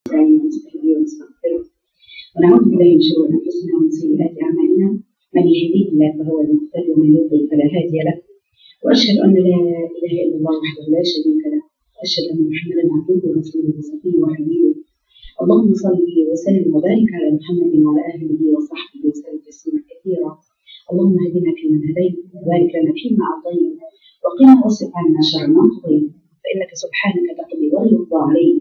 ونستعين ونستهديه ونستغفره ونعوذ بالله من شرور انفسنا ومن سيئات اعمالنا من يهديه الله فهو المهتدي ومن يضلل فلا هادي له واشهد ان لا اله الا الله وحده لا شريك له واشهد ان محمدا عبده ورسوله وصفيه وحبيبه اللهم صل وسلم وبارك على محمد وعلى اله وصحبه وسلم تسليما كثيرا اللهم اهدنا فيمن هديت وبارك لنا فيما اعطيت وقنا واصرف عنا شر ما قضيت فانك سبحانك تقضي ولا يقضى عليك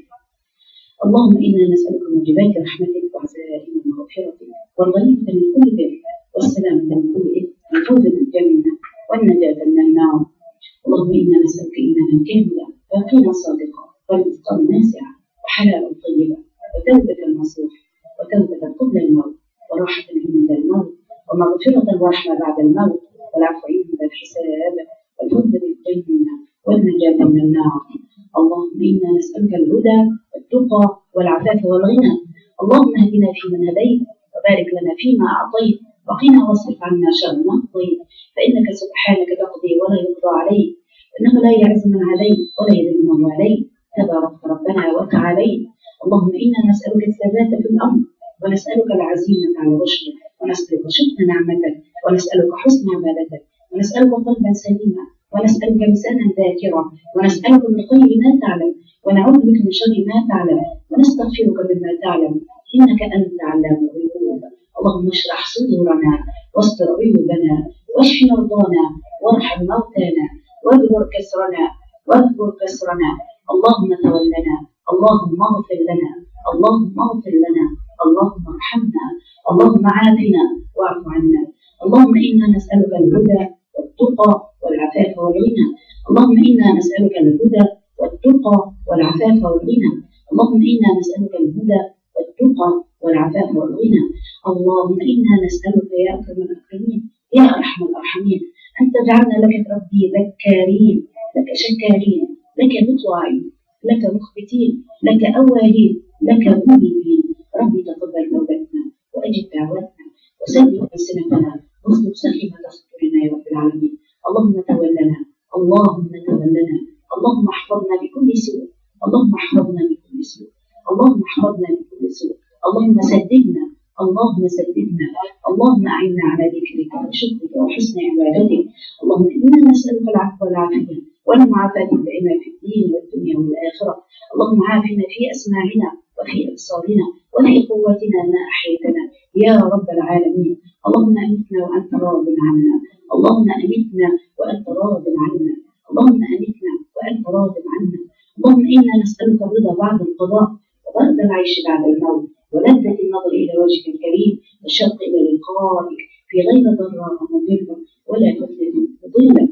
اللهم انا نسالك موجبات رحمتك وعزائم مغفرتك والغنيمه من كل بر والسلامه من كل اثم والفوز بالجنه والنجاه من النار اللهم انا نسالك ايمانا كاملا ويقينا صادقا ورزقا ناسعا وحلالا طيبا وتوبه نصوح وتوبه قبل الموت وراحه عند الموت ومغفره ورحمه بعد الموت والعفو عند الحساب والفوز بالجنه والنجاه من النار اللهم انا نسالك الهدى والتقى والعفاف والغنى اللهم اهدنا فيمن هديت وبارك لنا فيما اعطيت وقنا واصرف عنا شر ما قضيت فانك سبحانك تقضي ولا يقضى عليك انه لا يعز من عليك ولا يذل من عليك تباركت ربنا وتعاليت اللهم انا نسالك الثبات في الامر ونسالك العزيمه على رشدك ونسالك شكر نعمتك ونسالك حسن عبادتك ونسالك قلبا سليما ونسألك لسانا ذاكرا ونسألك من خير ما تعلم ونعوذ بك من شر ما تعلم ونستغفرك مما تعلم إنك أنت علام الغيوب اللهم اشرح صدورنا واستر عيوبنا واشف مرضانا وارحم موتانا واجبر كسرنا واجبر كسرنا اللهم تولنا اللهم اغفر لنا اللهم اغفر لنا اللهم ارحمنا اللهم عافنا واعف عنا اللهم انا نسالك الهدى والتقى والعفاف والغنى اللهم انا نسالك الهدى والتقى والعفاف والغنى اللهم انا نسالك الهدى والتقى والعفاف والغنى اللهم انا نسالك يا اكرم الاكرمين يا ارحم الراحمين ان تجعلنا لك ربي ذكارين لك شكارين لك مطواعين لك مخبتين لك اواهين لك منيبين ربي تقبل توبتنا واجب دعوتنا وسدد السنتنا واصدق سخيمه صدورنا يا رب العالمين اللهم تولنا اللهم تولنا اللهم احفظنا بكل سوء اللهم احفظنا بكل سوء اللهم احفظنا بكل سوء اللهم سددنا اللهم سددنا اللهم اعنا على ذكرك وشكرك وحسن عبادتك اللهم انا نسالك العفو والعافيه والمعافاه الدائمه في الدين والدنيا والاخره اللهم عافنا في اسماعنا وفي ابصارنا وفي قوتنا ما احييتنا يا رب العالمين اللهم امتنا وانت راض عنا اللهم امتنا وانت راض عنا اللهم امتنا وانت راض عنا اللهم انا نسالك الرضا بعد القضاء وبرد العيش بعد الموت ولذة النظر الى وجهك الكريم والشوق الى لقائك في غير ضراء مضره ولا فتنه مضله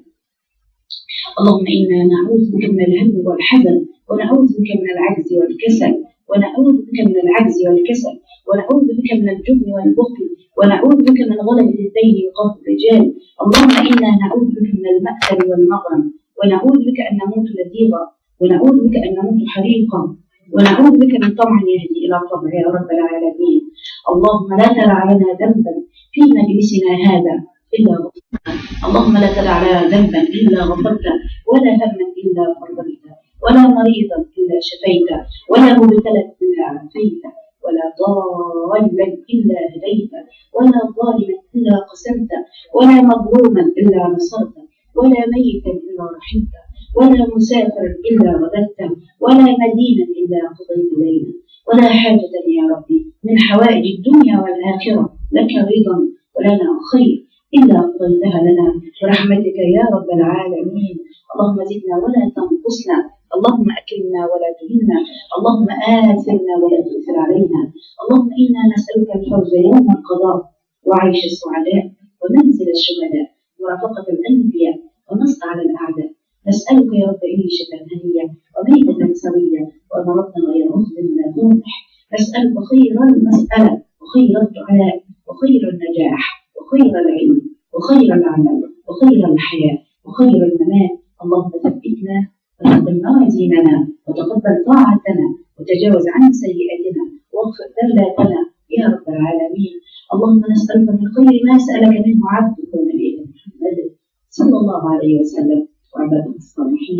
اللهم انا نعوذ بك من الهم والحزن ونعوذ بك من العجز والكسل ونعوذ بك من العجز والكسل ونعوذ بك من الجبن والبخل ونعوذ بك من غلبة الدين وقهر الرجال اللهم إنا نعوذ بك من المأثم والمغرم ونعوذ بك أن نموت لذيذا ونعوذ بك أن نموت حريقا ونعوذ بك من طمع يهدي إلى طمع يا رب العالمين اللهم لا تدع لنا ذنبا في مجلسنا هذا إلا غفرته اللهم لا تدع لنا ذنبا إلا غفرته ولا هما إلا فرجته ولا مريضا إلا شفيته ولا مبتلا إلا عافيته ولا ضالا إلا هديته ولا ظالما إلا قسمته ولا مظلوما إلا نصرته ولا ميتا إلا رحمته ولا مسافرا إلا رددته ولا مدينا إلا قضيت ليلا ولا حاجة يا ربي من حوائج الدنيا والآخرة لك رضا ولنا خير إلا قضيتها لنا برحمتك يا رب العالمين اللهم زدنا ولا تنقصنا اللهم أكرمنا ولا تهنا اللهم آثرنا ولا تؤثر علينا اللهم إنا نسألك الفوز يوم القضاء وعيش السعداء ومنزل الشهداء ورفقة الأنبياء ونصر على الأعداء نسألك يا رب عيشة هنية وميتة سوية ومرضا غير مظلم ولا ممح نسألك خير المسألة وخير الدعاء وخير النجاح وخير العلم وخير العمل وخير الحياة وخير الممات اللهم ثبتنا وتقبل موازيننا وتقبل طاعتنا وتجاوز عن سيئاتنا واغفر ذلاتنا يا رب العالمين اللهم نسألك من خير ما سألك منه عبدك ونبيك محمد صلى الله عليه وسلم وعباده الصالحين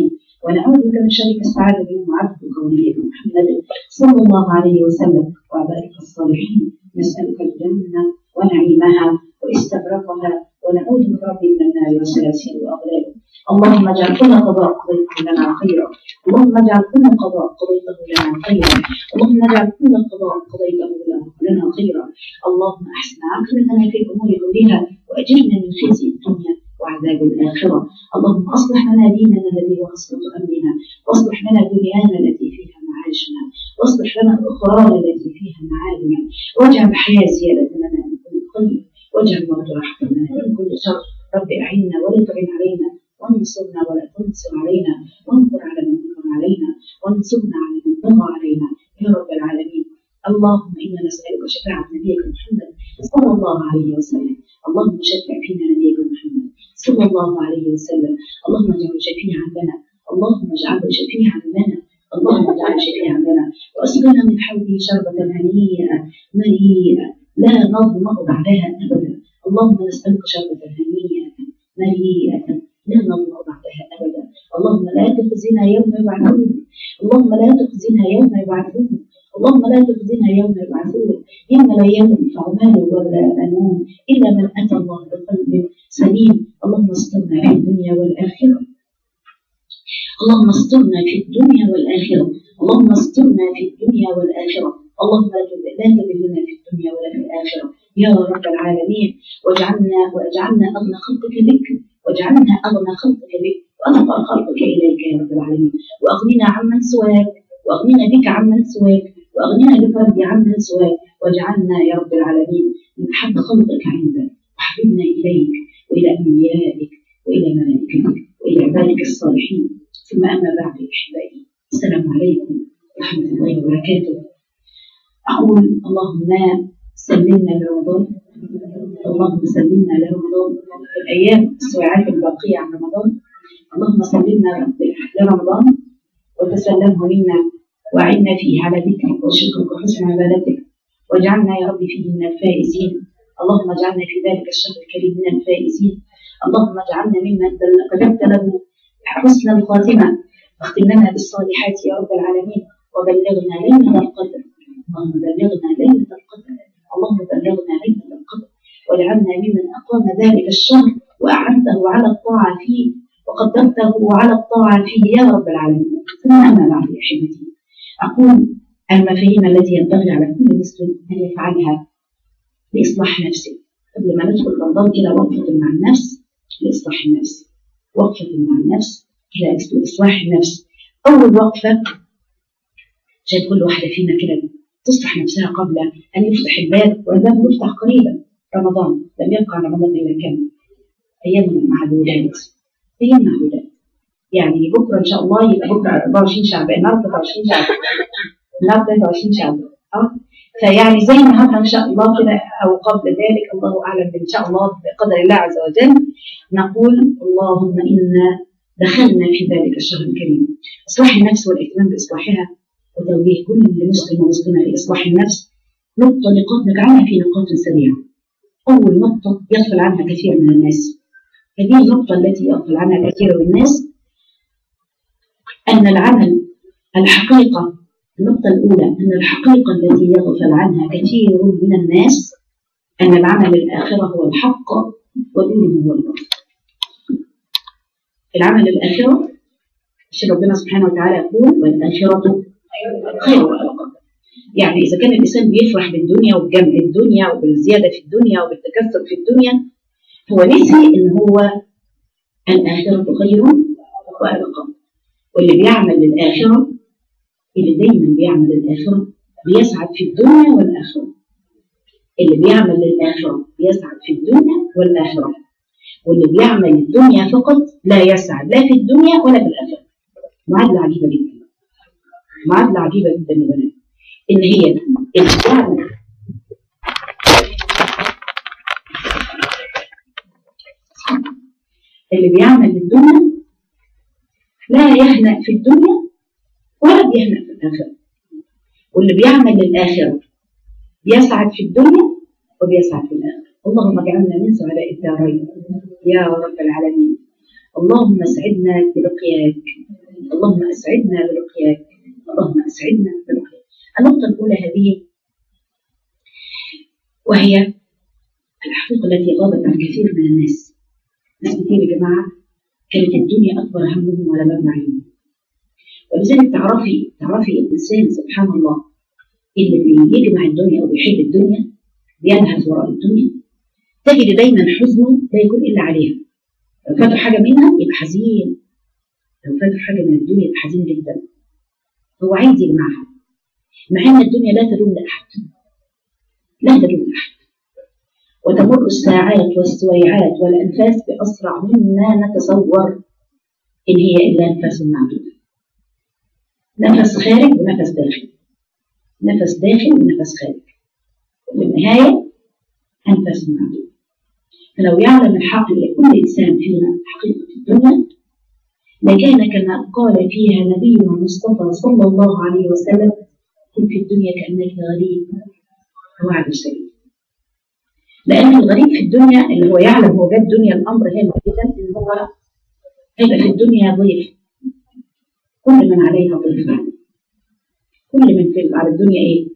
ونعوذ بك من شر السعادة بهم وعبدك ونبيك محمد صلى الله عليه وسلم وعبادك الصالحين نسألك الجنة ونعيمها واستبرقها ونعوذ بك رب من النار وسلاسل واغلال اللهم اجعل كل قضاء قضيته لنا خيرا اللهم اجعل كل قضاء قضيته لنا خيرا اللهم اجعل كل قضاء قضيته لنا خيرا اللهم احسن عاقبتنا في الامور كلها واجرنا من خزي الدنيا وعذاب الآخرة اللهم أصلح لنا ديننا الذي هو عصمة أمرنا واصلح لنا دنيانا التي فيها معاشنا واصلح لنا أخرانا التي فيها معادنا واجعل الحياة زيادة لنا من كل خير واجعل الموت راحة لنا من كل شر رب أعنا ولا تعن علينا وانصرنا ولا تنصر علينا وانصر على من انكر علينا وانصرنا على من بغى علينا يا رب العالمين اللهم انا نسالك شفاعه نبيك محمد صلى الله عليه وسلم اللهم شفع فينا نبيك محمد صلى الله عليه وسلم اللهم اجعله شفيعا لنا اللهم اجعله شفيعا لنا اللهم اجعله شفيعا لنا واسقنا من حوله شربة هنيئة مريئة لا نظمأ بعدها أبدا اللهم نسألك شربة هنيئة مريئة لا نظمأ بعدها أبدا اللهم لا تخزنا يوم يبعثون اللهم لا تخزنا يوم يبعثون اللهم لا تخزنا يوم يبعثون يوم لا ينفع مال ولا بنون إلا من أتى الله بقلب سليم اللهم استرنا في الدنيا والآخرة اللهم استرنا في الدنيا والآخرة اللهم استرنا في الدنيا والآخرة اللهم لا تذلنا في الدنيا ولا في الآخرة يا رب العالمين واجعلنا واجعلنا أغنى خلقك بك واجعلنا أغنى خلقك بك وأفقر خلقك إليك يا رب العالمين وأغننا عمن سواك وأغننا بك عمن سواك وأغننا بك ربي عمن سواك واجعلنا يا رب العالمين من أحب خلقك عندك وحببنا إليك وإلى أنبيائك وإلى ملائكتك وإلى عبادك الصالحين ثم أما بعد أحبائي السلام عليكم ورحمة الله وبركاته أقول اللهم سلمنا لرمضان اللهم سلمنا لرمضان الأيام الساعات الباقية عن رمضان اللهم سلمنا لرمضان وتسلمه منا وعنا فيه على ذكرك وشكرك وحسن عبادتك واجعلنا يا رب فيه من الفائزين اللهم اجعلنا في ذلك الشهر الكريم من الفائزين اللهم اجعلنا ممن كتبت له حسن الخاتمة واختم لنا بالصالحات يا رب العالمين وبلغنا ليلة القدر اللهم بلغنا ليلة القدر اللهم بلغنا ليلة القدر واجعلنا ممن أقام ذلك الشهر وأعنته على الطاعة فيه وقدرته على الطاعة فيه يا رب العالمين ثم أما بعد يا أحبتي أقول المفاهيم التي ينبغي على كل مسلم أن يفعلها لإصلاح نفسه قبل ما ندخل رمضان كده وقفة مع النفس لإصلاح النفس وقفة مع النفس إلى إصلاح النفس أول وقفة عشان كل واحدة فينا كده تصلح نفسها قبل أن يفتح الباب والباب يفتح قريبا رمضان لم يبقى على رمضان إلا كم أيام معدودات أيام معدودات يعني بكرة إن شاء الله يبقى بكرة 24 شعبان النهارده 23 شعبان النهارده 23 شعبان أه فيعني زي النهارده إن شاء الله كده أو قبل ذلك الله أعلم إن شاء الله بقدر الله عز وجل نقول اللهم إنا دخلنا في ذلك الشهر الكريم إصلاح النفس والاهتمام بإصلاحها وتوجيه كل مسلم ومسلمة لإصلاح النفس نقطة نقاط نجعلها في نقاط سريعة أول نقطة يغفل عنها كثير من الناس هذه النقطة التي يغفل عنها كثير من الناس أن العمل الحقيقة النقطة الأولى أن الحقيقة التي يغفل عنها كثير من الناس أن العمل الآخرة هو الحق ودينه هو الباطل العمل الآخرة عشان ربنا سبحانه وتعالى يقول والآخرة خير وأبقى يعني إذا كان الإنسان بيفرح بالدنيا وبجمع الدنيا وبالزيادة في الدنيا وبالتكسر في الدنيا هو نسي إن هو الآخرة خير وأبقى واللي بيعمل للآخرة اللي دايما بيعمل للآخرة بيسعد في الدنيا والآخرة اللي بيعمل للآخرة بيسعد في الدنيا والآخرة واللي بيعمل للدنيا فقط لا يسعد لا في الدنيا ولا في الآخرة معادلة عجيبة جدا معادلة عجيبة جدا يا بنات إن هي اللي بتعمل اللي بيعمل للدنيا لا يهنأ في الدنيا ولا بيهنأ في الآخرة واللي بيعمل للآخرة بيسعد في الدنيا وبيسعد في الآخرة اللهم اجعلنا من سعداء الدارين يا رب العالمين اللهم اسعدنا بلقياك اللهم أسعدنا برقياك اللهم أسعدنا برقياك النقطة الأولى هذه وهي الحقيقة التي غابت عن كثير من الناس ناس كثير يا جماعة كانت الدنيا أكبر همهم ولا مبلغ علمهم ولذلك تعرفي تعرفي الإنسان سبحان الله اللي بيجمع الدنيا أو بيحب الدنيا بينهز وراء الدنيا تجد دايما حزنه لا يكون إلا عليها لو فاته حاجة منها يبقى حزين لو فاته حاجة من الدنيا يبقى حزين جدا هو عايز يجمعها مع ان الدنيا لا تدوم لاحد لا تدوم لاحد وتمر الساعات والسويعات والانفاس باسرع مما نتصور ان هي الا انفاس معدوده نفس خارج ونفس داخل نفس داخل ونفس خارج وفي النهايه انفاس معدوده فلو يعلم الحق لكل انسان فينا حقيقه الدنيا لكان كما قال فيها نبينا المصطفى صلى الله عليه وسلم كن في الدنيا كأنك غريب وعد سبيل لأن الغريب في الدنيا اللي هو يعلم هو جد الدنيا الأمر هنا جدا إن هو هيبقى في الدنيا ضيف كل من عليها ضيف كل من في على الدنيا إيه؟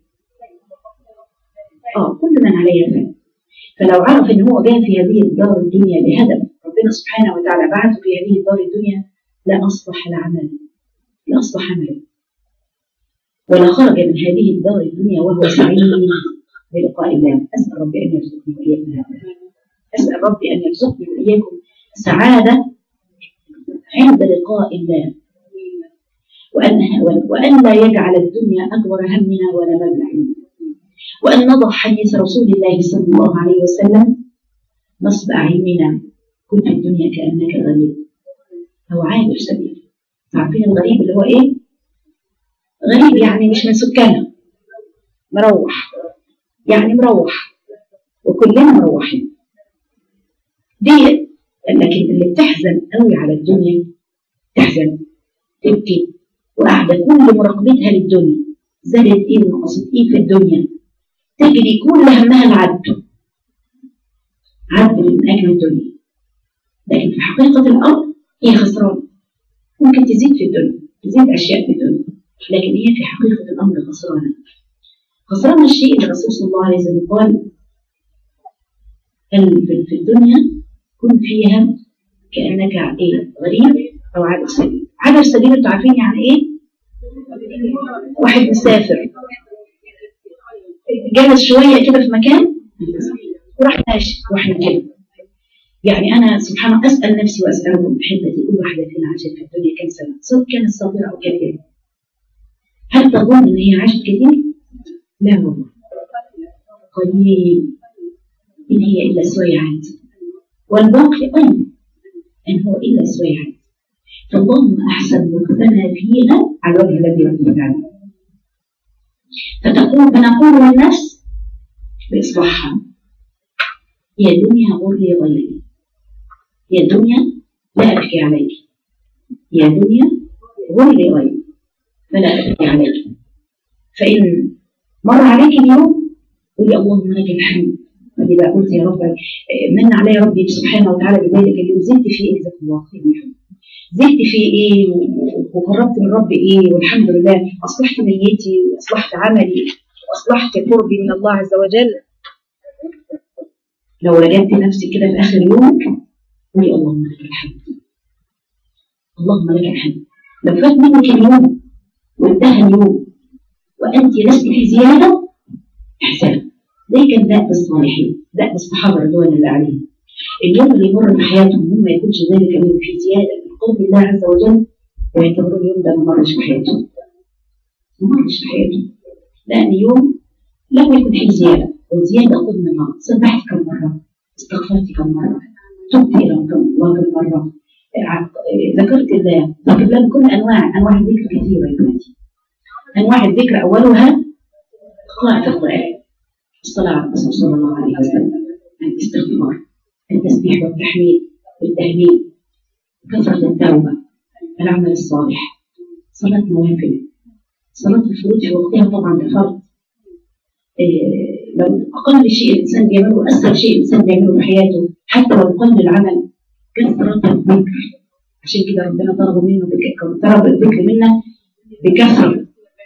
آه كل من عليها فعل فلو عرف إن هو جاء في هذه الدار الدنيا بهدف ربنا سبحانه وتعالى بعثه في هذه الدار الدنيا لا أصلح العمل لا أصلح عمله ولا خرج من هذه الدار الدنيا وهو سعيد بلقاء الله أسأل ربي أن يرزقني وإياكم هذا أسأل ربي أن يرزقني وإياكم سعادة عند لقاء الله وأن وأن لا يجعل الدنيا أكبر همنا ولا مبلغ علمنا وأن نضع حديث رسول الله صلى الله عليه وسلم نصب أعيننا كن في الدنيا كأنك غريب أو عابر سبيل عارفين الغريب اللي هو إيه؟ غريب يعني مش من سكانها مروح يعني مروح وكلنا مروحين دي لكن اللي بتحزن قوي على الدنيا تحزن تبكي وقاعده كل مراقبتها للدنيا زادت ايه ونقصت ايه في الدنيا تجري كل همها العد عد من اجل الدنيا لكن في حقيقه الامر هي خسرانه ممكن تزيد في الدنيا تزيد اشياء في الدنيا لكن هي في حقيقة الأمر خسرانة خسرانة الشيء اللي الرسول صلى الله عليه وسلم قال أن في الدنيا كن فيها كأنك إيه غريب أو عابر سبيل عابر سبيل أنتوا عارفين يعني إيه؟ واحد مسافر جالس شوية كده في مكان وراح ماشي واحد كده يعني أنا سبحان الله أسأل نفسي وأسألكم أحبتي كل واحدة فينا عاشت في الدنيا كم سنة سواء كانت صغيرة أو كبيرة هل تظن ان هي عاشت كثير؟ لا والله قليل ان هي الا سويعات والباقي ايضا ان هو الا سويعات فاللهم احسن مكتنا فيها على وجه الذي ربنا تعالى فتقول فنقول للنفس باصلاحها يا دنيا غري غيري يا دنيا لا ابكي عليك يا دنيا غري غيري فلا أبكي عليك فإن مر عليك اليوم قولي اللهم لك الحمد فإذا قلت يا رب من علي ربي سبحانه وتعالى بذلك اليوم زدت فيه إيه جزاك الله خير الحمد زدت فيه إيه وقربت من ربي إيه والحمد لله أصلحت نيتي وأصلحت عملي وأصلحت قربي من الله عز وجل لو رجعت نفسي كده في آخر يومك قولي اللهم لك الحمد اللهم لك الحمد لو فات منك اليوم وانتهى اليوم وأنت لست في زيادة إحسان زي كان داء بالصالحين داء بالصحابة رضوان الله عليهم اليوم اللي يمر في حياتهم هم ما يكونش ذلك اليوم في زيادة من قرب الله عز وجل ويعتبروا اليوم ده ما مرش في حياتهم ما مرش في حياتهم لأن يوم لم يكن فيه زيادة والزيادة قد من الله سبحت كم مرة استغفرت كم مرة تبت إلى كم مرة ذكرت الله ذكر الله بكل انواع انواع الذكر كثيره يا بناتي انواع الذكر اولها قراءه القران الصلاه على الرسول صلى الله عليه وسلم الاستغفار التسبيح والتحميد والتهليل كثره التوبه العمل الصالح صلاه نوافل صلاه الفروض في وقتها طبعا بفرض إيه لو اقل شيء الانسان بيعمله اسهل شيء الانسان بيعمله في حياته حتى لو قل العمل كثرة الذكر عشان كده ربنا طلب منه بك- طلب الذكر منا بكثرة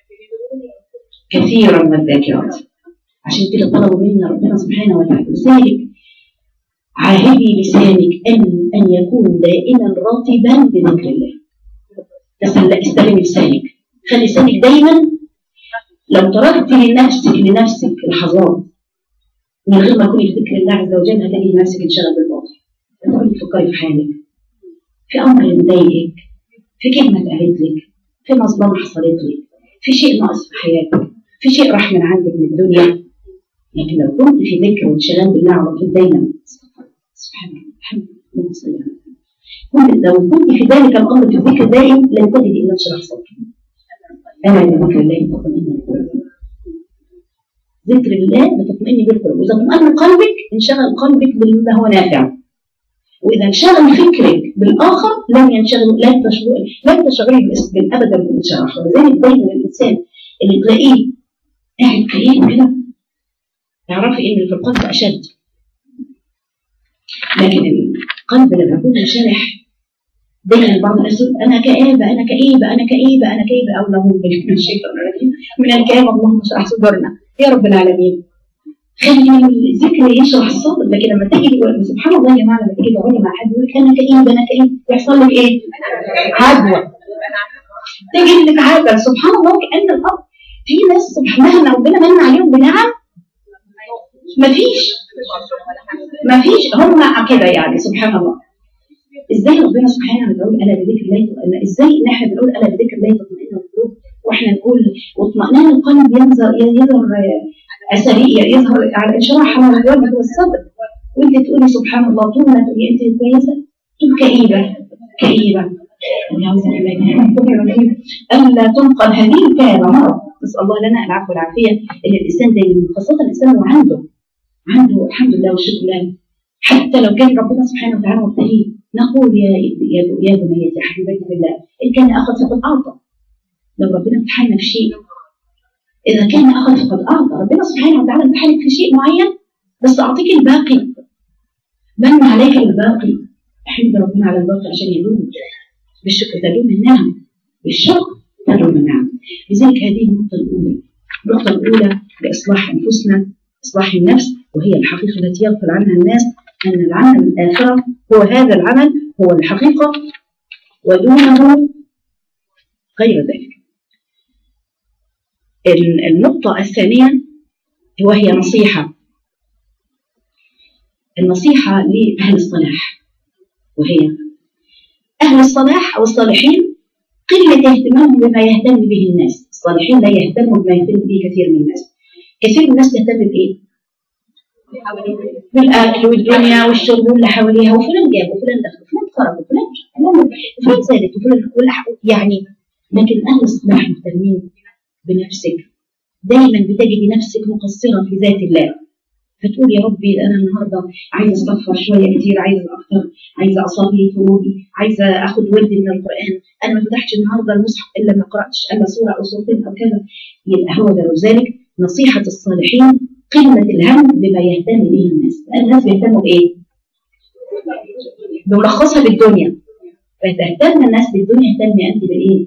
كثيرا من الذاكرات عشان كده طلبوا منا ربنا سبحانه وتعالى لذلك عاهدي لسانك ان ان يكون دائما رطبا بذكر الله تسل- استلمي لسانك خلي لسانك دايما لو تركت لنفسك لنفسك لحظات من غير ما تكوني في ذكر الله عز وجل هتلاقي نفسك انشغل بالباطل هتقعدي تفكري في حالك في امر مضايقك في كلمه اتقالت لك في مظلمه حصلت لك في شيء ناقص في حياتك في شيء راح من عندك من الدنيا لكن لو كنت في ذكر وانشغال بالله على طول دايما سبحان الله الحمد لله صلى الله عليه وسلم. كنت لو كنت في ذلك الامر في الذكر دائم لن تجد الا انشراح صدرك انا بذكر الله تطمئن القلوب ذكر الله بتطمئن به القلوب واذا اطمئن قلبك انشغل قلبك بما هو نافع واذا انشغل فكرك بالاخر لن ينشغل لن تشغل لن تشغلي بالاس- ابدا بالانشراح ولذلك دايما الانسان اللي تلاقيه قاعد كئيب كده تعرفي ان اللي في القلب اشد لكن القلب لما يكون منشرح دايما بعض الناس يقول انا كئيبه انا كئيبه انا كئيبه انا كئيبه او نعوذ بالله من الشيطان الرجيم من الكآبه اللهم اشرح صدورنا يا رب العالمين خلي الذكر يشرح الصدر لكن لما تيجي سبحان الله يا جماعه لما تيجي تقعدي مع حد يقول لك انا كئيبه انا كئيب يحصل لك ايه؟ عدوى تجد لك عدوى سبحان الله كان الامر في ناس سبحان مهما ربنا من عليهم بنعم مفيش مفيش هم كده يعني سبحان الله ازاي ربنا سبحانه بيقول الا بذكر الله تطمئن ازاي ان احنا بنقول الا بذكر الله تطمئن القلوب واحنا نقول واطمئنان القلب ينظر يظهر اثريه يظهر على انشراح على الوجه والصدر وانت تقولي سبحان الله طول ما تقولي انت كويسه تقول كئيبه كئيبه نعوذ بالله من الشيطان الرجيم الا تنقل هذه الكآبه مرض نسال الله لنا العفو والعافيه ان الانسان دايما خاصه الانسان هو عنده عنده الحمد لله والشكر لله حتى لو كان ربنا سبحانه وتعالى مبتليه نقول يا يا يا بنيتي يا حبيبتي بالله ان كان اخذ فقد اعطى لو ربنا امتحنا في شيء اذا كان اخذ فقد اعطى ربنا سبحانه وتعالى امتحنك في شيء معين بس اعطيك الباقي من عليك الباقي احمد ربنا على الباقي عشان يدوم بالشكر تدوم النعم بالشكر تدوم النعم لذلك هذه النقطه الاولى النقطه الاولى لاصلاح انفسنا اصلاح النفس وهي الحقيقه التي يغفل عنها الناس ان العمل الاخره هو هذا العمل هو الحقيقه ودونه غير ذلك النقطة الثانية وهي نصيحة النصيحة لأهل الصلاح وهي أهل الصلاح أو الصالحين قلة اهتمامهم بما يهتم به الناس الصالحين لا يهتموا بما يهتم به كثير من الناس كثير من الناس تهتم بإيه؟ بالأكل والدنيا والشرب واللي حواليها وفلان جاب وفلان دخل وفلان خرج وفلان وفلان زادت وفلان يعني لكن أهل الصلاح مهتمين بنفسك دايما بتجدي نفسك مقصرة في ذات الله فتقول يا ربي انا النهارده عايزه استغفر شويه كتير عايزه اكتر عايزه اصلي فروضي عايزه اخد وردي من القران انا ما فتحتش النهارده المصحف الا ما قراتش الا سوره او سورتين او كذا يبقى هو ده ذلك نصيحه الصالحين قمه الهم بما يهتم به الناس لان الناس بيهتموا بايه؟ بملخصها بالدنيا فتهتم الناس بالدنيا اهتمي انت بايه؟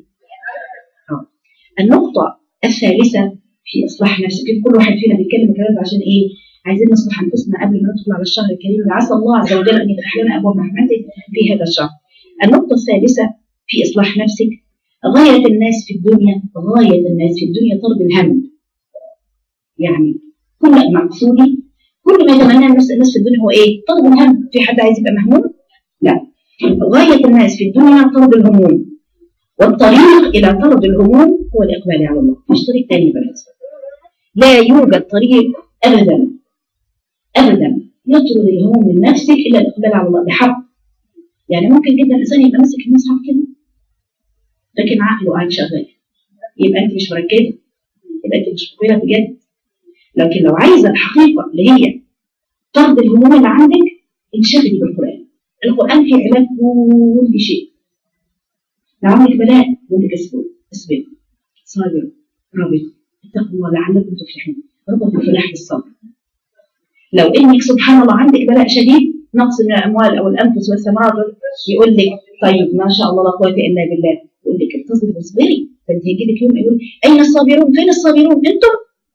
النقطه الثالثه في اصلاح نفسك كل واحد فينا بيتكلم الكلام ده عشان ايه؟ عايزين نصلح انفسنا قبل ما ندخل على الشهر الكريم عسى الله عز وجل ان يفتح لنا ابواب رحمته في هذا الشهر. النقطه الثالثه في اصلاح نفسك غايه الناس في الدنيا غايه الناس في الدنيا طرد الهم. يعني كل مقصودي كل ما يتمناه الناس الناس في الدنيا هو ايه؟ طرد الهم، في حد عايز يبقى مهموم؟ لا. غايه الناس في الدنيا طرد الهموم. والطريق الى طرد الهموم هو الاقبال على الله، مش طريق ثاني بلد. لا يوجد طريق ابدا ابدا يطرد الهموم من نفسك الا الاقبال على الله بحق يعني ممكن جدا الانسان يبقى ماسك المصحف كده لكن عقله قاعد شغال يبقى انت مش مركزه يبقى انت مش مقبله بجد لكن لو عايزه الحقيقه اللي هي طرد الهموم اللي عندك انشغلي بالقران القران فيه علاج كل شيء لو عندك بلاء وانت كسبان اصبر صابر رابط اتقوا الله لعلكم تفلحون ربط الفلاح بالصبر لو انك سبحان الله عندك بلاء شديد نقص من الاموال او الانفس والثمرات يقول لك طيب ما شاء الله لا قوه الا بالله يقول لك انتظري واصبري فانت هيجي لك يوم يقول اين الصابرون فين الصابرون انتم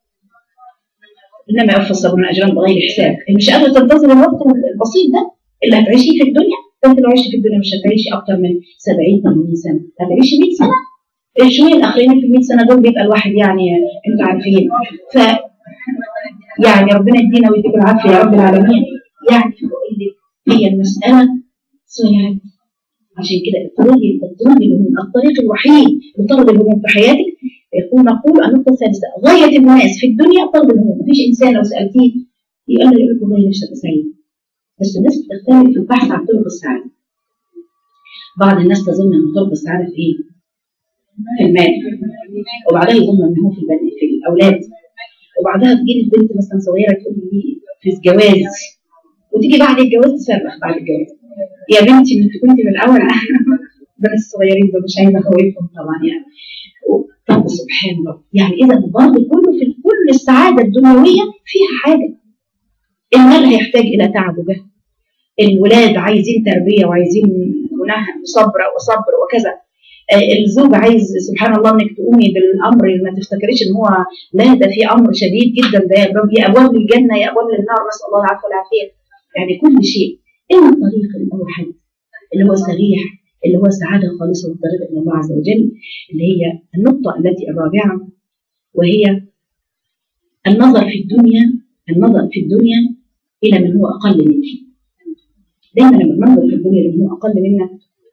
انما يوفى الصابرون اجرا بغير حساب مش قادره تنتظر الوقت البسيط ده اللي هتعيشيه في الدنيا انت لو عشت في الدنيا مش هتعيشي اكتر من 70 80 سنه هتعيشي 100 سنه شويه الاخرين في ال 100 سنه دول بيبقى الواحد يعني انتوا عارفين ف يعني ربنا يدينا ويديكم العافيه يا رب العالمين يعني بقول لك هي المساله سرعت عشان كده اطلبي اطلبي الهموم الطريق الوحيد لطلب الهموم في حياتك يكون نقول النقطه الثالثه غايه الناس في الدنيا طلب الهموم مفيش انسان لو سالتيه يقول لك يقول لك والله نفسي ابقى سعيد بس الناس بتختلف في البحث عن طرق السعاده بعض الناس تظن ان طرق السعاده في ايه؟ في المال وبعدها يظن ان هو في البني في الاولاد وبعدها تجي البنت مثلا صغيره تقول لي في الجواز وتيجي بعد الجواز تصرخ بعد الجواز يا بنتي انت كنت من الاول البنات الصغيرين دول مش عايزه اخوفهم طبعا يعني طب سبحان الله يعني اذا برضه كله في كل السعاده الدنيويه فيها حاجه المال هيحتاج الى تعب وجهد الولاد عايزين تربيه وعايزين منهى وصبر وصبر وكذا الزوج عايز سبحان الله انك تقومي بالامر ما تفتكريش ان هو لا ده في امر شديد جدا ده يا ابواب الجنه يا ابواب النار نسال الله العفو والعافيه يعني كل شيء الا الطريق الاوحد اللي هو سريح اللي هو سعاده خالصه والطريق الى الله عز وجل اللي هي النقطه التي الرابعه وهي النظر في الدنيا النظر في الدنيا الى من هو اقل منك دايما لما ننظر في الدنيا لمن هو اقل منا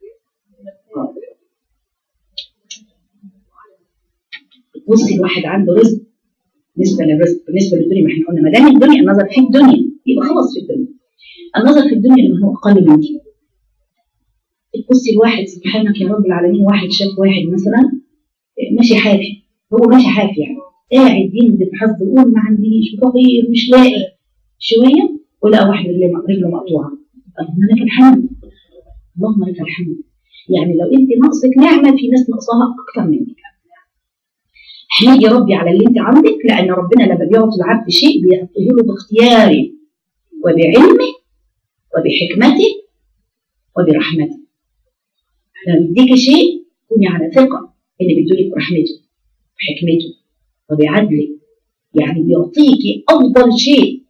بصي الواحد عنده رزق بالنسبه للرزق بالنسبه للدنيا ما احنا قلنا ما دام الدنيا النظر في الدنيا يبقى خلاص في الدنيا النظر في الدنيا لمن هو اقل منك بصي الواحد سبحانك يا رب العالمين واحد شاف واحد مثلا ماشي حافي هو ماشي حافي يعني قاعد يندب حظ يقول ما عنديش وفقير مش لاقي شويه ولقى واحد رجله مقطوعه اللهم لك الحمد اللهم لك الحمد يعني لو انت ناقصك نعمه في ناس ناقصاها اكثر منك احمدي ربي على اللي انت عندك لان ربنا لما بيعطي العبد شيء بيعطيه له باختياره وبعلمه وبحكمته وبرحمته لما بيديكي شيء كوني على ثقه ان بيدولك برحمته وحكمته وبعدله يعني بيعطيكي افضل شيء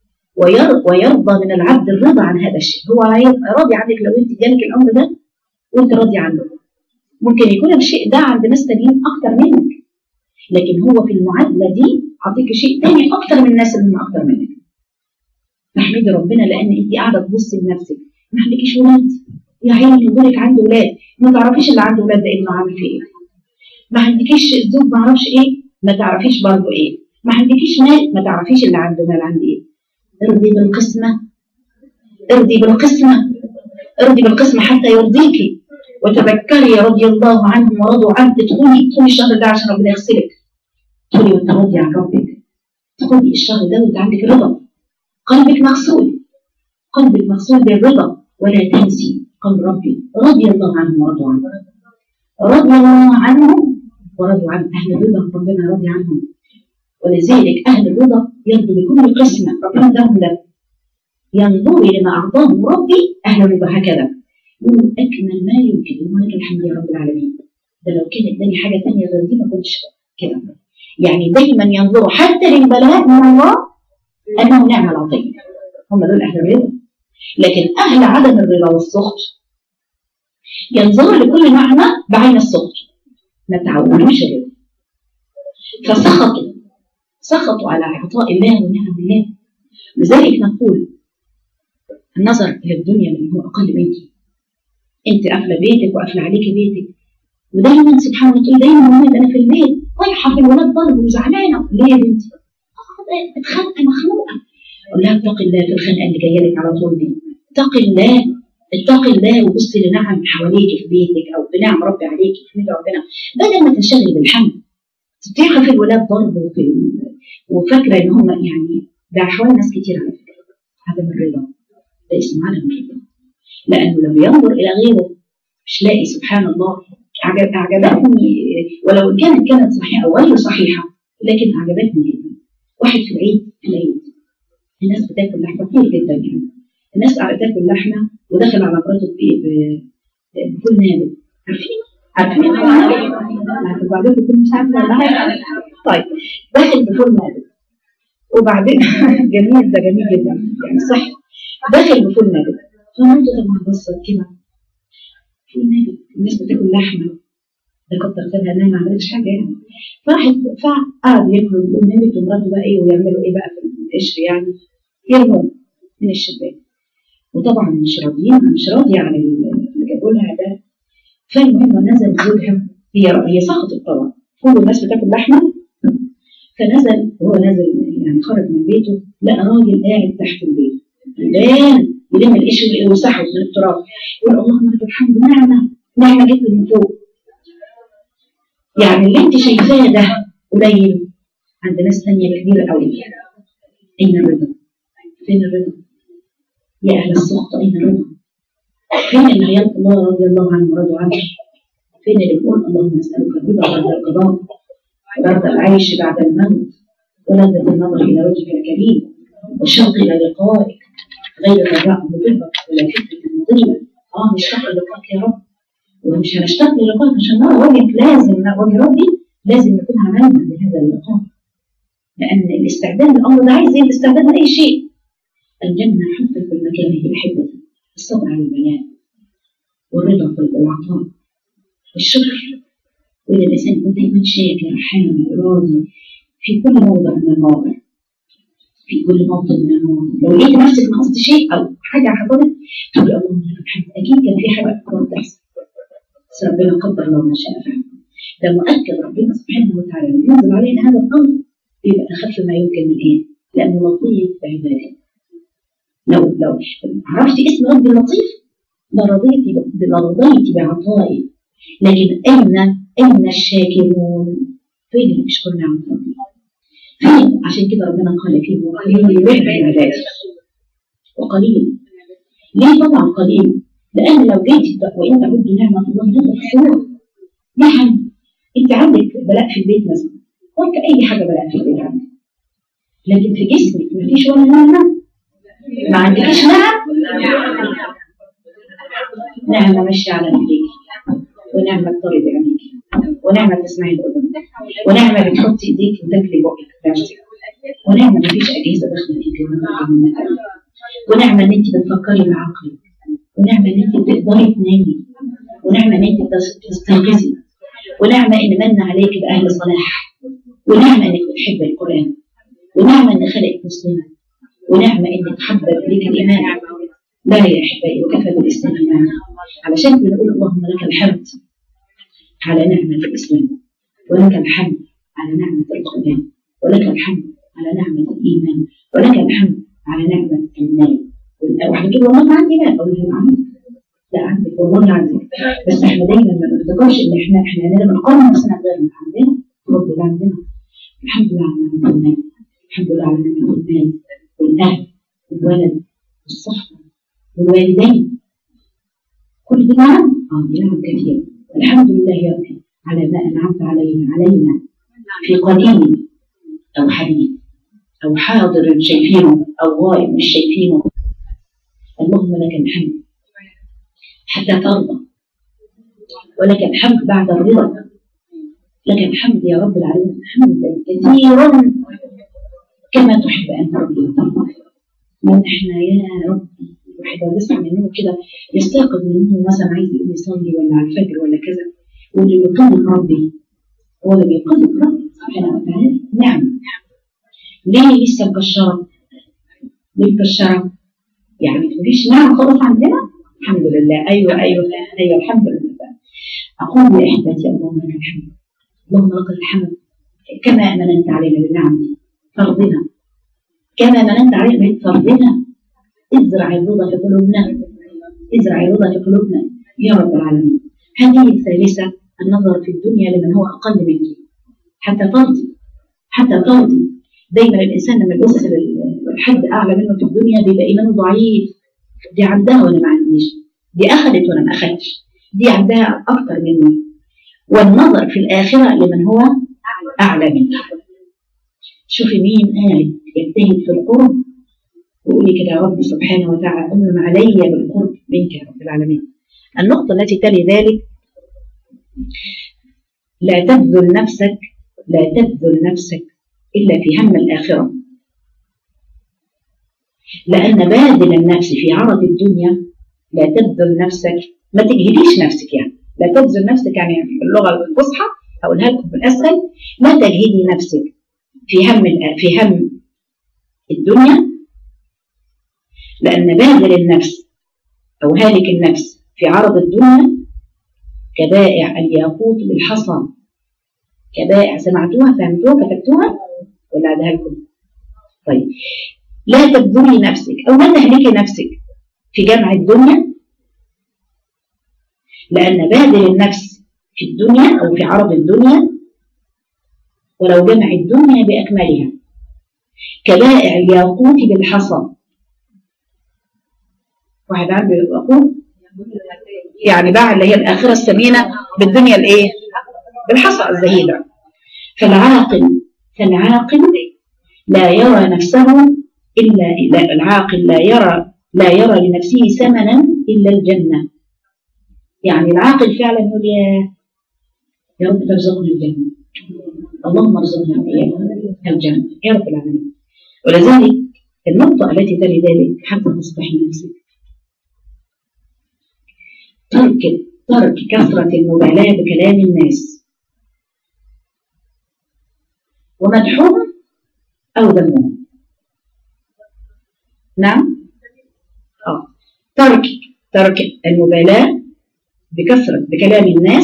ويرضى من العبد الرضا عن هذا الشيء هو راضي عنك لو انت جالك الامر ده وانت راضي عنه ممكن يكون الشيء ده عند ناس تانيين اكتر منك لكن هو في المعادله دي اعطيك شيء تاني اكتر من الناس اللي هم اكتر منك فاحمدي ربنا لان انت قاعده تبصي لنفسك ما عندكيش ولاد يا عيني يقولك عنده ولاد ما تعرفيش اللي عنده ولاد ده ابنه عامل فيه ايه ما عندكيش زوج ما اعرفش ايه ما تعرفيش برضه ايه ما عندكيش مال ما تعرفيش اللي عنده مال عند ايه ارضي بالقسمه ارضي بالقسمه ارضي بالقسمه حتى يرضيكي وتذكري رضي الله عنهم ورضوا عنك ادخلي ادخلي الشهر ده عشان ربنا يغسلك ادخلي وانت راضي عن ربك ادخلي الشهر ده وانت عندك رضا قلبك مغسول قلبك مغسول بالرضا ولا تنسي قول ربي رضي الله عنهم ورضوا عنه رضي الله عنهم ورضوا عنه اهل الرضا ربنا راضي عنهم ولذلك اهل الرضا يرضوا بكل قسمه ربنا اداهم ده ينظروا لما اعطاهم ربي اهل الرضا هكذا يقول اكمل ما يمكن ولك الحمد يا رب العالمين ده لو كان اداني حاجه ثانيه غير دي ما كنتش كده يعني دايما ينظروا حتى للبلاء من الله انه نعم العظيم هم دول اهل الرضا لكن اهل عدم الرضا والسخط ينظروا لكل نعمه بعين السخط ما تعودوش الرضا فسخطوا سخطوا على عطاء الله ونعم الله لذلك نقول النظر الى الدنيا من هو اقل منك انت قافله بيتك وقافله عليكي بيتك ودايما سبحان الله تقول دايما ماما انا في البيت رايحه في الولاد ضرب وزعلانه ليه يا بنتي؟ اتخانقه مخنوقه اقول لها اتقي الله في الخنقه اللي جايه لك على طول دي اتقي الله اتقي الله وبصي لنعم حواليك في بيتك او بنعم ربي عليك احمدي ربنا بدل ما تنشغلي بالحمد تطيحي في الولاد ضرب وفي وفاكره ان هم يعني ده احوال ناس كتير على فكره عدم الرضا ده اسمه عدم الرضا لانه لما ينظر الى غيره مش لاقي سبحان الله أعجب اعجبتني ولو كانت كانت صحيحه او غير صحيحه لكن اعجبتني جدا واحد في العيد في العيد الناس بتاكل لحمه كتير جدا يعني الناس قاعده تاكل لحمه ودخل على مراته بايه ب- بفول نابت عارفين عارفين عارفين بعضكم كنتوا مش عارفين ولا حاجة؟ طيب داخل بفول نابت وبعدين جميل ده جميل جدا يعني صح داخل بفول نابت فمامته طبعا بصت كده فول نابت الناس بتاكل لحمه ده كتر خيرها انها ما عملتش حاجه يعني فراحت فقعد ياكلوا يقول نمت ومراته بقى ايه ويعملوا ايه بقى في القشر يعني يرموا من الشباك وطبعا مش راضيين مش راضيه عن اللي جابوا لها ده فالمهم نزل زوجها هي هي سقطت طبعا كل الناس بتاكل لحمه فنزل وهو نزل يعني خرج من بيته لقى راجل قاعد تحت البيت الان يلم القشر ويمسحه من التراب يقول اللهم لك الحمد نعمه نعمه جت من فوق يعني اللي انت شايفاه ده قليل عند ناس ثانيه كبيره قوي اين الرضا؟ فين الرضا؟ يا اهل السخط اين الرضا؟ فين اللي هيلقى الله رضي الله عنه ورضوا عنه؟ فين اللي بيقول اللهم نسالك الرضا بعد القضاء ورد العيش بعد الموت ولذة النظر إلى وجهك الكريم والشوق إلى لقائك غير ضراء مضرة ولا فتنة مضربة آه نشتاق لقائك يا رب ومش هنشتاق للقائك عشان نرى وجهك لازم وجه ربي لازم نكون عملنا لهذا اللقاء لأن الاستعداد للأمر ده عايز زي الاستعداد لأي شيء الجنة حفت بالمكان أحبتي الصبر على البلاء والرضا بالعطاء والشكر وإن الإنسان يكون دايما شاكر حامد راضي في كل موضع من المواضع في كل موطن من المواطن لو لقيت نفسك نقصت شيء أو حاجة حصلت تقول اللهم لك الحمد أكيد كان في حاجة كانت تحصل بس ربنا قدر الله ما شاء فعل ده مؤكد ربنا سبحانه وتعالى لما ينزل علينا هذا الأمر يبقى أخف ما يمكن من إيه؟ لأنه لطيف بعباده لو لو عرفت اسم ربي اللطيف لرضيت لرضيت بعطائي لكن أين أين الشاكرون؟ فين اللي بيشكر نعمة ربنا؟ فين؟ عشان كده ربنا قال فيه وقليل من عبادي وقليل ليه طبعا قليل؟ لأن لو جيت وإن تعدوا نعمة الله لا تحصوها نعم أنت عندك بلاء في البيت مثلا وأنت أي حاجة بلاء في البيت عندك لكن في جسمك مفيش ولا نعمة ما عندكش نعم نعمة ماشية على رجليك ونعمة تطري بعينيك ونعمة تسمعي بأذنك ونعمة بتحطي ايديك وتاكلي بقك بنفسك ونعمة مفيش أجهزة داخلة فيك منك ونعمة إن أنت بتفكري بعقلك ونعمة إن أنت بتقدري تنامي ونعمة إن أنت تستيقظي ونعمة إن من عليك بأهل صلاح ونعمة إنك بتحب القرآن ونعمة إن خلقك مسلمة ونعمة إنك حبب إليك الإيمان لا يا أحبائي وكفى بالإسلام نعمة علشان بنقول اللهم لك الحمد على نعمة الإسلام ولك الحمد على نعمة القرآن ولك الحمد على نعمة الإيمان ولك الحمد على نعمة المال واحد كده والله ما عندي مال أقول له عندك لا عندك والله عندك بس احنا دايما ما نفتكرش ان احنا احنا لازم نقارن نفسنا بغيرنا عندنا رب الله عندنا الحمد لله على نعمة المال الحمد لله على نعمة المال والأهل والولد والصحبة والوالدين كل دي نعم اه دي نعم كثيرة الحمد لله يا ربي على ما أنعمت علينا علينا في قديم أو حديث أو حاضر شايفينه أو غائب مش شايفينه اللهم لك الحمد حتى ترضى ولك الحمد بعد الرضا لك الحمد يا رب العالمين حمدا كثيرا كما تحب أن ترضي وترضى من احنا يا ربي الواحد لو يصحى من النوم كده يستيقظ من النوم مثلا عايز يقوم يصلي ولا على الفجر ولا كذا واللي بيقوم ربي هو اللي بيقوم ربي سبحانه وتعالى نعم ليه لسه مكشرة؟ ليه مكشرة؟ يعني مفيش نعم خالص عندنا؟ الحمد لله أيوه أيوه أيوه الحمد لله أقول يا أحبتي اللهم لك الحمد اللهم لك الحمد كما مننت علينا بالنعم فرضنا كما مننت علينا بفرضنا ازرع الرضا في قلوبنا ازرع الرضا في قلوبنا يا رب العالمين هذه الثالثة النظر في الدنيا لمن هو أقل منك حتى ترضي حتى ترضي دايما الإنسان لما يبص لحد أعلى منه في الدنيا بيبقى إيمانه ضعيف دي عندها وأنا ما عنديش دي أخذت وأنا ما أخذتش دي عندها أكتر منه والنظر في الآخرة لمن هو أعلى منه شوفي مين قاعد يجتهد في القرب وقولي كده يا رب سبحانه وتعالى أمن علي بالقرب منك يا رب العالمين النقطة التي تلي ذلك لا تبذل نفسك لا تبذل نفسك إلا في هم الآخرة لأن باذل النفس في عرض الدنيا لا تبذل نفسك ما تجهديش نفسك يعني لا تبذل نفسك يعني باللغة الفصحى هقولها لكم بالأسهل لا تجهدي نفسك في هم في هم الدنيا لأن باذل النفس أو هالك النفس في عرض الدنيا كبائع الياقوت بالحصى كبائع سمعتوها فهمتوها كتبتوها ولا عدها لكم طيب لا تبذلي نفسك أو لا تهلكي نفسك في جمع الدنيا لأن باذل النفس في الدنيا أو في عرض الدنيا ولو جمع الدنيا بأكملها كبائع الياقوت بالحصى واحد عارف يقول يعني باع اللي هي الآخرة الثمينة بالدنيا الإيه؟ بالحصى الزهيدة فالعاقل فالعاقل لا يرى نفسه إلا لا العاقل لا يرى لا يرى لنفسه ثمنا إلا الجنة يعني العاقل فعلا يقول يا يا رب ترزقني الجنة اللهم ارزقنا الجنة يا رب العالمين ولذلك النقطة التي تلي ذلك حتى تصبحي نفسك ترك ترك كثرة المبالاة بكلام الناس ومدحهم أو ذمهم نعم آه. ترك ترك المبالاة بكثرة بكلام الناس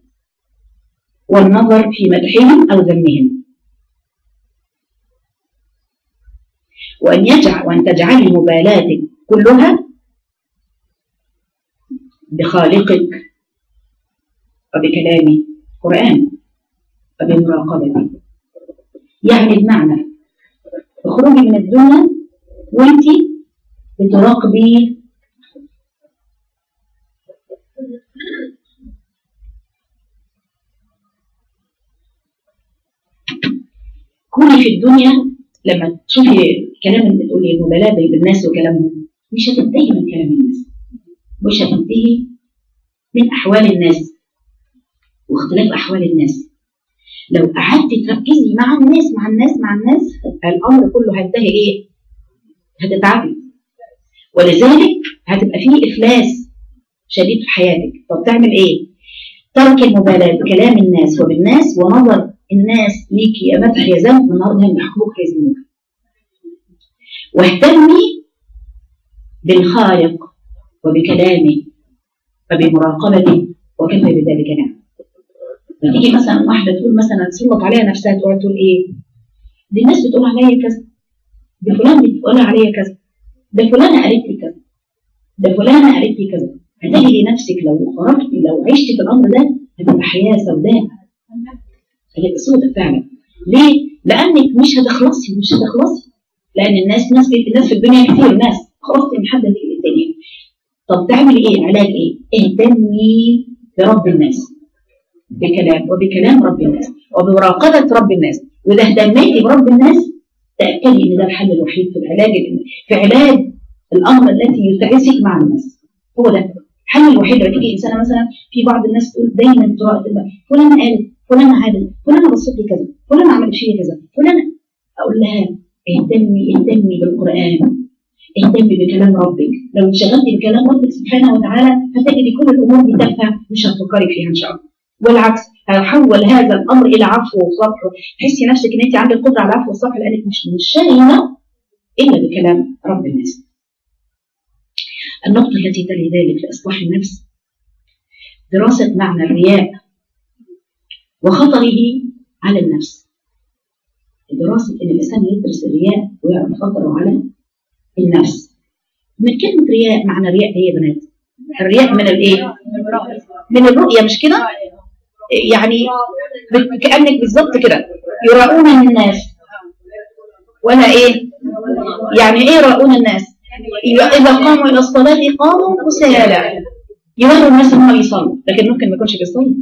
والنظر في مدحهم أو ذمهم وأن يجعل وأن تجعلي مبالاتك كلها بخالقك وبكلام القرآن وبمراقبته يعني بمعنى اخرجي من الدنيا وانت بتراقبي كوني في الدنيا لما تشوفي كلام اللي تقولي المبالاه بالناس وكلامهم مش هتنتهي من كلام الناس مش هتنتهي من احوال الناس واختلاف احوال الناس لو قعدتي تركزي مع الناس مع الناس مع الناس الامر كله هينتهي ايه؟ هتتعبي ولذلك هتبقى فيه افلاس شديد في حياتك طب تعمل ايه؟ ترك المبالاه بكلام الناس وبالناس ونظر الناس ليكي يا مدح يا ذنب النهارده هم يحكموك هيزنوك واهتمي بالخالق وبكلامه وبمراقبته وكفى بذلك نعم فتيجي مثلا واحده تقول مثلا تسلط عليها نفسها تقعد تقول ايه دي الناس بتقول عليا كذا ده فلان بتقول عليا كذا ده فلانه قالت لي كذا ده فلانه قالت لي كذا هتجدي نفسك لو خرجتي لو عشتي في الامر ده هتبقى حياه سوداء هتبقى سوداء فعلا ليه؟ لانك مش هتخلصي مش هتخلصي لان الناس ناس الناس في الدنيا كتير ناس خلصتي من حد للتاني طب تعملي ايه؟ علاج ايه؟ اهتمي برب الناس بكلام وبكلام رب الناس وبمراقبه رب الناس واذا اهتميتي برب الناس تاكدي ان ده الحل الوحيد في العلاج في علاج الامر التي يتعسك مع الناس هو ده الحل الوحيد لما تيجي انسانه مثلا في بعض الناس تقول دايما فلانه قالت فلانه عادت فلانه بصت لي كذا فلانه عملت فيا كذا فلانه اقول لها اهتمي اهتمي بالقران اهتمي بكلام ربك لو انشغلتي بكلام ربك سبحانه وتعالى هتجدي كل الامور دي تافهه مش هتفكري فيها ان شاء الله والعكس هيحول هذا الامر الى عفو وصفح تحسي نفسك ان انت عندك قدره على العفو والصفح لانك مش منشغله الا بكلام رب الناس النقطة التي تلي ذلك لإصلاح النفس دراسة معنى الرياء وخطره على النفس دراسة إن الإنسان يدرس الرياء ويعرف خطره على النفس من كلمة رياء معنى رياء إيه يا بنات؟ الرياء من الإيه؟ من الرؤية مش كده؟ يعني كأنك بالظبط كده يراؤون الناس ولا إيه؟ يعني إيه يراؤون الناس؟ إذا قاموا إلى الصلاة قاموا كسالى يوروا الناس إن هم بيصلوا لكن ممكن ما يكونش بيصلي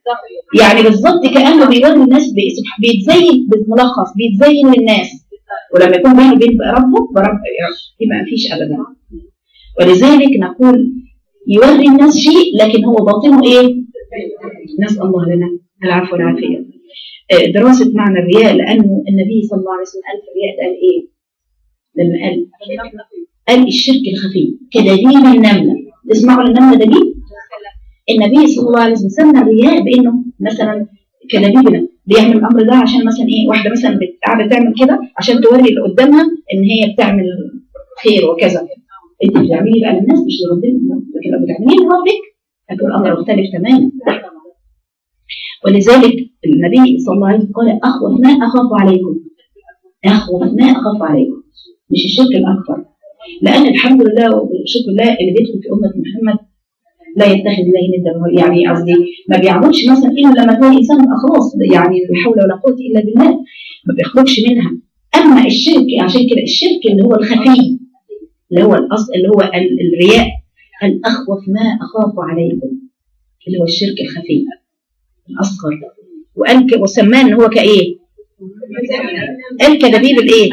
يعني بالظبط كأنه بيوري الناس بيتزين بالملخص بيتزين للناس ولما يكون بينه وبين ربه برب يبقى ما فيش ابدا ولذلك نقول يوري الناس شيء لكن هو باطنه ايه؟ نسال الله لنا العفو والعافيه دراسه معنى الرياء لانه النبي صلى الله عليه وسلم قال في الرياء قال ايه؟ لما قال قال الشرك الخفي كدليل النمله تسمعوا النمله دليل؟ النبي صلى الله عليه وسلم سمى الرياء بانه مثلا كدليل بيعمل الامر ده عشان مثلا ايه واحده مثلا قاعده تعمل كده عشان توري اللي قدامها ان هي بتعمل خير وكذا انت بتعملي بقى للناس مش لربنا لكن لو بتعمليه لربك هتكون الامر مختلف تماما ولذلك النبي صلى الله عليه وسلم قال اخوف ما اخاف عليكم اخوف ما اخاف عليكم مش الشرك الاكبر لان الحمد لله والشكر لله اللي بيدخل في امه محمد لا يتخذ الله ندا يعني قصدي ما بيعبدش مثلا الا لما تلاقي انسان خلاص يعني لا حول ولا قوه الا بالله ما بيخرجش منها اما الشرك عشان كده الشرك اللي هو الخفي اللي هو الاصل اللي هو الرياء الاخوف ما اخاف عليكم اللي هو الشرك الخفي الاصغر وقال وسماه ان هو كايه؟ قال كدبيب الايه؟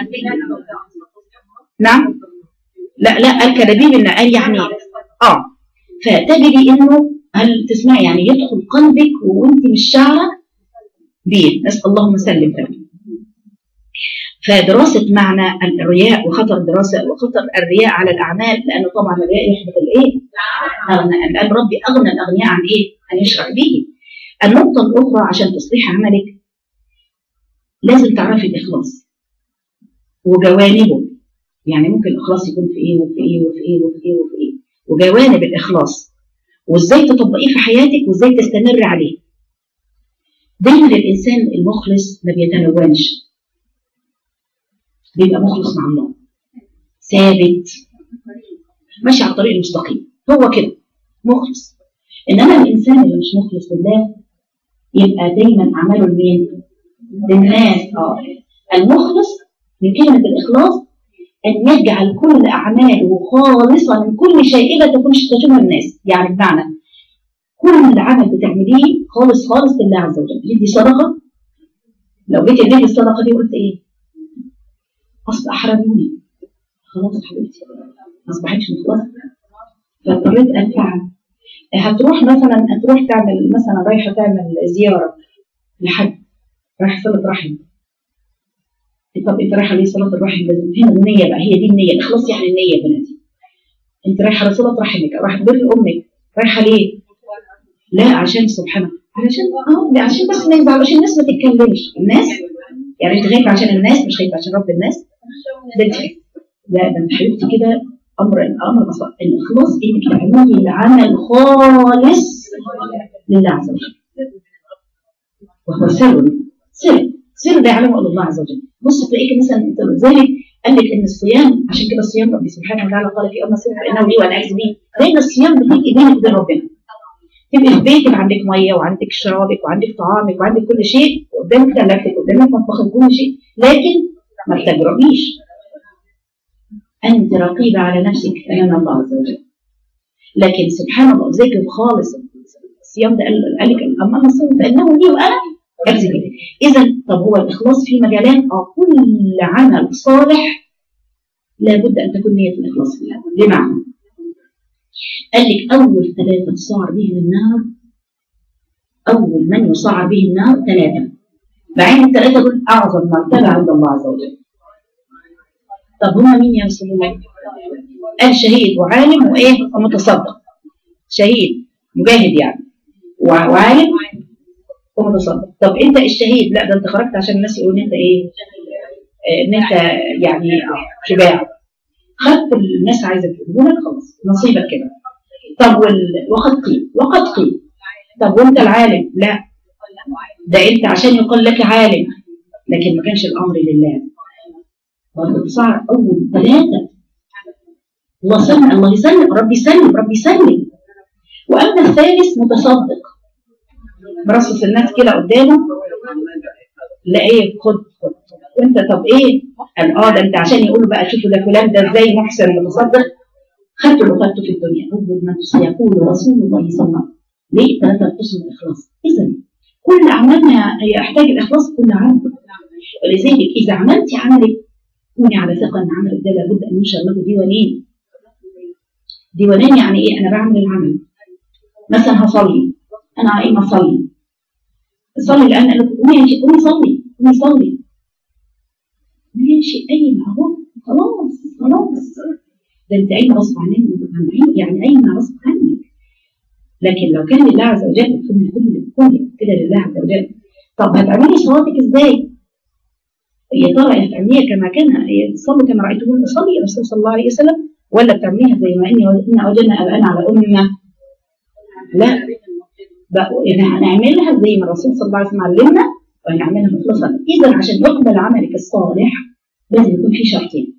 نعم لا لا قال كدبيب ان قال يعني اه فتجدي انه هل تسمعي يعني يدخل قلبك وانت مش شاعره بيه نسال اللهم سلم تمام فدراسة معنى الرياء وخطر دراسة وخطر الرياء على الأعمال لأنه طبعا الرياء يحبط الإيه؟ أغنى الآن ربي أغنى الأغنياء عن إيه؟ أن يشرك به. النقطة الأخرى عشان تصليح عملك لازم تعرفي الإخلاص وجوانبه يعني ممكن الإخلاص يكون في إيه وفي إيه وفي إيه وفي إيه وفي إيه وجوانب الإخلاص وإزاي تطبقيه في حياتك وإزاي تستمر عليه. دايما الإنسان المخلص ما بيتلونش بيبقى مخلص مع الله ثابت ماشي على الطريق المستقيم هو كده مخلص انما الانسان اللي مش مخلص لله يبقى دايما عمله لمين؟ للناس اه المخلص من كلمه الاخلاص ان يجعل كل اعماله خالصه من كل شيء لا تكون تشوفها الناس يعني بمعنى كل عمل بتعمليه خالص خالص لله عز وجل دي صدقه لو جيت اديك الصدقه دي قلت ايه؟ اصل احرجوني خلاص حبيبتي ما اصبحتش مخلصه فاضطريت ادفع هتروح مثلا هتروح تعمل مثلا رايحه تعمل زياره لحد رايحه صله رحم طب انت رايحه ليه صلاه الرحم لازم هنا النيه بقى هي دي النيه الاخلاص يعني النيه يا بناتي انت رايحه لصله رحمك او رايحه تبر امك رايحه ليه؟ لا عشان سبحانه علشان اه عشان بس ما يزعلوا عشان الناس ما تتكلمش الناس يعني انت خايفه عشان الناس مش خايفه عشان رب الناس ده انت لا ده انت حبيبتي كده امر امر بسيط الاخلاص انك تعملي العمل خالص لله عز وجل وهو سر سر سر ده يعلمه الله عز وجل بص تلاقيك مثلا انت لذلك قال لك ان الصيام عشان كده الصيام ربي سبحانه وتعالى قال في اما سر فانه لي وانا اجزي به لان الصيام بتيجي بينك وبين ربنا تبقي في بيتك عندك ميه وعندك شرابك وعندك طعامك وعندك كل شيء قدامك ثلاجتك قدامك مطبخك كل شيء لكن ما بتجربيش انت رقيبه على نفسك امام الله عز وجل لكن سبحان الله ذكر خالص الصيام ده قال لك اما انا صمت فانه لي وانا اجزي به اذا طب هو الاخلاص في مجالات اه كل عمل صالح لابد ان تكون نيه الاخلاص فيها بمعنى قال لك اول ثلاثه تصاعر بهم النار اول من يصعر به النار ثلاثه بعين الثلاثه دول اعظم مرتبه عند الله عز وجل طب هم مين يا رسول الله؟ قال شهيد وعالم وايه ومتصدق شهيد مجاهد يعني وعالم ومتصدق طب انت الشهيد لا ده انت خرجت عشان الناس يقولوا ان انت ايه ان انت يعني شجاع خدت الناس عايزه تقول لك خلاص نصيبك كده طب وال... وقد قيل وقد قيل طب وانت العالم لا ده انت عشان يقال لك عالم لكن ما كانش الامر لله برضه صار اول ثلاثه الله سلم الله يسلم ربي يسلم ربي يسلم واما الثالث متصدق مرصص الناس كده قدامه لا ايه خد خد وانت طب ايه قال اه ده انت عشان يقولوا بقى شوفوا ده فلان ده ازاي محسن متصدق خدته اللي خدته في الدنيا اول ما سيقول رسول الله صلى الله عليه وسلم ليه ثلاثه قسم الاخلاص اذا كل اعمالنا يحتاج الاخلاص كل عمل ولذلك اذا عملت عملك كوني على ثقة أن عملك ده لابد أن ينشر له ديوانين ديوانين يعني إيه أنا بعمل العمل مثلا هصلي أنا قايمة أصلي صلي لأن أنا قومي قومي صلي قومي صلي ماشي قايمة أهو خلاص خلاص ده أنت قايمة غصب عنك يعني قايمة غصب عنك لكن لو كان لله عز وجل كل كل كل كده لله عز وجل طب هتعملي صلاتك ازاي؟ يا ترى هتعمليها كما كان صلوا كما رايتموني اصلي الرسول صلى الله عليه وسلم ولا بتعمليها زي ما اني ان وجدنا ابانا على امه لا بقى يعني هنعملها زي ما الرسول صلى الله عليه وسلم علمنا وهنعملها مخلصا اذا عشان يقبل عملك الصالح لازم يكون في شرطين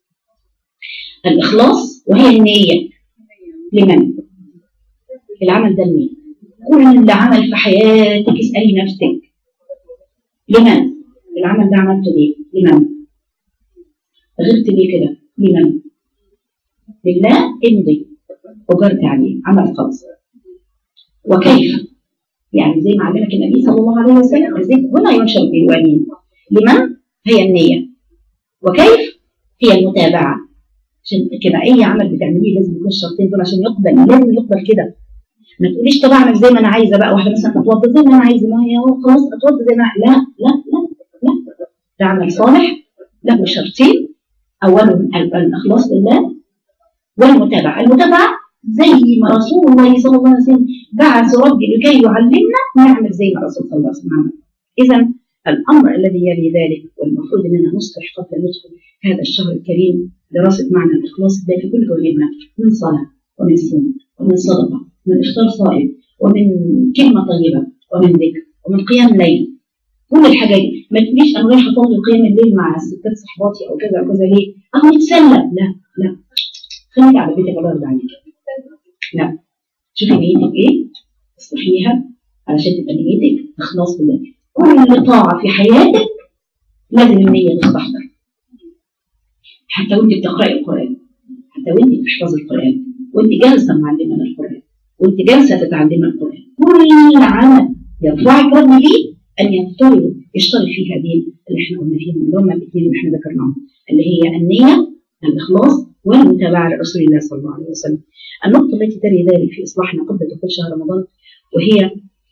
الاخلاص وهي النيه لمن؟ العمل ده لمين؟ كل عمل في حياتك اسالي نفسك لمن؟ العمل ده عملته ليه؟ لمن؟ غبت ليه كده؟ لمن؟ لله امضي وجرت عليه عمل خاص وكيف؟ يعني زي ما علمك النبي صلى الله عليه وسلم ازاي هنا ينشر بالوالين لمن؟ هي النية وكيف؟ هي المتابعة عشان كده أي عمل بتعمليه لازم يكون الشرطين دول عشان يقبل لازم يقبل كده ما تقوليش طب اعمل زي ما انا عايزه بقى واحده مثلا تتوضى زي ما انا عايزه ما هي خلاص اتوضى زي ما لا لا لا لا ده عمل صالح له شرطين اولهم الاخلاص لله والمتابعه المتابعه زي ما رسول الله صلى الله عليه وسلم بعث ربي لكي يعلمنا نعمل زي ما الرسول صلى الله عليه وسلم عمل اذا الامر الذي يلي ذلك والمفروض اننا نصلح قبل ان ندخل هذا الشهر الكريم دراسه معنى الاخلاص ده في كل جوانبنا من صلاه ومن صوم ومن صدقه ومن افطار صائم ومن كلمه طيبه ومن ذكر ومن قيام ليل كل الحاجات دي ما تقوليش انا رايحه اصلي قيام الليل مع الستات صحباتي او كذا او كذا ليه؟ اهو نتسلى لا لا خليك على بيتك الله يرضى عليك لا شوفي نيتك ايه اصلحيها علشان تبقى نيتك اخلاص بالله كل طاعه في حياتك لازم النيه تستحضر حتى وانت بتقراي القران حتى وانت بتحفظي القران وانت جالسه معلمه القران وانت جالسه تتعلمي القران كل عمل يرفعك ربي ليه ان يفترض يشترط فيه هذه اللي احنا قلنا فيهم اللي هم الاثنين اللي احنا ذكرناهم اللي هي النيه الاخلاص والمتابعه لرسول الله صلى الله عليه وسلم. النقطه التي تلي ذلك في اصلاحنا قبل دخول شهر رمضان وهي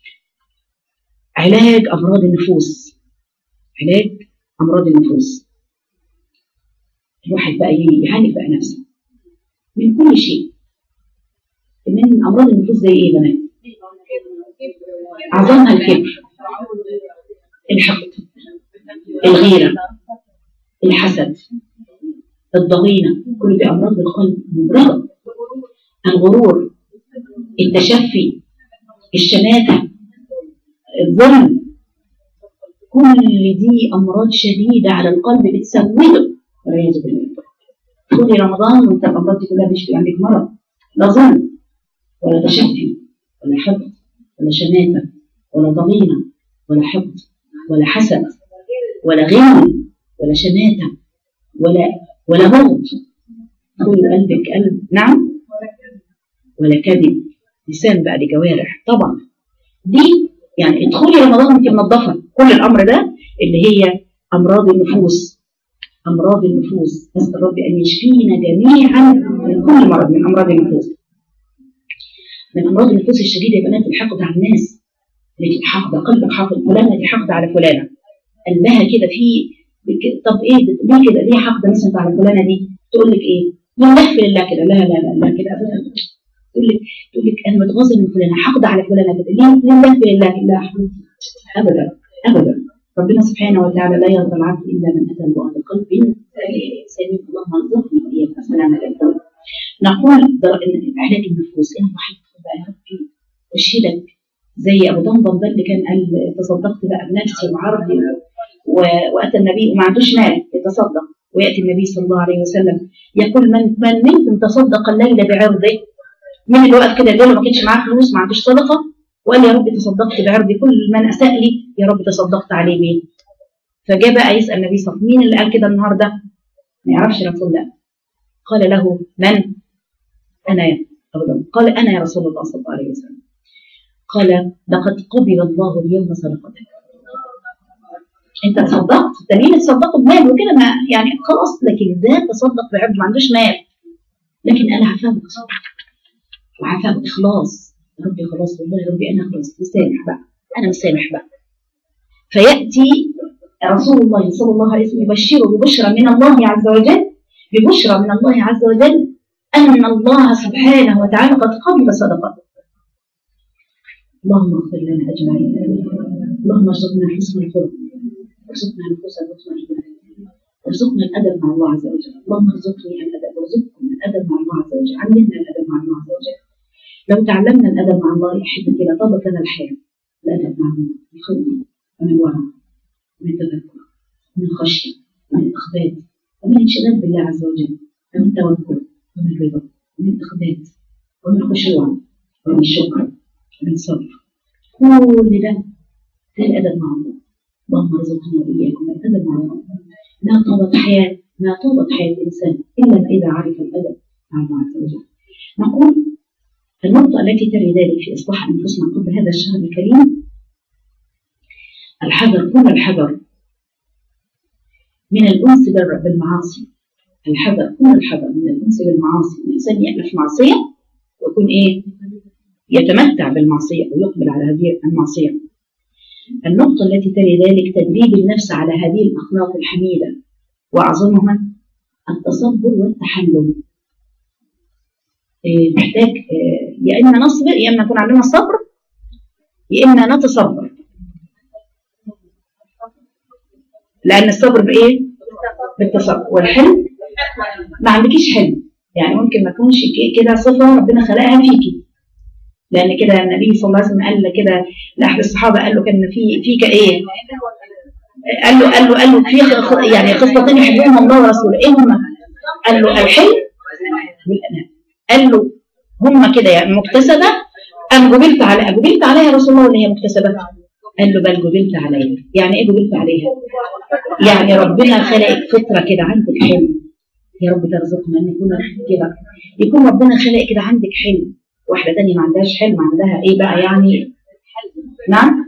علاج امراض النفوس. علاج امراض النفوس. الواحد بقى يعالج بقى نفسه من كل شيء. من امراض النفوس زي ايه يا بنات؟ اعظمها الكبر الحقد الغيره الحسد الضغينه كل دي امراض القلب ممرضه الغرور التشفي الشماته الظلم كل دي امراض شديده على القلب بتسوده والعياذ بالله خدي رمضان وانت الامراض دي كلها مش في عندك مرض لا ظلم ولا تشفي ولا حقد ولا شماته ولا ضغينه ولا حقد ولا حسد ولا غل ولا شماته ولا ولا بغض كل قلبك قلب نعم ولا كذب لسان بقى دي جوارح طبعا دي يعني ادخلي رمضان وانت منظفه كل الامر ده اللي هي امراض النفوس امراض النفوس نسال ربي ان يشفينا جميعا من كل مرض من امراض النفوس من امراض النفوس الشديده يا بنات الحقد على الناس اللي حقد قلبك حقد فلانه دي حقد على فلانه قال لها كده في طب ايه ليه كده ليه حقد مثلا على فلانه دي تقول لك ايه لله في لله كده لا لا لا لا كده ابدا تقول لك تقول لك انا متغاظه من فلانه حقد على فلانه كده ليه لله في لله لا ابدا ابدا ربنا سبحانه وتعالى لا يرضى العبد الا من اتى الله بقلب سليم اللهم ارزقني واياك سلام عليكم نقول علاج النفوس ان واحد بقى يا ربي اشهدك زي ابو ضمضم ده اللي كان قال تصدقت بقى بنفسي وعرضي واتى النبي وما عندوش مال يتصدق وياتي النبي صلى الله عليه وسلم يقول من من منكم تصدق الليله بعرضه من اللي وقف كده الليله ما كانش معاه فلوس ما عندوش صدقه وقال يا رب تصدقت بعرضي كل من اساء لي يا رب تصدقت عليه بيه فجاء بقى يسال النبي صلى الله عليه وسلم مين اللي قال كده النهارده ما يعرفش رسول الله قال له من انا يا أبدا. قال انا يا رسول الله صلى الله عليه وسلم قال لقد قبل الله اليوم صدقتك انت تصدقت التانيين تصدقوا بمال وكده ما يعني خلاص لكن ده تصدق بعبد ما عندوش مال لكن انا عفاه بتصدق وعفاه باخلاص يا ربي خلاص والله يا ربي انا خلاص مسامح بقى انا مسامح بقى فياتي رسول الله صلى الله عليه وسلم يبشره ببشرى من الله عز وجل ببشرى من الله عز وجل ان الله سبحانه وتعالى قد قبل صدقته اللهم اغفر لنا اجمعين اللهم ارزقنا حسن الخلق وارزقنا نفوس المطمئنه وارزقنا الادب مع الله عز وجل اللهم ارزقني الادب وارزقكم الادب مع الله عز وجل علمنا الادب مع الله عز وجل لو تعلمنا الادب مع الله يا احبتي لطابت لنا الحياه الادب مع الله من خوف ومن ورع ومن تذكر ومن خشيه ومن اخبات ومن انشغال بالله عز وجل ومن توكل ومن رضا ومن اخبات ومن خشوع ومن شكر ومن صبر كل ده ده الادب مع الله اللهم ارزقنا واياكم الادب مع الله ما طابت حياه ما طابت حياه الانسان الا اذا عرف الادب مع الله عز وجل نقول النقطه التي تري ذلك في اصلاح انفسنا قبل هذا الشهر الكريم الحذر كل الحذر من الانس بالمعاصي الحذر كل الحذر من الانس بالمعاصي الانسان يالف معصيه ويكون ايه يتمتع بالمعصيه ويقبل على هذه المعصيه النقطة التي تلي ذلك تدريب النفس على هذه الأخلاق الحميدة وأعظمها التصبر والتحلم إيه محتاج إيه يا إما نصبر يا إما يكون عندنا الصبر يا إما نتصبر لأن الصبر بإيه؟ بالتصبر والحلم ما عندكيش حلم يعني ممكن ما يكونش كده صفة ربنا خلقها فيكي لان كده النبي صلى الله عليه وسلم قال كده لاحد الصحابه قال له كان في فيك ايه؟ قال له قال له قال له في يعني خصلتين يحبهم الله ورسوله ايه هم؟ قال له الحلم والانام قال له هم كده يعني مكتسبه ام جبلت على جبلت عليها يا رسول الله ولا هي مكتسبه؟ قال له بل جبلت عليها يعني ايه جبلت عليها؟ يعني ربنا خلقك فطره كده عندك حلم يا رب ترزقنا ان يكون كده يكون ربنا خلق كده عندك حلم واحدة تانية ما عندهاش حلم عندها ايه بقى يعني نعم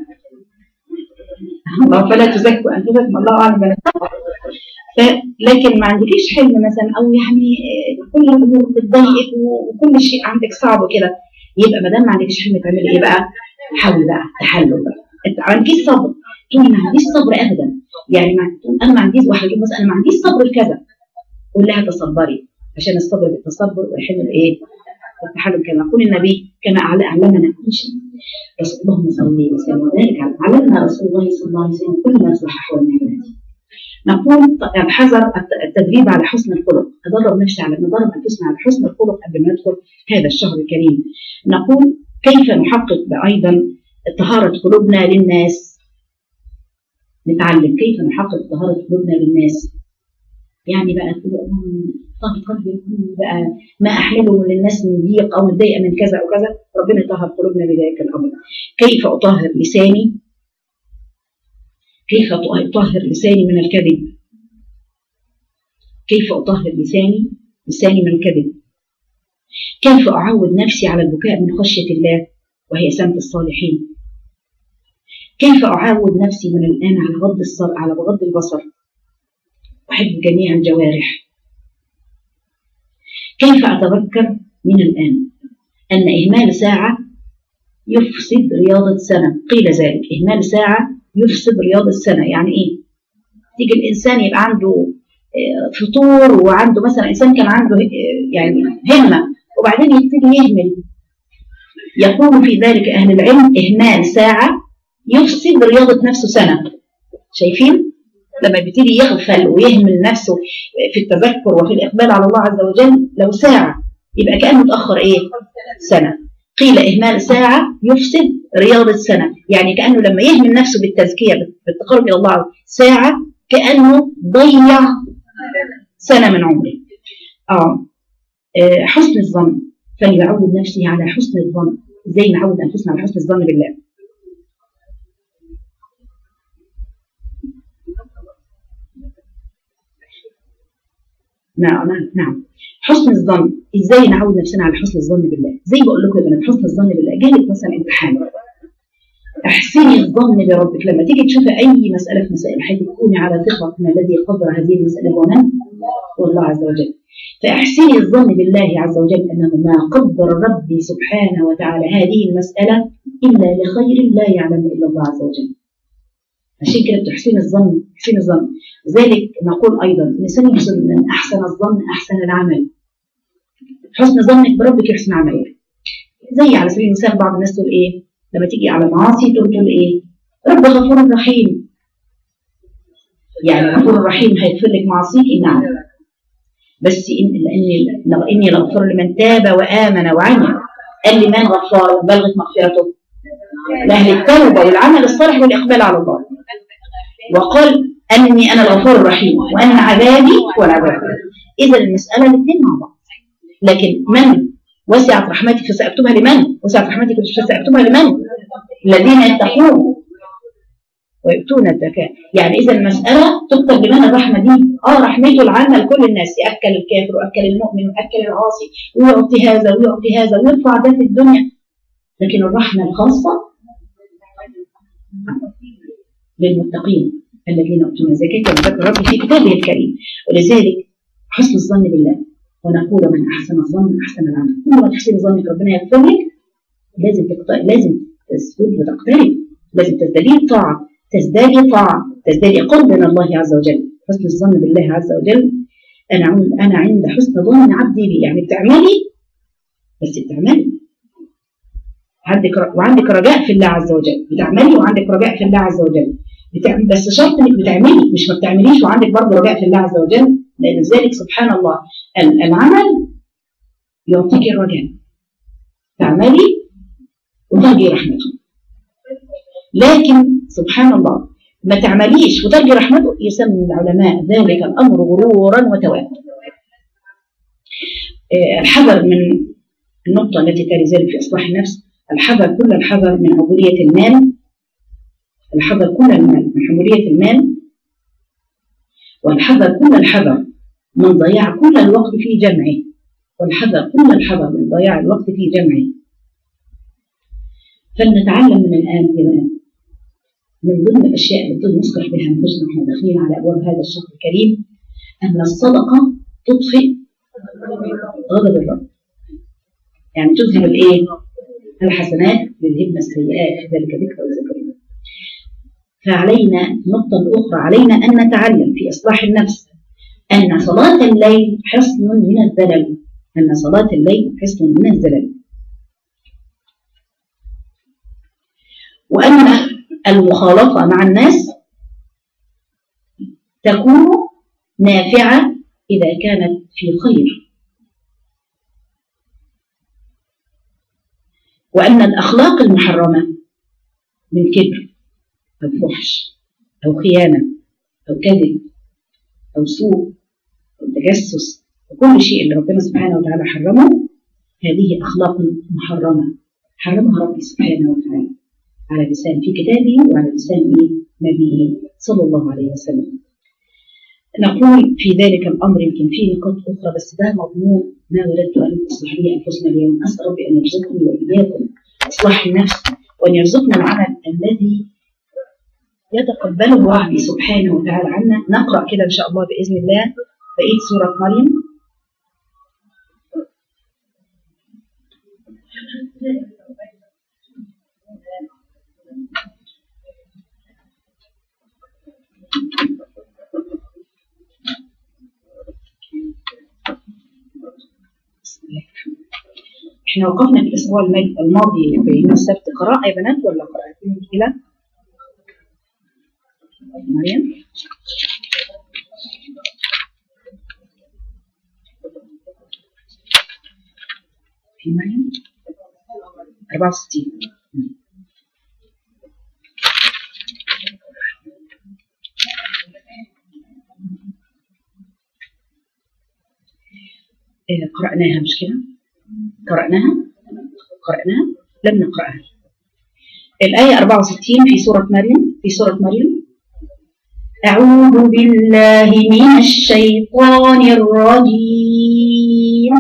الله فلا تزكوا انفسكم الله اعلم بالتقوى لكن ما عندكيش حلم مثلا او يعني كل الامور بتضايقك وكل شيء عندك صعب وكده يبقى ما دام ما عندكش حلم تعملي ايه بقى؟ حاولي بقى تحلل بقى انت ما عندكيش صبر تقولي ما عنديش صبر ابدا يعني ما انا ما عنديش واحده تقول مثلا انا ما عنديش صبر لكذا قول لها تصبري عشان الصبر بالتصبر والحلم بايه؟ التحلم كما يقول النبي كما علمنا كل شيء رسول اللهم صل وسلم وبارك علمنا رسول الله صلى الله عليه وسلم كل ما يصلح احوالنا نقول الحذر التدريب على حسن الخلق ادرب نفسي على ندرب انفسنا على حسن الخلق قبل ما ندخل هذا الشهر الكريم نقول كيف نحقق ايضا طهاره قلوبنا للناس نتعلم كيف نحقق طهاره قلوبنا للناس يعني بقى طهر قلبي يكون بقى ما احمله للناس من ضيق او متضايقه من كذا او كذا ربنا يطهر قلوبنا بذلك الامر كيف اطهر لساني كيف اطهر لساني من الكذب كيف اطهر لساني لساني من الكذب كيف اعود نفسي على البكاء من خشيه الله وهي سمت الصالحين كيف اعود نفسي من الان على غض الصر على غض البصر احب جميع الجوارح كيف أتذكر من الآن أن إهمال ساعة يفسد رياضة سنة قيل ذلك إهمال ساعة يفسد رياضة سنة يعني إيه تيجي الإنسان يبقى عنده فطور وعنده مثلا إنسان كان عنده يعني همة وبعدين يبتدي يهمل يقول في ذلك أهل العلم إهمال ساعة يفسد رياضة نفسه سنة شايفين لما بيبتدي يغفل ويهمل نفسه في التذكر وفي الإقبال على الله عز وجل لو ساعة يبقى كأنه تأخر إيه؟ سنة قيل إهمال ساعة يفسد رياضة سنة يعني كأنه لما يهمل نفسه بالتزكية بالتقرب إلى الله ساعة كأنه ضيع سنة من عمره آه. آه حسن الظن فليعود نفسه على حسن الظن ازاي نعود انفسنا على حسن الظن بالله نعم نعم حسن الظن ازاي نعود نفسنا على حسن الظن بالله زي بقول لكم يا بنات حسن الظن بالله جالك مثلا امتحان احسني الظن بربك لما تيجي تشوفي اي مساله في مسائل حياتك تكوني على ثقه ان الذي قدر هذه المساله هو من؟ هو الله عز وجل فاحسني الظن بالله عز وجل انه ما قدر ربي سبحانه وتعالى هذه المساله الا لخير لا يعلم الا الله عز وجل عشان كده بتحسين الظن تحسين الظن لذلك نقول ايضا الانسان يحسن من احسن الظن احسن العمل حسن ظنك بربك يحسن عملك زي على سبيل المثال بعض الناس تقول ايه لما تيجي على معاصي تقول تقول ايه رب غفور رحيم يعني غفور رحيم هيغفر لك معاصيك نعم بس إن لاني اني لغفر لمن تاب وامن وعمل قال لي من غفار وبلغت مغفرته لاهل التوبه والعمل الصالح والاقبال على الله وقال اني انا الغفور الرحيم وان عذابي هو العذاب اذا المساله الاثنين مع بعض لكن من وسعت رحمتي فساكتبها لمن وسعت رحمتي فساكتبها لمن الذين يتقون ويؤتون الزكاة يعني إذا المسألة تكتب لمن الرحمة دي آه رحمته العامة لكل الناس يأكل الكافر وأكل المؤمن وأكل العاصي ويعطي هذا ويعطي هذا ويرفع ده في الدنيا لكن الرحمة الخاصة للمتقين الذين يؤتون الزكاة وذكر ربي في كتابه الكريم ولذلك حسن الظن بالله ونقول من أحسن الظن أحسن العمل كل ما تحسن ظنك ربنا يغفر لك لازم تقترب لازم تسجد وتقترب لازم تزدادي طاعة تزدادي طاعة تزدادي قرب من الله عز وجل حسن الظن بالله عز وجل أنا أنا عند حسن ظن عبدي بي يعني بتعملي بس بتعملي عندك وعندك رجاء في الله عز وجل بتعملي وعندك رجاء في الله عز وجل بتعمل بس شرط انك بتعملي مش ما بتعمليش وعندك برضه رجاء في الله عز وجل لان ذلك سبحان الله العمل يعطيك الرجاء تعملي وترجي رحمته لكن سبحان الله ما تعمليش وترجي رحمته يسمي العلماء ذلك الامر غرورا وتوابا الحذر من النقطة التي تلي ذلك في إصلاح النفس الحذر كل الحذر من عبودية المال الحذر كل المال من حمولية المال والحذر كل الحذر من ضياع كل الوقت في جمعه والحذر كل الحذر من ضياع الوقت في جمعه فلنتعلم من الآن إلى الآن من ضمن الأشياء التي نصلح بها أنفسنا ونحن داخلين على أبواب هذا الشهر الكريم أن الصدقة تطفئ غضب الرب يعني تذهب الإيه؟ الحسنات يذهبن السيئات ذلك ذكر وذكر فعلينا نقطة أخرى علينا أن نتعلم في إصلاح النفس أن صلاة الليل حصن من الزلل أن صلاة الليل حصن من الزلل وأن المخالطة مع الناس تكون نافعة إذا كانت في خير وأن الأخلاق المحرمة من كبر أو فحش أو خيانة أو كذب أو سوء أو تجسس وكل شيء اللي ربنا سبحانه وتعالى حرمه هذه أخلاق محرمة حرمها ربي سبحانه وتعالى على لسان في كتابه وعلى لسان نبيه صلى الله عليه وسلم نقول في ذلك الأمر يمكن فيه نقاط أخرى بس ده مضمون ما ولدت أن أصلح به أنفسنا اليوم أسأل ربي أن يرزقني وإياكم إصلاح النفس وأن يرزقنا العمل الذي يتقبله ربي سبحانه وتعالى عنا نقرأ كده إن شاء الله بإذن الله بقية سورة مريم احنا وقفنا في الاسبوع الماضي في يوم السبت قراءة يا بنات ولا قراءة في مشكلة؟ مريم في مريم 64 قرأناها مش كده؟ قرأناها؟ قرأناها؟ لم نقرأها الآية 64 في سورة مريم في سورة مريم أعوذ بالله من الشيطان الرجيم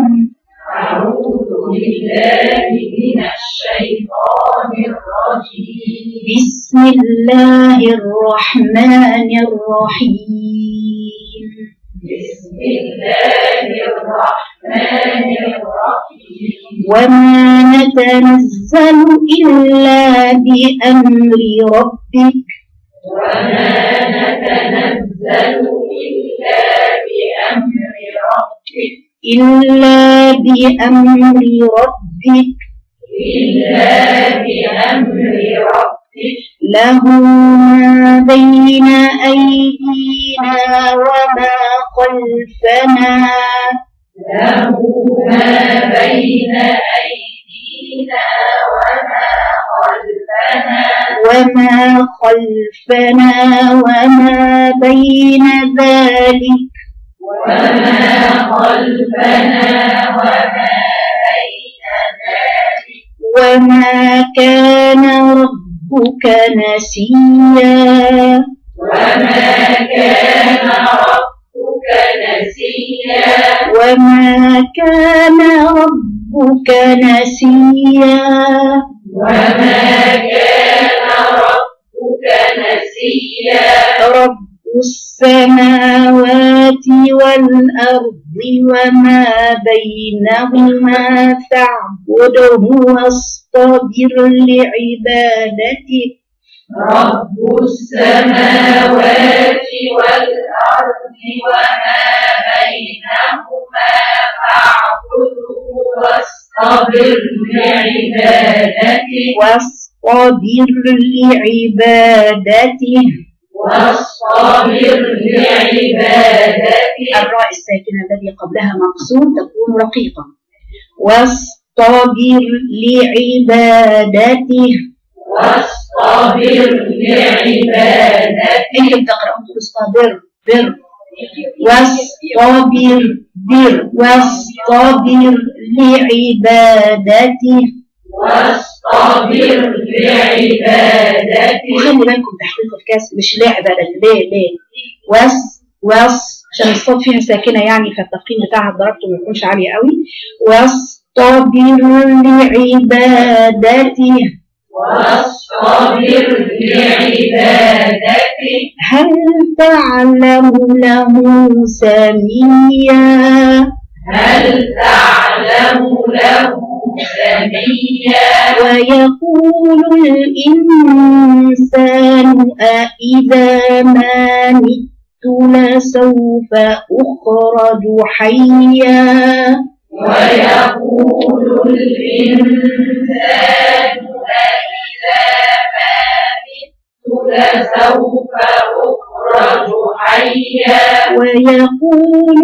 أعوذ بالله من الشيطان الرجيم بسم الله الرحمن الرحيم بسم الله الرحمن الرحيم وما نتنزل إلا بأمر ربك وما نتنزل إلا بأمر ربك إلا بأمر ربك إلا بأمر ربك له ما بين أيدينا وما خلفنا له ما بين أيدينا وما خلفنا وما خلفنا وما بين ذلك وما خلفنا وما بين ذلك وما كان ربك نسيا وما كان ربك نسيا وما كان ربك نسيا وما كان ربك نسيا رب السماوات والأرض وما بينهما فاعبده واصطبر لعبادته رب السماوات والأرض وما بينهما فاعبده واصطبر لعبادته واصطبر لعبادته واصطبر لعبادته الراء الساكنة الذي قبلها مقصود تكون رقيقة واصطبر لعبادته واصطبر لعبادته انت بتقرأ تقول اصطبر بر واصطبر بر واصطبر لعبادته واصطبر لعبادته وخلي بالكم تحقيق الكاس مش لعبادته ليه ليه واس واس عشان الصوت فيها ساكنة يعني فالتفخيم بتاعها درجته ما يكونش عالي قوي واصطبر لعبادته واصطبر لعبادته هل تعلم له سميا هل تعلم له سميا ويقول الإنسان أإذا ما مت لسوف أخرج حيا ويقول الإنسان أإذا ما مت لسوف أخرج حيا ويقول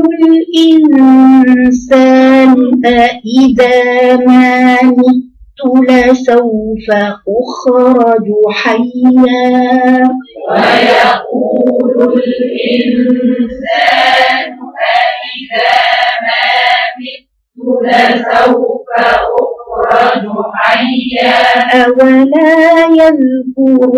الإنسان أإذا ما مت لسوف أخرج حيا ويقول الإنسان أإذا ما مت لسوف أخرج حيا أولا يذكر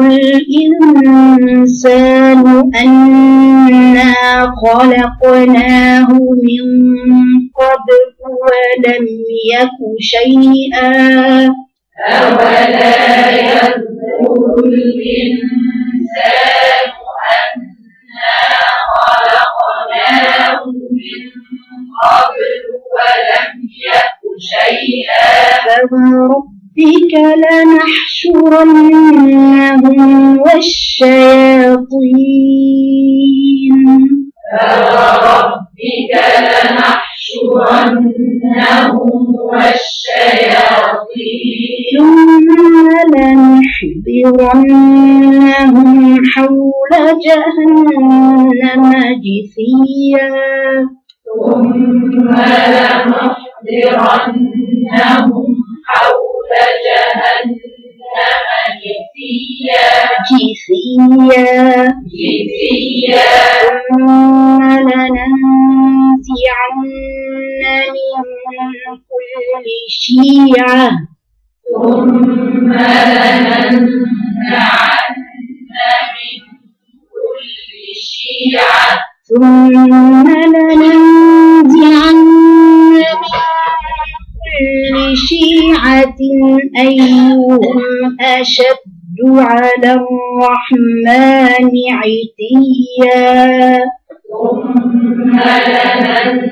الإنسان أنا خلقناه من قبل ولم يك شيئا أولا يذكر الإنسان أنا خلقناه من قبل ولم يك شيئا فوربك لنحشرنهم والشياطين فوربك لنحشرنهم والشياطين ثم لنحضرنهم حول جهنم جثيا ثم لنحضرنهم حول جهنم جثيا جثيا جثيا ثم لننزعن من كل شيعة ثم لننزعن من كل شيعة ثم لننزعن من كل شيعة أيهم أشد على على الرحمن عتيا ثم لننزعن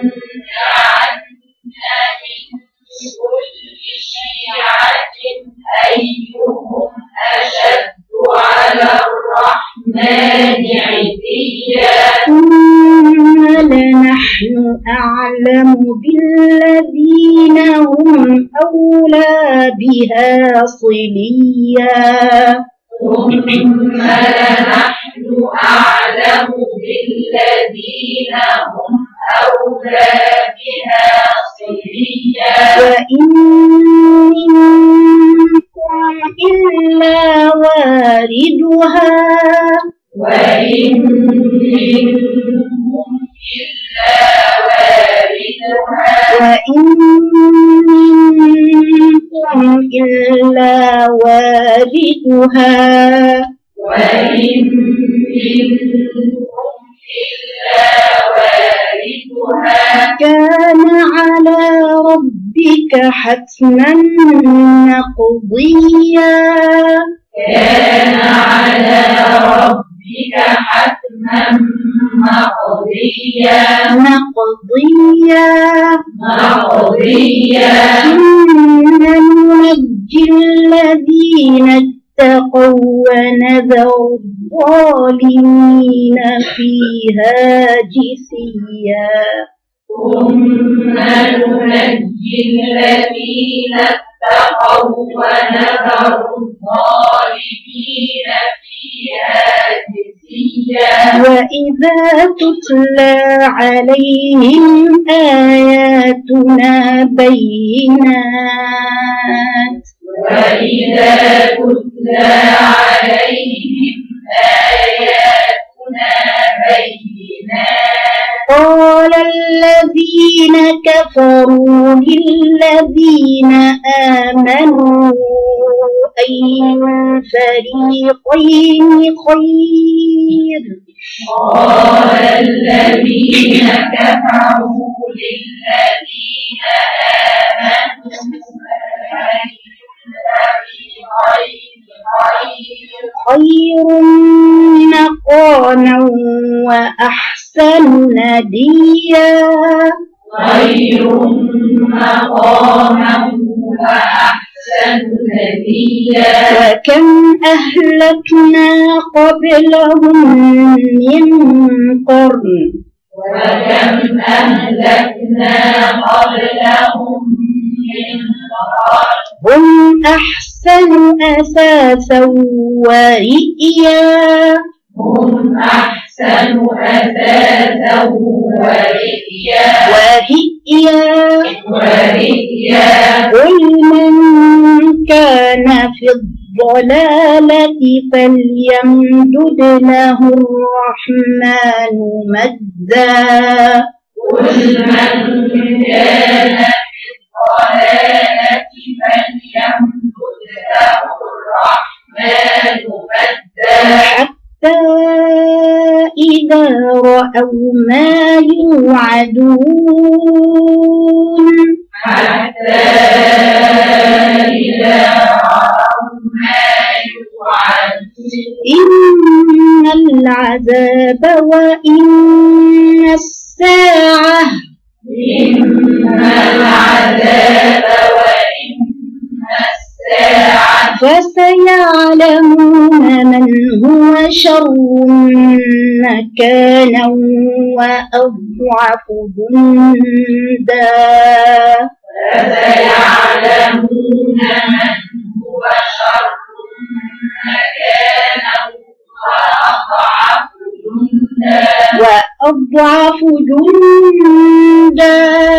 من كل شيعة أيهم أشد على الرحمن عتيا ثم لنحن أعلم بالذين هم أولى بها صليا ثم لنحن أعلم بالذين هم أولى بها صليا وإن منكم إلا واردها وإن منهم إلا واردها وإن منكم إلا واردها وإن منكم إلا واردها كان على ربك حتما مقضيا كان على ربك حتما مقضيا مقضيا مقضيا ثم ننجي الذين اتقوا ونذر الظالمين فيها جثيا ثم ننجي الذين اتقوا ونذر الظالمين فيها جثيا وإذا تتلى عليهم آياتنا بينات وإذا تتلى عليهم آياتنا بينات قال الذين كفروا للذين آمنوا أي الفريقين خير قال الذين كفروا للذين آمنوا أي الفريقين خير خير مقاما وأحسن نديا خير مقاما وأحسن نديا وكم أهلكنا قبلهم من قرن وكم أهلكنا قبلهم من قرن هم أحسن أساسا ورئيا هم أحسن أثاثا ورئيا ورئيا ورئيا قل من كان في الضلالة فليمدد له الرحمن مدا قل من كان في الضلالة فليمدد له الرحمن مدا حتى إذا رأوا ما يوعدون حتى إذا رأوا ما يوعدون إن العذاب وإن الساعة إن العذاب وإن الساعة فسيعلمون من هو شر مكانا وأضعف جندا فسيعلمون من هو شر مكانا وأضعف جندا وأضعف جندا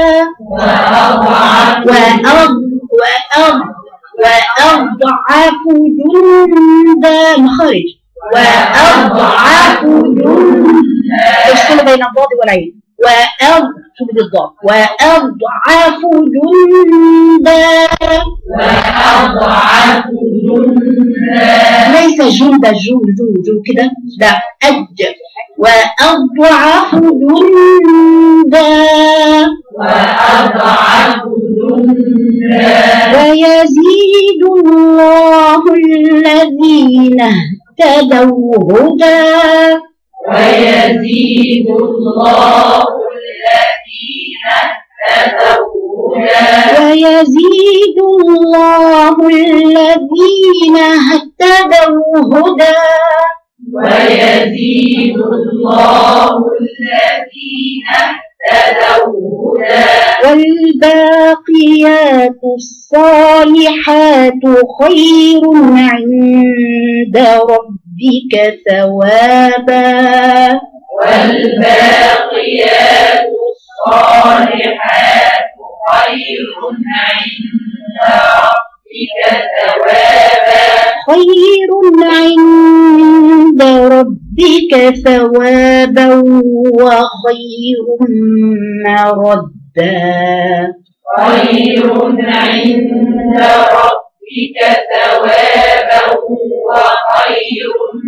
وأضعف وأض وأض وأضعف جندا مخرج وأضعف جندا افصل بين الضاد والعين وأض شوف دي الضاد وأضعف جندا وأضعف جندا ليس جند جو جو جو كده لا أج وأضعف جندا وأضعف جندا ويزيد الله الذين اهتدوا هدى ويزيد الله الذين اهتدوا هدى ويزيد الله الذين اهتدوا هدى ويزيد الله الذين اهتدوا هدى والباقيات الصالحات خير عند ربك ثوابا والباقيات الصالحات خير عند ربك ثوابا خير عند ربك ثوابا وخير مردا خير عند ربك ثوابا وخير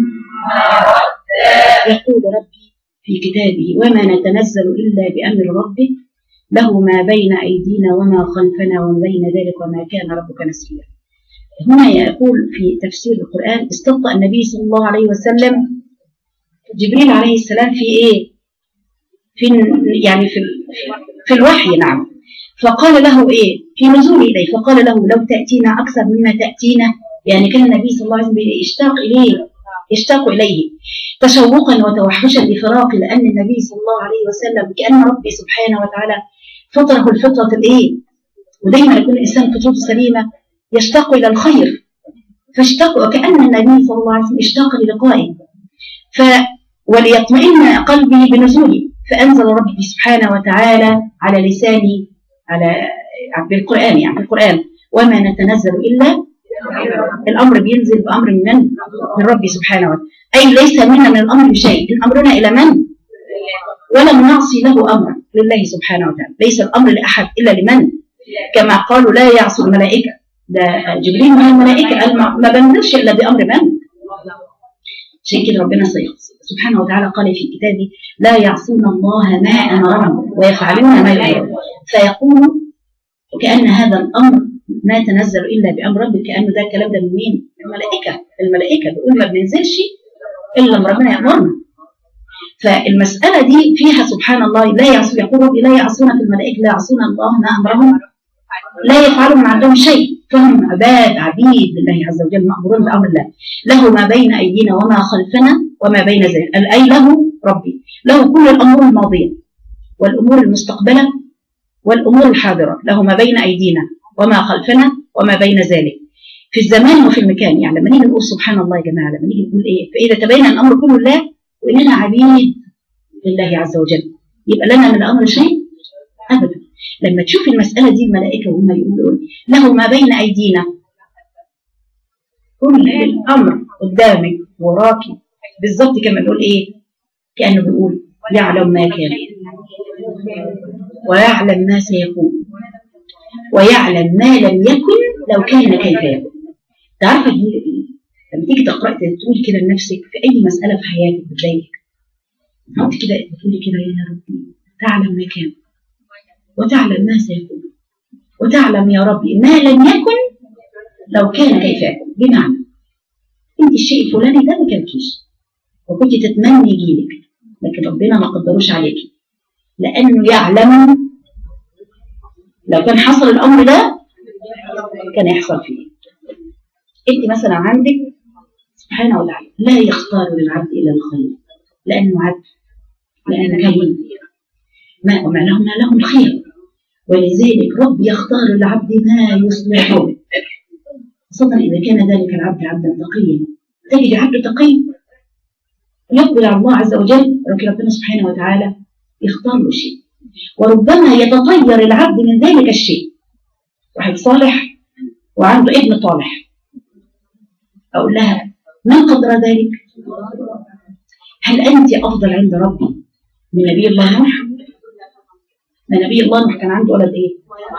مردا يقول ربي في كتابه وما نتنزل إلا بأمر ربك له ما بين أيدينا وما خلفنا وما بين ذلك وما كان ربك نسيا هنا يقول في تفسير القرآن استبطأ النبي صلى الله عليه وسلم جبريل عليه السلام في إيه؟ في يعني في في الوحي نعم فقال له إيه؟ في نزول إليه فقال له لو تأتينا أكثر مما تأتينا يعني كان النبي صلى الله عليه وسلم يشتاق إليه يشتاق إليه تشوقا وتوحشا لفراق لأن النبي صلى الله عليه وسلم كأن ربي سبحانه وتعالى فطره الفطرة الإيه؟ ودايما يكون الإنسان فطرته سليمة يشتاق إلى الخير فاشتاق وكأن النبي صلى الله عليه وسلم اشتاق للقائه ف وليطمئن قلبي بنزوله فأنزل ربي سبحانه وتعالى على لساني على بالقرآن يعني بالقرآن وما نتنزل إلا الأمر بينزل بأمر من من ربي سبحانه وتعالى أي ليس منا من الأمر بشيء إن أمرنا إلى من ولم نعصي له أمرا لله سبحانه وتعالى ليس الأمر لأحد إلا لمن كما قالوا لا يعصي الملائكة ده جبريل من الملائكة قال ما ما بنزلش إلا بأمر من عشان كده ربنا سبحانه وتعالى قال في كتابه لا يعصون الله ما أمرهم ويفعلون ما يؤمرون فيقول وكأن هذا الأمر ما تنزل إلا بأمر ربك كأنه ده الكلام ده من مين؟ الملائكة الملائكة بيقول ما بننزلش إلا لما ربنا يأمرنا فالمسألة دي فيها سبحان الله لا يعصون يقول ربي لا يعصون في الملائكة لا يعصون الله ما أمرهم لا يفعلون من عندهم شيء فهم عباد عبيد لله عز وجل مأمورون بأمر الله له ما بين أيدينا وما خلفنا وما بين ذلك أي له ربي له كل الأمور الماضية والأمور المستقبلة والأمور الحاضرة له ما بين أيدينا وما خلفنا وما بين ذلك في الزمان وفي المكان يعني لما نيجي نقول سبحان الله يا جماعة لما نيجي نقول إيه فإذا تبين الأمر كله لله وإننا عبيد لله عز وجل يبقى لنا من الأمر شيء أبدا لما تشوف المسألة دي الملائكة وهم يقولون له ما بين أيدينا كل الأمر قدامك وراك بالظبط كما نقول إيه كأنه بيقول يعلم ما كان ويعلم ما سيكون ويعلم ما لم يكن لو كان كيف يكون تعرف دي لما تيجي تقرأ تقول كده لنفسك في أي مسألة في حياتك بتضايقك أنت كده بتقولي كده يا ربي تعلم ما كان وتعلم ما سيكون وتعلم يا ربي ما لم يكن لو كان كيف يكون بمعنى انت الشيء الفلاني ده ما كانكيش وكنت تتمني يجيلك لكن ربنا ما قدروش عليكي لانه يعلم لو كان حصل الامر ده كان يحصل فيه انت مثلا عندك سبحانه وتعالى لا يختار للعبد الا الخير لانه عبد لانه كريم ما وما له ما له الخير ولذلك رب يختار للعبد ما يصلحه خاصة إذا كان ذلك العبد عبدا تقيا تجد عبد تقي يقبل على الله عز وجل لكن ربنا سبحانه وتعالى يختار له شيء وربما يتطير العبد من ذلك الشيء واحد صالح وعنده ابن طالح أقول لها من قدر ذلك هل أنت أفضل عند ربي من نبي الله نوح ما نبي الله نوح كان عنده ولد ايه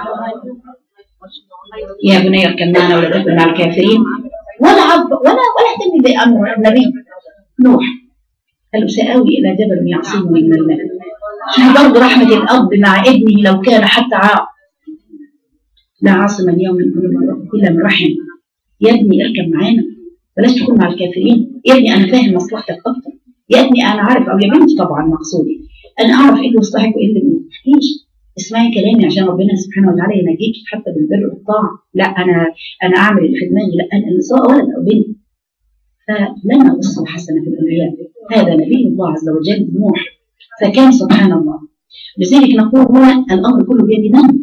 يا بني اركب معنا ولا تكن مع الكافرين ولا عب ولا ولا اهتم بامر النبي نوح قال له سآوي الى جبل يعصمني من الماء شوف برضه رحمة الأب مع ابنه لو كان حتى عاق لا عاصم اليوم من كل مرة إلا من رحم يا ابني اركب معانا بلاش تكون مع الكافرين يا ابني انا فاهم مصلحتك اكتر يا ابني انا عارف او يا بنتي طبعا مقصودي انا اعرف ايه اللي يصلحك وايه اللي ما يصلحكيش اسمعي كلامي عشان ربنا سبحانه وتعالى ينجيك حتى بالبر والطاعه لا انا انا اعمل اللي في دماغي لا انا سواء ولد او بنت فلما وصل حسنه في الانبياء هذا نبي الله عز وجل نوح فكان سبحان الله لذلك نقول هنا الامر كله بيد من؟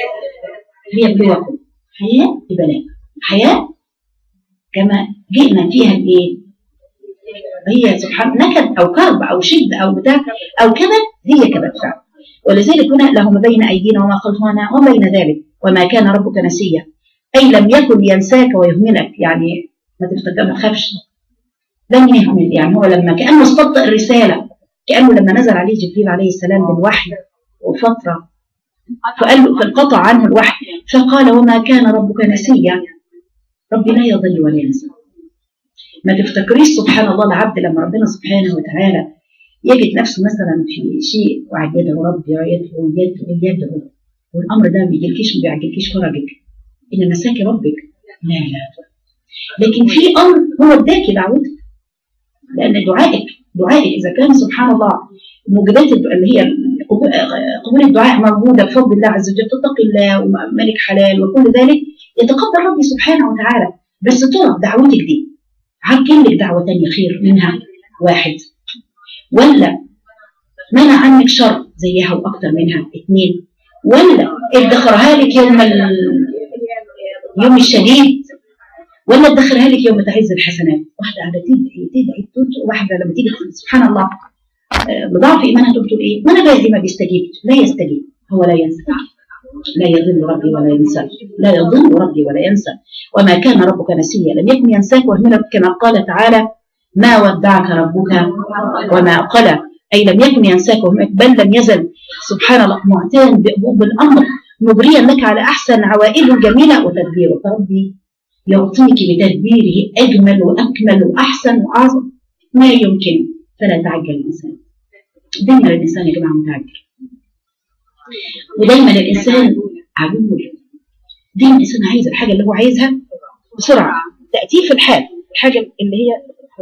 ليبلوكم حياه ببلاء حياه كما جئنا فيها بايه؟ هي سبحان نكد او كرب او شده او بتاع او كبد هي كبد فعلا ولذلك هنا له ما بين ايدينا وما خلفنا وما بين ذلك وما كان ربك نسيا اي لم يكن ينساك ويهملك يعني ما تفتكر ما تخافش لم يهمل يعني هو لما كانه استبطأ الرساله كانه لما نزل عليه جبريل عليه السلام بالوحي وفتره فقال له فانقطع عنه الوحي فقال وما كان ربك نسيا ربي لا يضل ولا ينسى ما تفتكريش سبحان الله العبد لما ربنا سبحانه وتعالى يجد نفسه مثلا في شيء وقاعد يدعو ربي يدعو يدعو يدعو والامر ده ما بيجيلكيش ما بيعجلكيش فرجك ان مساكي ربك لا لا لكن في امر هو اداكي دعوتك لان دعائك دعائك اذا كان سبحان الله موجبات اللي هي قبول الدعاء موجوده بفضل الله عز وجل تتقي الله وملك حلال وكل ذلك يتقبل ربي سبحانه وتعالى بس ترى دعوتك دي عجل لك دعوه ثانيه خير منها واحد ولا منع عنك شر زيها واكثر منها اثنين ولا ادخرها لك يوم ال... يوم الشديد ولا ادخرها لك يوم تعز الحسنات واحده قاعده تدعي تدعي تدعي واحده لما تيجي سبحان الله بضعف ايمانها تقول ايه؟ ما انا لازم ما بيستجيب لا يستجيب هو لا ينسى لا يضل ربي ولا ينسى لا يضل ربي ولا ينسى وما كان ربك نسيا لم يكن ينساك ويهملك كما قال تعالى ما ودعك ربك وما قلى أي لم يكن ينساك بل لم يزل سبحان الله معتان بالأمر مبريا لك على أحسن عوائده الجميلة وتدبيره فربي يعطيك بتدبيره أجمل وأكمل وأحسن وأعظم ما يمكن فلا تعجل الإنسان دايما الإنسان يا جماعة متعجل ودايما الإنسان عجول دايما الإنسان عايز الحاجة اللي هو عايزها بسرعة تأتيه في الحال الحاجة اللي هي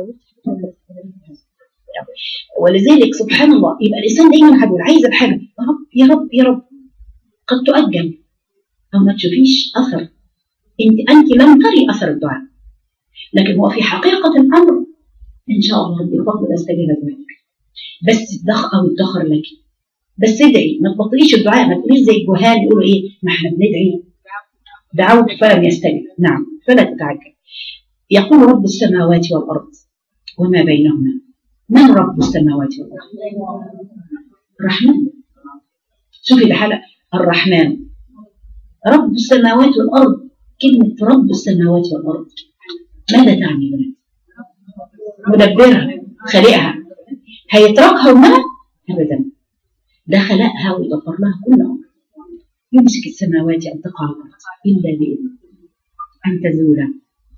ولذلك سبحان الله يبقى الانسان دايما عجول عايز الحاجه يا رب يا رب يا رب قد تؤجل او ما تشوفيش اثر انت انت لم تري اثر الدعاء لكن هو في حقيقه الامر ان شاء الله ربي بفضل استجاب دعائك بس الدخ او الدخر لك بس ادعي ما تبطليش الدعاء ما تقوليش زي الجهال يقولوا ايه ما احنا بندعي دعوت فلم يستجب نعم فلا تتعجل يقول رب السماوات والارض وما بينهما من رب السماوات والارض الرحمن شوفي الحلقه الرحمن رب السماوات والارض كلمه رب السماوات والارض ماذا تعني بنات مدبرها خالقها هيتركها وما ابدا ده خلقها ودبر لها كل امر يمسك السماوات ان تقع الارض الا باذنه ان تزولا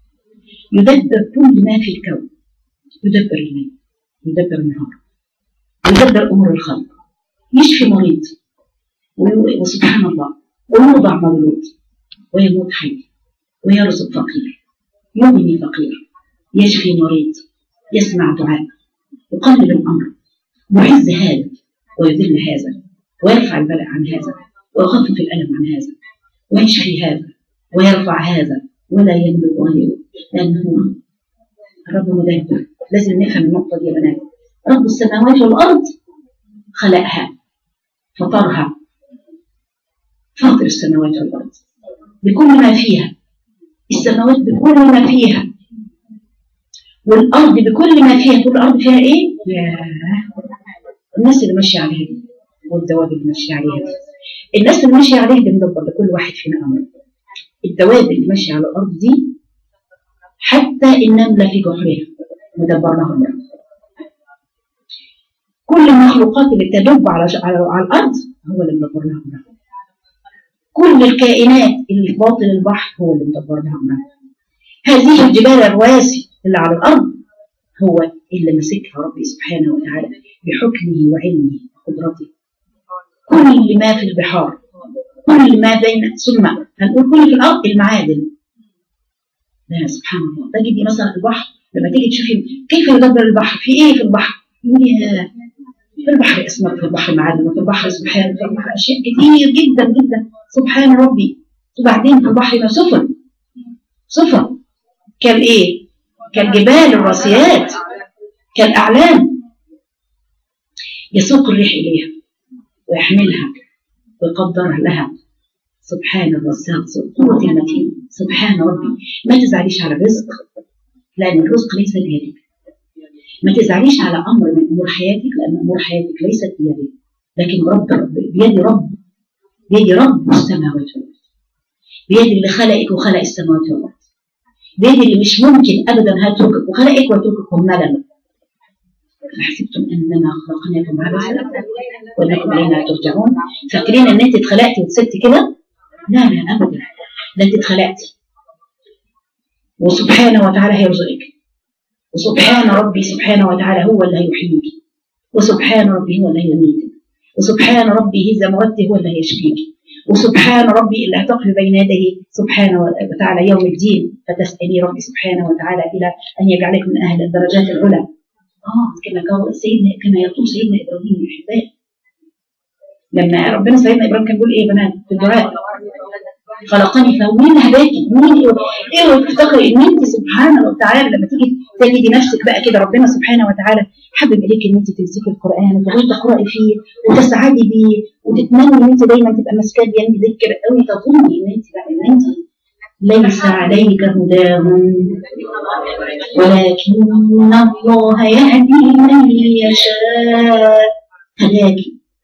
يدبر كل ما في الكون يدبر الليل يدبر النهار يدبر امور الخلق يشفي مريض وسبحان الله ويوضع مولود ويموت حي ويرزق فقير يغني فقير يشفي مريض يسمع دعاء يقلب الامر يعز هذا ويذل هذا ويرفع البلاء عن هذا ويخفف الالم عن هذا ويشفي هذا ويرفع هذا ولا يملك غيره لانه هو الرب مدبر لازم نفهم النقطه دي يا بنات رب السماوات والارض خلقها فطرها فاطر السماوات والارض بكل ما فيها السماوات بكل ما فيها والارض بكل ما فيها كل الارض فيها ايه؟ ياه الناس اللي ماشيه عليها دي والدواب اللي ماشيه عليها دي الناس اللي ماشيه عليها دي مدبر لكل واحد فينا امر الدواب اللي ماشيه على الارض دي حتى النمله في جحرها مدبر لها الله كل المخلوقات اللي تدب على على, على الارض هو اللي مدبر لها الله كل الكائنات اللي في باطن البحر هو اللي مدبر لها الله هذه الجبال الرواسي اللي على الارض هو اللي مسكها ربي سبحانه وتعالى بحكمه وعلمه وقدرته كل ما في البحار كل ما بين ثم هنقول كل في الارض المعادن لا سبحان الله تجدي مثلا البحر لما تيجي تشوفي كيف يدبر البحر في ايه في البحر يقولي يا في البحر اسمك في البحر معلم في البحر سبحان في البحر اشياء كتير جدا جدا سبحان ربي وبعدين في البحر ما سفن سفن كالايه كالجبال الراسيات كالاعلام يسوق الريح اليها ويحملها ويقدر لها سبحان الرزاق قوة المتين سبحان ربي ما تزعليش على الرزق لأن الرزق ليس بيدك ما تزعليش على أمر من أمور حياتك لأن أمور حياتك ليست بيدك لكن رب رب بيد رب بيد رب السماوات والأرض بيد اللي خلقك وخلق السماوات والأرض بيد اللي مش ممكن أبدا هتركك وخلقك وترككم ملل فحسبتم انما خلقناكم عبثا وانكم الينا ترجعون فاكرين ان انت اتخلقتي واتسبتي كده لا لا ابدا ده انت اتخلقتي وسبحانه وتعالى هيرزقك وسبحان ربي سبحانه وتعالى هو اللي هيحييك وسبحان ربي هو اللي هيميتك وسبحان ربي إذا مرضت هو اللي هيشفيك وسبحان ربي اللي هتقف بين يديه سبحانه وتعالى يوم الدين فتسألي ربي سبحانه وتعالى إلى أن يجعلك من أهل الدرجات العلى آه كما قال سيدنا كما يقول سيدنا إبراهيم الحباب لما ربنا سيدنا إبراهيم كان بيقول إيه يا بنات في الدعاء خلقني فهو مين اللي هداكي؟ مين اللي ايه وتفتكري ان انت سبحانه وتعالى لما تيجي تجدي نفسك بقى كده ربنا سبحانه وتعالى حابب اليك ان انت تمسكي القران وتقعدي تقراي فيه وتسعدي بيه وتتمني ان انت دايما تبقى ماسكاه بيد ذكر قوي تظني ان انت لا ان انت ليس عليك هداهم ولكن الله يهدي من يشاء هداك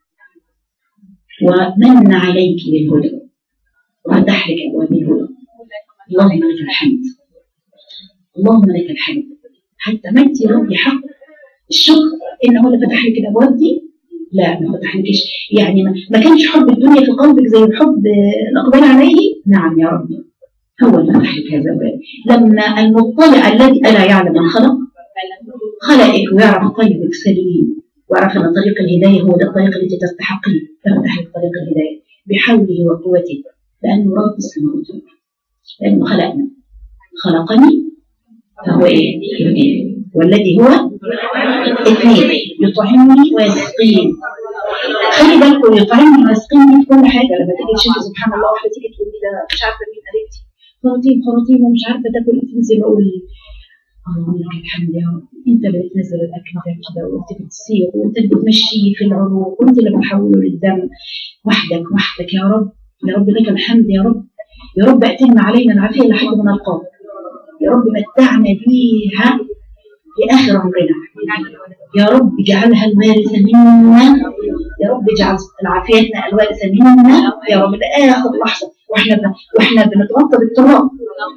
ومن عليك بالهدى وفتح لك ابواب الهدى اللهم لك الحمد اللهم لك الحمد حتى ما انت ربي حق الشكر ان هو اللي فتح لك الابواب دي لا ما فتحلكش يعني ما, ما كانش حب الدنيا في قلبك زي الحب الاقبال عليه نعم يا ربي هو اللي فتح لك هذا الباب لما المطلع الذي الا يعلم من خلق خلقك ويعرف قلبك سليم ويعرف ان طريق الهدايه هو ده الطريق التي تستحقيه ففتح لك طريق الهدايه بحوله وقوته لأنه رب السماوات والأرض لأنه خلقنا خلقني فهو إيه؟ يهديني والذي هو اثنين يطعمني ويسقيني خلي بالكم يطعمني ويسقيني في كل حاجة لما تيجي تشوفي سبحان الله واحدة تيجي تقول لي ده مش عارفة مين قالت خراطيم خراطيم ومش عارفة تاكل ايه تنزل أقول اللهم لك الحمد يا رب انت اللي بتنزل الاكل ده كده وانت بتسيق وانت اللي بتمشيه في العروق وانت اللي بتحوله للدم وحدك وحدك يا رب يا رب لك الحمد يا رب يا رب اتم علينا العافيه لحد ما نلقاك يا رب متعنا بيها لاخر عمرنا يا رب اجعلها الوارث منا يا رب اجعل العافيتنا الوارث منا يا رب لاخر لحظه واحنا ب... واحنا بنتغطى بالتراب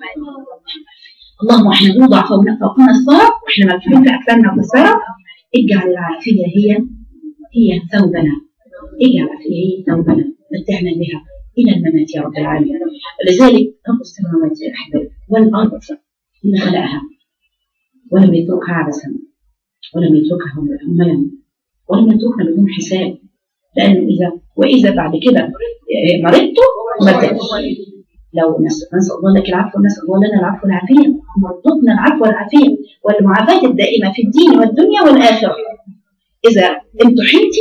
اللهم احنا نوضع فوقنا الثرى واحنا ملفوفين في اكفاننا وفي اجعل العافيه هي هي ثوبنا اجعل العافيه هي ثوبنا متعنا بها الى الممات يا رب العالمين ولذلك رب السماوات يا احبابي والارض اللي خلقها ولم يتركها عبثا ولم يتركها هملا ولم يتركنا بدون حساب لانه اذا واذا بعد كده مرضت مرضت لو نسال الله لك العفو ونسال الله لنا العفو والعافيه مرضتنا العفو والعافيه والمعافاه الدائمه في الدين والدنيا والاخره اذا امتحنتي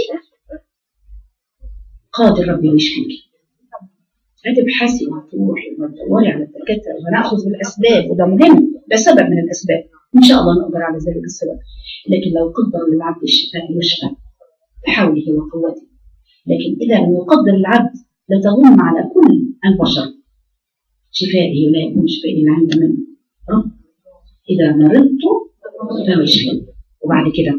قادر ربي يشفيك هتبحثي وتروحي وتدوري على الدكاتره وناخذ بالاسباب وده مهم ده سبب من الاسباب ان شاء الله نقدر على ذلك السبب لكن لو قدر للعبد الشفاء يشفى بحوله وقوته لكن اذا لم يقدر العبد لتغم على كل البشر شفائه لا يكون شفاء الا عند من رب اذا مرضت فهو يشفي وبعد كده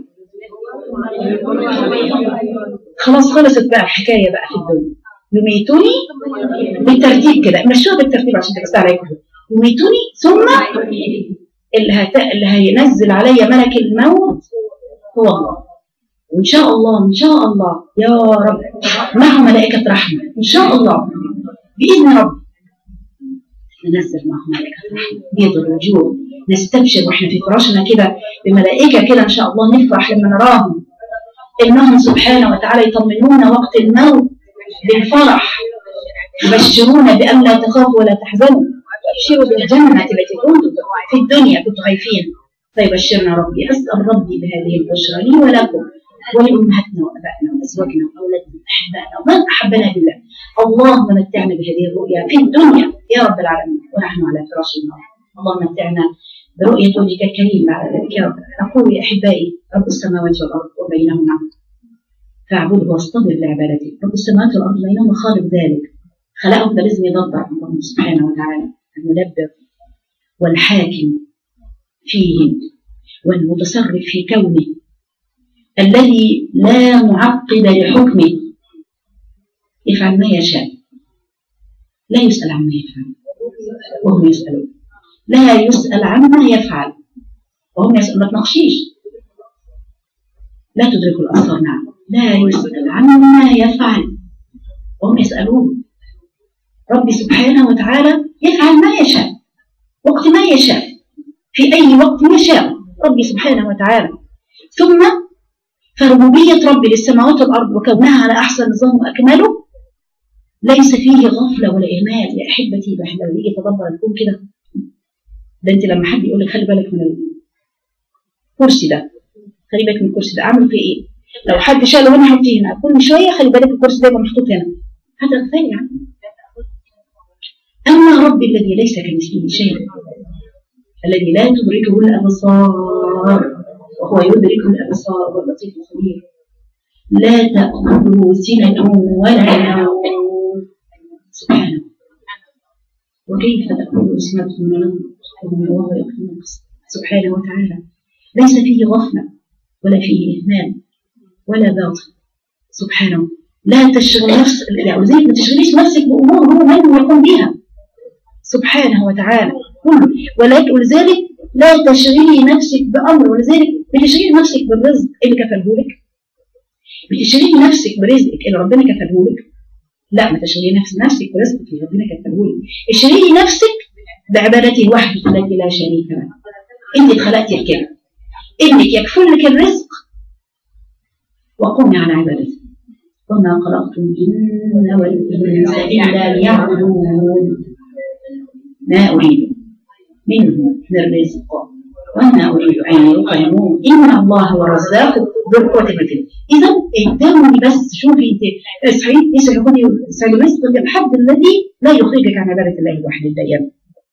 خلاص خلصت بقى الحكايه بقى في الدنيا يميتوني بالترتيب كده مشوها بالترتيب عشان تبقى عليكم يميتوني ثم اللي, هت... اللي هينزل علي ملك الموت هو الله وان شاء الله ان شاء الله يا رب معه ملائكه رحمه ان شاء الله باذن رب ننزل معه ملائكه رحمه بيض الوجوه نستبشر واحنا في فراشنا كده بملائكه كده ان شاء الله نفرح لما نراهم انهم سبحانه وتعالى يطمنون وقت الموت بالفرح يبشرون بأن لا تخافوا ولا تحزنوا وابشروا بالجنة التي كنتم في الدنيا كنتوا خايفين فيبشرنا ربي أسأل ربي بهذه البشرى لي ولكم ولأمهاتنا وأبائنا وأزواجنا وأولادنا وأحبائنا ومن أحبنا بالله اللهم متعنا بهذه الرؤيا في الدنيا يا رب العالمين ونحن على فراش النار اللهم متعنا برؤية وجهك الكريم بعد ذلك يا رب أقول يا أحبائي رب السماوات والأرض وبينهما فاعبده واصطبر لعبادته رب السماوات والأرض بينهما خالق ذلك خلقهم فلازم يدبر الله سبحانه وتعالى المدبر والحاكم فيهم والمتصرف في كونه الذي لا معقب لحكمه يفعل ما يشاء لا يسأل عما يفعل وهم يسألون لا يسأل عما يفعل وهم يسألون ما تناقشيش لا تدرك الأبصار نعم لا يسأل عما يفعل وهم يسألون ربي سبحانه وتعالى يفعل ما يشاء وقت ما يشاء في أي وقت يشاء ربي سبحانه وتعالى ثم فربوبية ربي للسماوات والأرض وكونها على أحسن نظام وأكمله ليس فيه غفلة ولا إهمال يا أحبتي بحنا لما يجي تدبر الكون كده ده أنت لما حد يقول لك خلي بالك من الكرسي ده خلي بالك من الكرسي ده أعمل فيه إيه؟ لو حد شاله هنا حطيه هنا كل شوية خلي بالك الكرسي ده يبقى محطوط هنا هتغفلي عنه أما ربي الذي ليس كمثله شيء الذي لا تدركه الأبصار وهو يدرك الأبصار واللطيف الخبير لا تأخذه سنة ولا نوم سبحانه وكيف تأخذه سنة ولا نوم وهو يقوم سبحانه وتعالى ليس فيه غفلة ولا فيه إهمال ولا باطل سبحانه لا تشغل نفس يعني زي ما تشغليش نفسك بأمور هو من يقوم بها سبحانه وتعالى كله ولكن ولذلك لا تشغلي نفسك بأمر ولذلك بتشغلي نفسك بالرزق اللي كفلهولك بتشغلي نفسك برزقك اللي ربنا كفلهولك لا ما تشغلي نفس نفسك برزقك اللي ربنا كفلهولك اشغلي نفسك بعبادته وحده التي لا شريك له انت اتخلقتي لكده انك يكفلك الرزق وقومي على عبادته وما خلقت الجن والانس الا ليعبدون ما اريد منهم من رزق وما اريد ان يطعمون ان الله هو الرزاق ذو القوه المتين اذا اهتمي بس شوفي انت اصحي اسعي خدي اسعي رزقك الحد الذي لا يخرجك عن عباده الله وحده الديان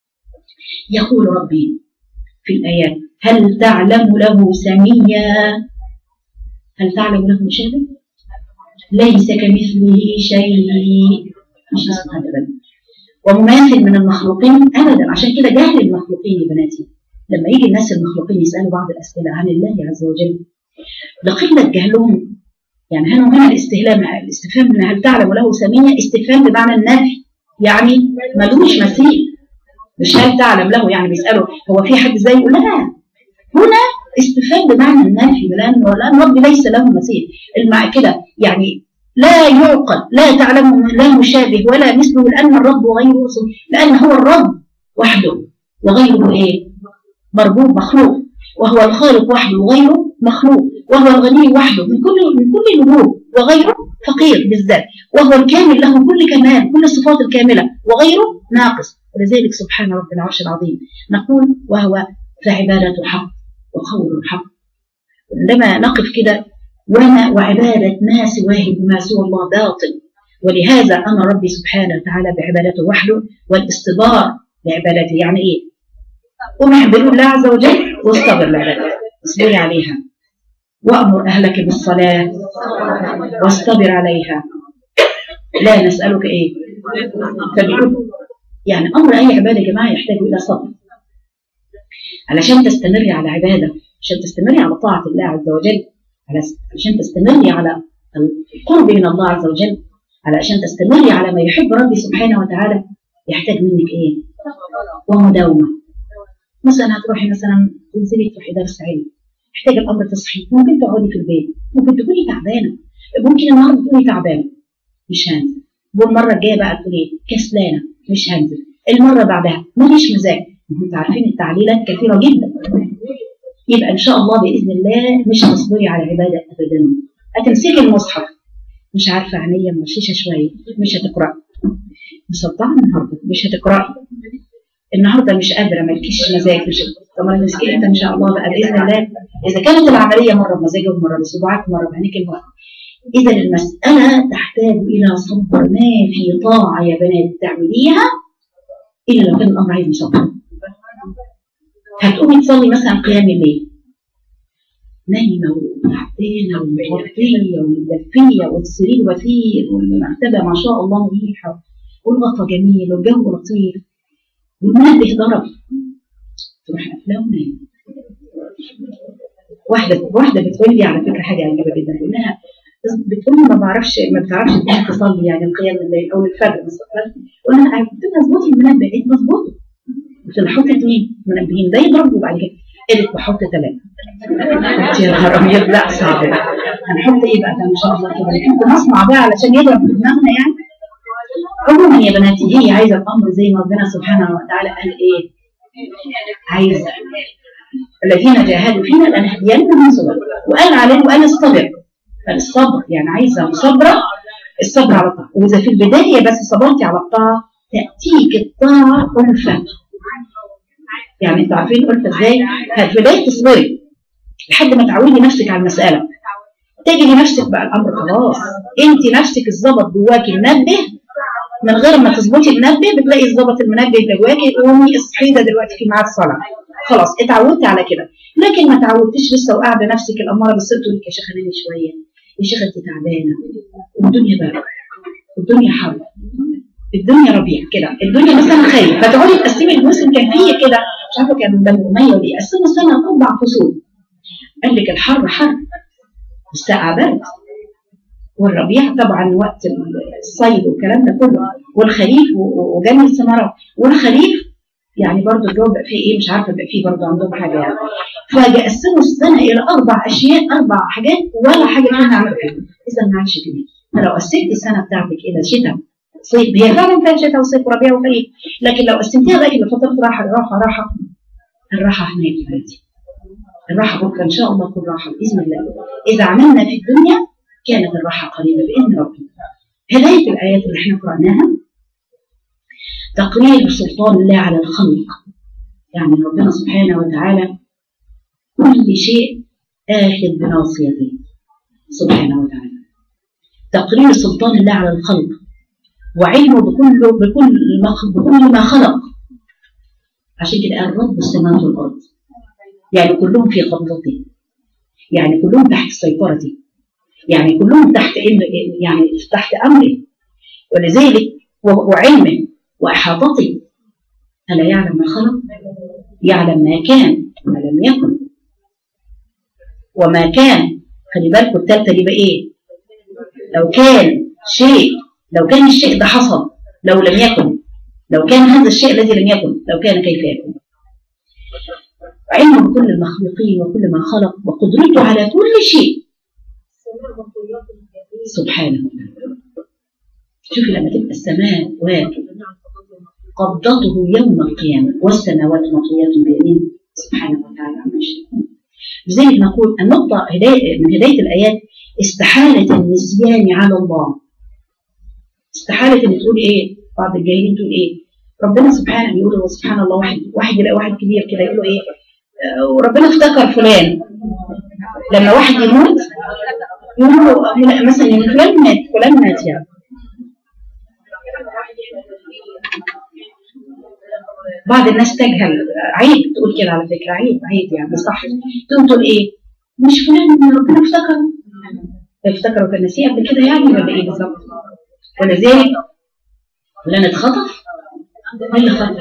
يقول ربي في الايات هل تعلم له سميا هل تعلم له شيئا ليس كمثله شيء مش اسمه ابدا ومماثل من المخلوقين ابدا عشان كده جهل المخلوقين يا بناتي لما يجي الناس المخلوقين يسالوا بعض الاسئله عن الله عز وجل لقله جهلهم يعني هنا وهنا الاستهلام الاستفهام من هل تعلم له سميا استفهام بمعنى النفي يعني ملوش مثيل مش هل تعلم له يعني بيساله هو في حد زي يقول لا هنا استفهام بمعنى النفي لان لان ربي ليس له مثيل المع كده يعني لا يعقل لا تعلم لا مشابه ولا مثله لان الرب غيره لان هو الرب وحده وغيره ايه مربوب مخلوق وهو الخالق وحده وغيره مخلوق وهو الغني وحده من كل من كل الوجوه وغيره فقير بالذات وهو الكامل له كل كمال كل الصفات الكامله وغيره ناقص ولذلك سبحان رب العرش العظيم نقول وهو فعبادة حق وقول حق عندما نقف كده وما وعبادة ما سواه بما سوى الله باطل ولهذا أمر ربي سبحانه وتعالى بعبادته وحده والاستبار لعبادته يعني إيه؟ قم اعبدوا الله عز وجل واصطبر لعبادته اصبري عليها وأمر أهلك بالصلاة واصطبر عليها لا نسألك إيه؟ فبيقول يعني أمر أي عبادة يا جماعة يحتاج إلى صبر علشان تستمري على عبادة عشان تستمري على طاعة الله عز وجل علشان تستمري على القرب من الله عز وجل علشان تستمري على ما يحب ربي سبحانه وتعالى يحتاج منك ايه ومداومة مثلا هتروحي مثلا تنزلي تروحي درس علم يحتاج الامر تصحي ممكن تقعدي في البيت ممكن تكوني تعبانه ممكن النهارده تكوني تعبانه مش هنزل والمره الجايه بقى تقولي كسلانه مش هنزل المره بعدها ماليش مزاج انتوا عارفين التعليلات كثيره جدا يبقى ان شاء الله باذن الله مش هتصبري على عباده ابدا هتمسكي المصحف مش عارفه عينيا مغششه شويه مش هتقراي مصدعه النهارده مش هتقراي النهارده مش قادره مالكيش مزاج مش طب ما المسكين انت ان شاء الله بقى باذن الله اذا كانت العمليه مره بمزاجك ومره بصباعك ومره بعينيك الوقت اذا المساله تحتاج الى صبر ما في طاعه يا بنات تعمليها الا لو كان الامر عايز صبر هتقومي تصلي مثلا قيام الليل نايمه وتعبانه ومتغطيه ومدفيه والسرير وثير والمرتبه ما شاء الله مريحه والغطا جميل والجو لطيف والمنبه ضرب تروح قافلاه ونايمه واحده واحده بتقول لي على فكره حاجه عجيبه جدا بقول لها بتقول لي ما بعرفش ما بتعرفش تقوم تصلي يعني القيام الليل او الفجر مثلا قلت لها قلت لها اظبطي المنبه قالت مظبوط قلت لها حطي اثنين منبهين ده يضرب وبعد كده قالت بحط ثلاثه قلت يا نهار ابيض لا صعب هنحط ايه بقى ده ان شاء الله كده نحط مصنع بقى علشان يضرب في دماغنا يعني عموما يا بناتي هي عايزه الامر زي ما ربنا سبحانه وتعالى قال ايه عايزه الذين جاهدوا فينا لنهدينهم سبل وقال عليه وقال الصبر الصبر يعني عايزه مصبره الصبر على الطاعه واذا في البدايه بس صبرتي على الطاعه تاتيك الطاعه ألفة يعني انتوا عارفين ألفة ازاي؟ في البدايه تصبري لحد ما تعودي نفسك على المساله تجدي نفسك بقى الامر خلاص انت نفسك الظبط جواكي منبه من غير ما تظبطي المنبه بتلاقي ظبط المنبه جواكي قومي اصحي ده دلوقتي في ميعاد صلاه خلاص اتعودتي على كده لكن ما تعودتيش لسه وقاعده نفسك الاماره بس تقول لك يا شيخه نامي شويه يا شيخه انت تعبانه والدنيا برد والدنيا حر الدنيا ربيع كده الدنيا مثلا خير فتقعدي تقسمي الموسم كان فيه كده مش عارفه كان بني اميه ولا ايه قسموا السنه اربع فصول قال لك الحر حر والساعه برد والربيع طبعا وقت الصيد والكلام ده كله والخريف وجني الثمرات والخريف يعني برضه الجو بقى فيه ايه مش عارفه بقى فيه برضه عندهم حاجه يعني فقسموا السنه الى اربع اشياء اربع حاجات ولا حاجه فيها نعمل فيها اذا ما عادش فيه فلو قسمت السنه بتاعتك الى شتاء صيف هي فعلا فيها شتاء وصيف وربيع وخريف لكن لو قسمتيها بقى الى فتره راحه راحه راحه الراحه هناك يا بنتي الراحه بكره ان شاء الله تكون راحه باذن الله اذا عملنا في الدنيا كانت الراحه قريبه باذن ربنا هدايه الايات اللي احنا قراناها تقرير سلطان الله على الخلق يعني ربنا سبحانه وتعالى كل شيء آخذ بناصيته سبحانه وتعالى تقرير سلطان الله على الخلق وعلمه بكل بكل ما بكل ما خلق عشان كده قال رب السماوات والارض يعني كلهم في قبضته يعني كلهم تحت سيطرته يعني كلهم تحت يعني تحت امره ولذلك وعلمه وإحاطته ألا يعلم ما خلق يعلم ما كان وما لم يكن وما كان خلي بالكم الثالثة دي بقى إيه لو كان شيء لو كان الشيء ده حصل لو لم يكن لو كان هذا الشيء الذي لم يكن لو كان كيف يكون علمه بكل المخلوقين وكل ما خلق وقدرته على كل شيء سبحانه وتعالى شوفي لما تبقى السماء واكب قبضته يوم القيامة والسماوات مطويات بيمين سبحانه وتعالى عما يشركون لذلك نقول النقطة هداية من هداية الآيات استحالة النسيان على الله استحالة ان تقول ايه بعض الجاهلين تقول ايه ربنا سبحانه بيقول سبحان الله واحد واحد يلاقي واحد كبير كده يقول له ايه آه وربنا افتكر فلان لما واحد يموت يقول له مثلا يعني فلان مات فلان مات يعني بعض الناس تجهل عيب تقول كده على فكره عيب عيب يعني صح تقوم تقول ايه مش فلان ربنا افتكر افتكروا كان نسيه قبل كده يعني ولا ايه بالظبط ولذلك فلان اتخطف ايه اللي خطف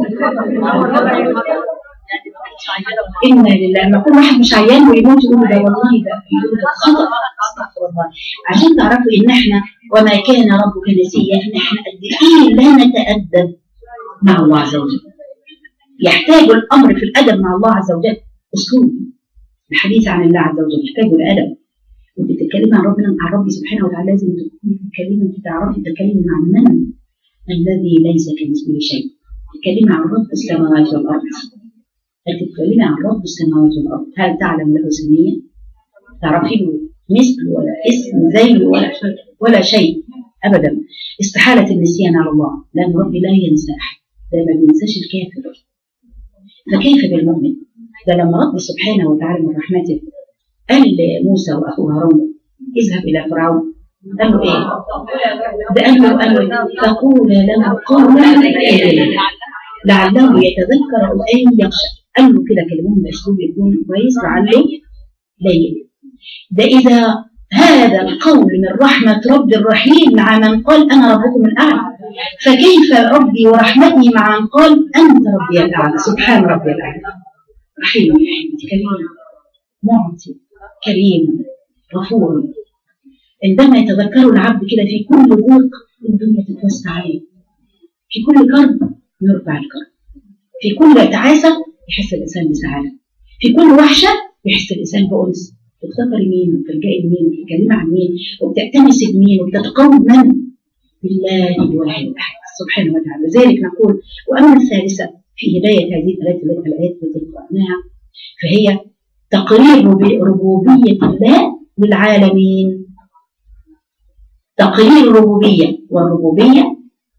إنا لله لما كل واحد مش عيان ويموت يقول ده والله ده يقول ده خطأ استغفر الله عشان تعرفوا إن إحنا وما كان ربك نسيا إن إحنا قد إيه لا نتأدب مع الله عز وجل يحتاج الأمر في الأدب مع الله عز وجل أسلوب الحديث عن الله عز وجل يحتاج الأدب وانت بتتكلمي عن ربنا عن ربي سبحانه وتعالى لازم تكوني بتتكلمي انت تعرفي تتكلمي عن من الذي ليس كمثله شيء تتكلمي عن رب السماوات والارض تتكلمي عن رب السماوات والارض هل تعلم له سميه؟ تعرفي له مثل ولا اسم زي ولا ولا شيء ابدا استحاله النسيان على الله لان ربي لا ينسى احد ده ما بينساش الكافر فكيف بالمؤمن ده لما رب سبحانه وتعالى من رحمته قال لموسى واخوه هارون اذهب الى فرعون قال له ايه؟ ده قال له قال له تقول له قولا كريما لعله يتذكر او ان يخشى قال له كده كلمهم باسلوب يكون كويس لعله لين ده اذا هذا القول من رحمة رب الرحيم مع من قال أنا ربكم الأعلى فكيف ربي ورحمتي مع من قال أنت ربي الأعلى سبحان ربي الأعلى رحيم كريم معطي كريم غفور عندما يتذكر العبد كده في كل ضيق الدنيا تتوسع عليه في كل كرب يرفع الكرب في كل تعاسة يحس الإنسان بسعادة في كل وحشة يحس الإنسان بأنس تفتكري مين وتلجئي لمين وتتكلمي عن مين وبتأتمسي بمين وبتتقوم من بالله الواحد الأحد سبحانه وتعالى لذلك نقول وأما الثالثة في هداية هذه الآيات الآيات التي قرأناها فهي تقرير ربوبية الله للعالمين تقرير الربوبية والربوبية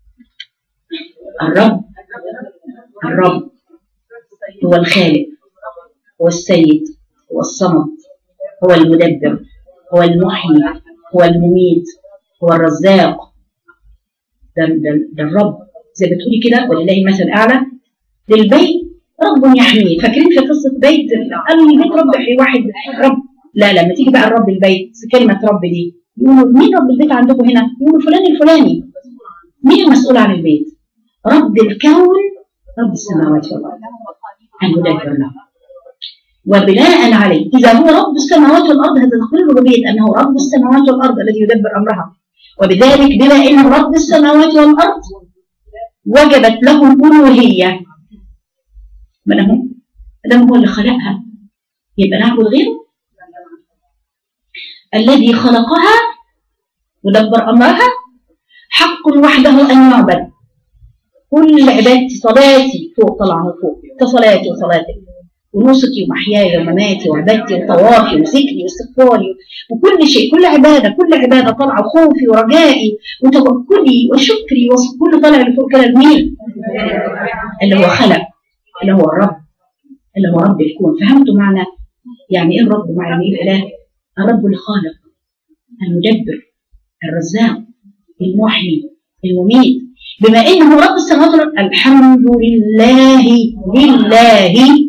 الرب الرب هو الخالق هو السيد هو الصمد هو المدبر هو المحيي هو المميت هو الرزاق ده, ده, ده الرب زي ما تقولي كده ولله مثل اعلى للبيت رب يحميه فاكرين في قصه بيت قالوا البيت رب في واحد رب لا لما تيجي بقى الرب البيت كلمه رب دي يقولوا مين رب البيت عندكم هنا؟ يقولوا فلان الفلاني مين المسؤول عن البيت؟ رب الكون رب السماوات والارض المدبر له وبناء عليه إذا هو رب السماوات والأرض هذا تقرير ربوبية أنه رب السماوات والأرض الذي يدبر أمرها وبذلك بما أنه رب السماوات والأرض وجبت له الألوهية من هو؟ هو اللي خلقها يبقى نعبد غيره الذي خلقها ودبر أمرها حق وحده أن يعبد كل عبادتي صلاتي فوق طلعها فوق كصلاتي وصلاتك ونسكي ومحياي ومماتي وعبادتي وطوافي وذكري واستغفاري وكل شيء كل عبادة كل عبادة طالعة خوفي ورجائي وتوكلي وشكري وكل طالع لفوق كده لمين؟ اللي هو خلق اللي هو الرب اللي هو رب الكون فهمتوا معنى يعني ايه الرب يعني ايه الاله؟ الرب الخالق المدبر الرزاق المحيي المميت بما انه رب السماوات والارض الحمد لله لله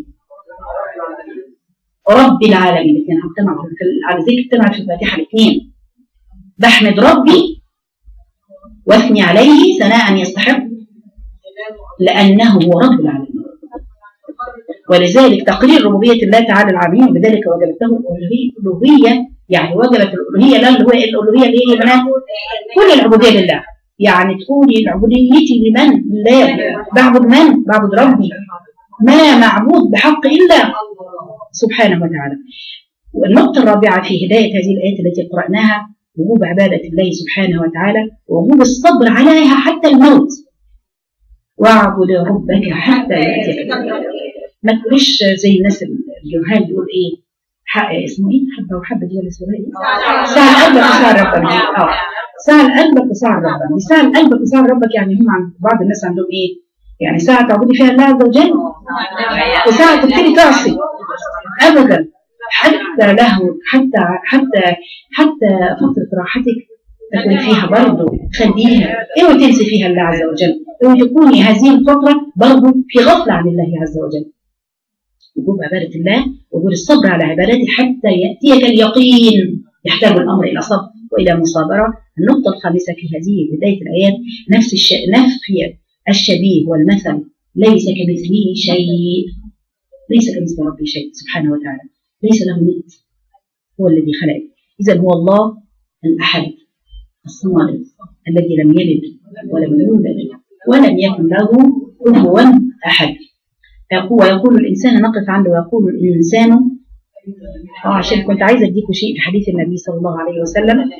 رب العالمين الاثنين اجتمعوا على ذكر اجتمعوا في الفاتحه الاثنين بحمد ربي واثني عليه ثناء يستحق لانه هو رب العالمين ولذلك تقرير ربوبيه الله تعالى العالمين وبذلك وجبته الالوهيه يعني وجبت الالوهيه لا اللي هو الالوهيه اللي هي بنات كل العبوديه لله يعني تقولي عبوديتي لمن؟ لله بعبد من؟ بعبد ربي ما معبود بحق الا سبحانه وتعالى والنقطة الرابعة في هداية هذه الآيات التي قرأناها وجوب عبادة الله سبحانه وتعالى ووجوب الصبر عليها حتى الموت واعبد ربك حتى يأتيك ما تقوليش زي الناس الجهال بيقول ايه حق اسمه ايه حبه وحبه دي ولا اسمها ايه سهل قلبك وسهل ربك اه سهل قلبك وسهل ربك سهل قلبك وسهل ربك يعني هم عند بعض الناس عندهم ايه يعني ساعة تعبدي فيها الله عز وجل وساعة تبتدي تعصي ابدا حتى له حتى حتى حتى فتره راحتك تكون فيها برضه خليها اوعي تنسي فيها الله عز وجل اوعي تكوني هذه الفتره برضه في غفله عن الله عز وجل وجوب عباده الله وجوب الصبر على عبادته حتى ياتيك اليقين يحتاج الامر الى صبر والى مصابره النقطه الخامسه في هذه بدايه الايات نفس الشيء نفي الشبيه والمثل ليس كمثله شيء ليس كمثل ربي شيء سبحانه وتعالى ليس له ند هو الذي خلق إذا هو الله الأحد الصمد الذي لم يلد ولم يولد ولم يكن له كفوا أحد يقول ويقول الإنسان نقف عنده ويقول الإنسان اه عشان كنت عايزة أديكم شيء في حديث النبي صلى الله عليه وسلم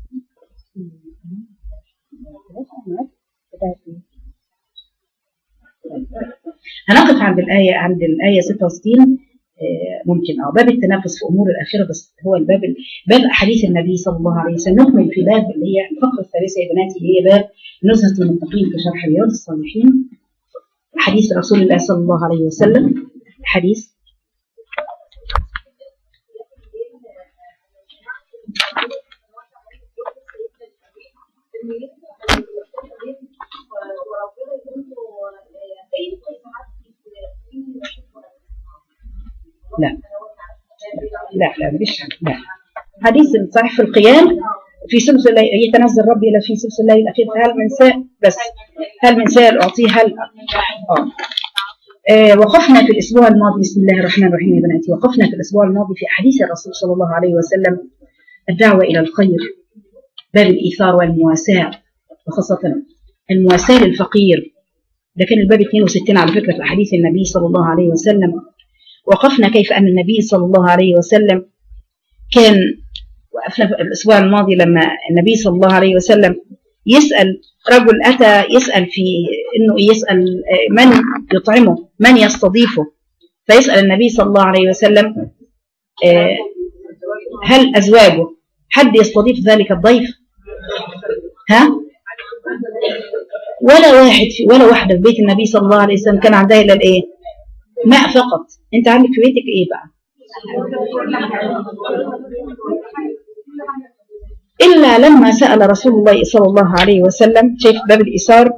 هنقف عند الآية عند الآية 66 ممكن اه باب التنافس في امور الاخره بس هو الباب باب احاديث النبي صلى الله عليه وسلم نكمل في باب اللي هي الفقره الثالثه يا بناتي هي باب نزهه المتقين في شرح رياض الصالحين حديث رسول الله صلى الله عليه وسلم حديث لا لا لا مش لا حديث صحيح في القيام في سلس الليل يتنزل ربي الى في سلس الليل الاخير فهل من سائل بس هل من سائل اعطيه هل اه آه، وقفنا في الاسبوع الماضي بسم الله الرحمن الرحيم يا بناتي وقفنا في الاسبوع الماضي في احاديث الرسول صلى الله عليه وسلم الدعوه الى الخير باب الايثار والمواساه وخاصه المواساه للفقير ده كان الباب 62 على فكره في احاديث النبي صلى الله عليه وسلم وقفنا كيف ان النبي صلى الله عليه وسلم كان وقفنا في الاسبوع الماضي لما النبي صلى الله عليه وسلم يسال رجل اتى يسال في انه يسال آه، من يطعمه من يستضيفه فيسال النبي صلى الله عليه وسلم آه، هل ازواجه حد يستضيف ذلك الضيف ها ولا واحد في ولا واحده في بيت النبي صلى الله عليه وسلم كان عندها الا الايه ماء فقط انت عندك في بيتك ايه بقى إلا لما سأل رسول الله صلى الله عليه وسلم شايف باب الإيثار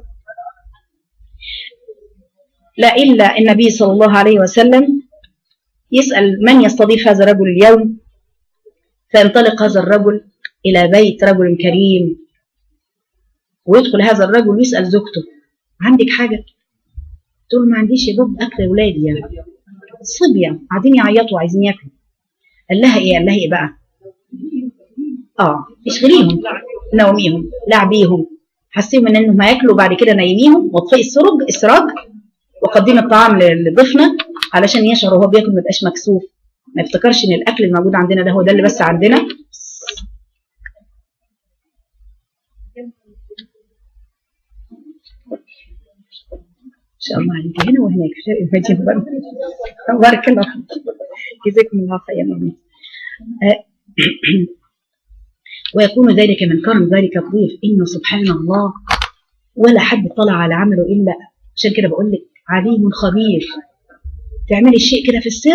لا إلا النبي صلى الله عليه وسلم يسأل من يستضيف هذا الرجل اليوم فينطلق هذا الرجل إلى بيت رجل كريم ويدخل هذا الرجل ويسأل زوجته عندك حاجة؟ تقول ما عنديش يا باب أكل أولادي يعني صبية قاعدين يعيطوا عايزين ياكلوا قال لها إيه؟ قال لها إيه بقى؟ اه اشغليهم نوميهم لعبيهم حسيهم ان انهم هياكلوا بعد كده نايميهم واطفئي السرج السراج وقدمي الطعام لضيفنا علشان يشعر وهو بياكل ما يبقاش مكسوف ما يفتكرش ان الاكل الموجود عندنا ده هو ده اللي بس عندنا ان شاء الله عليك هنا وهناك في المدينه بارك الله فيك جزاكم الله خيرا آه، ويكون ذلك من كرم ذلك الضيف انه سبحان الله ولا حد طلع على عمله الا عشان كده بقول لك عليم خبير تعملي الشيء كده في السر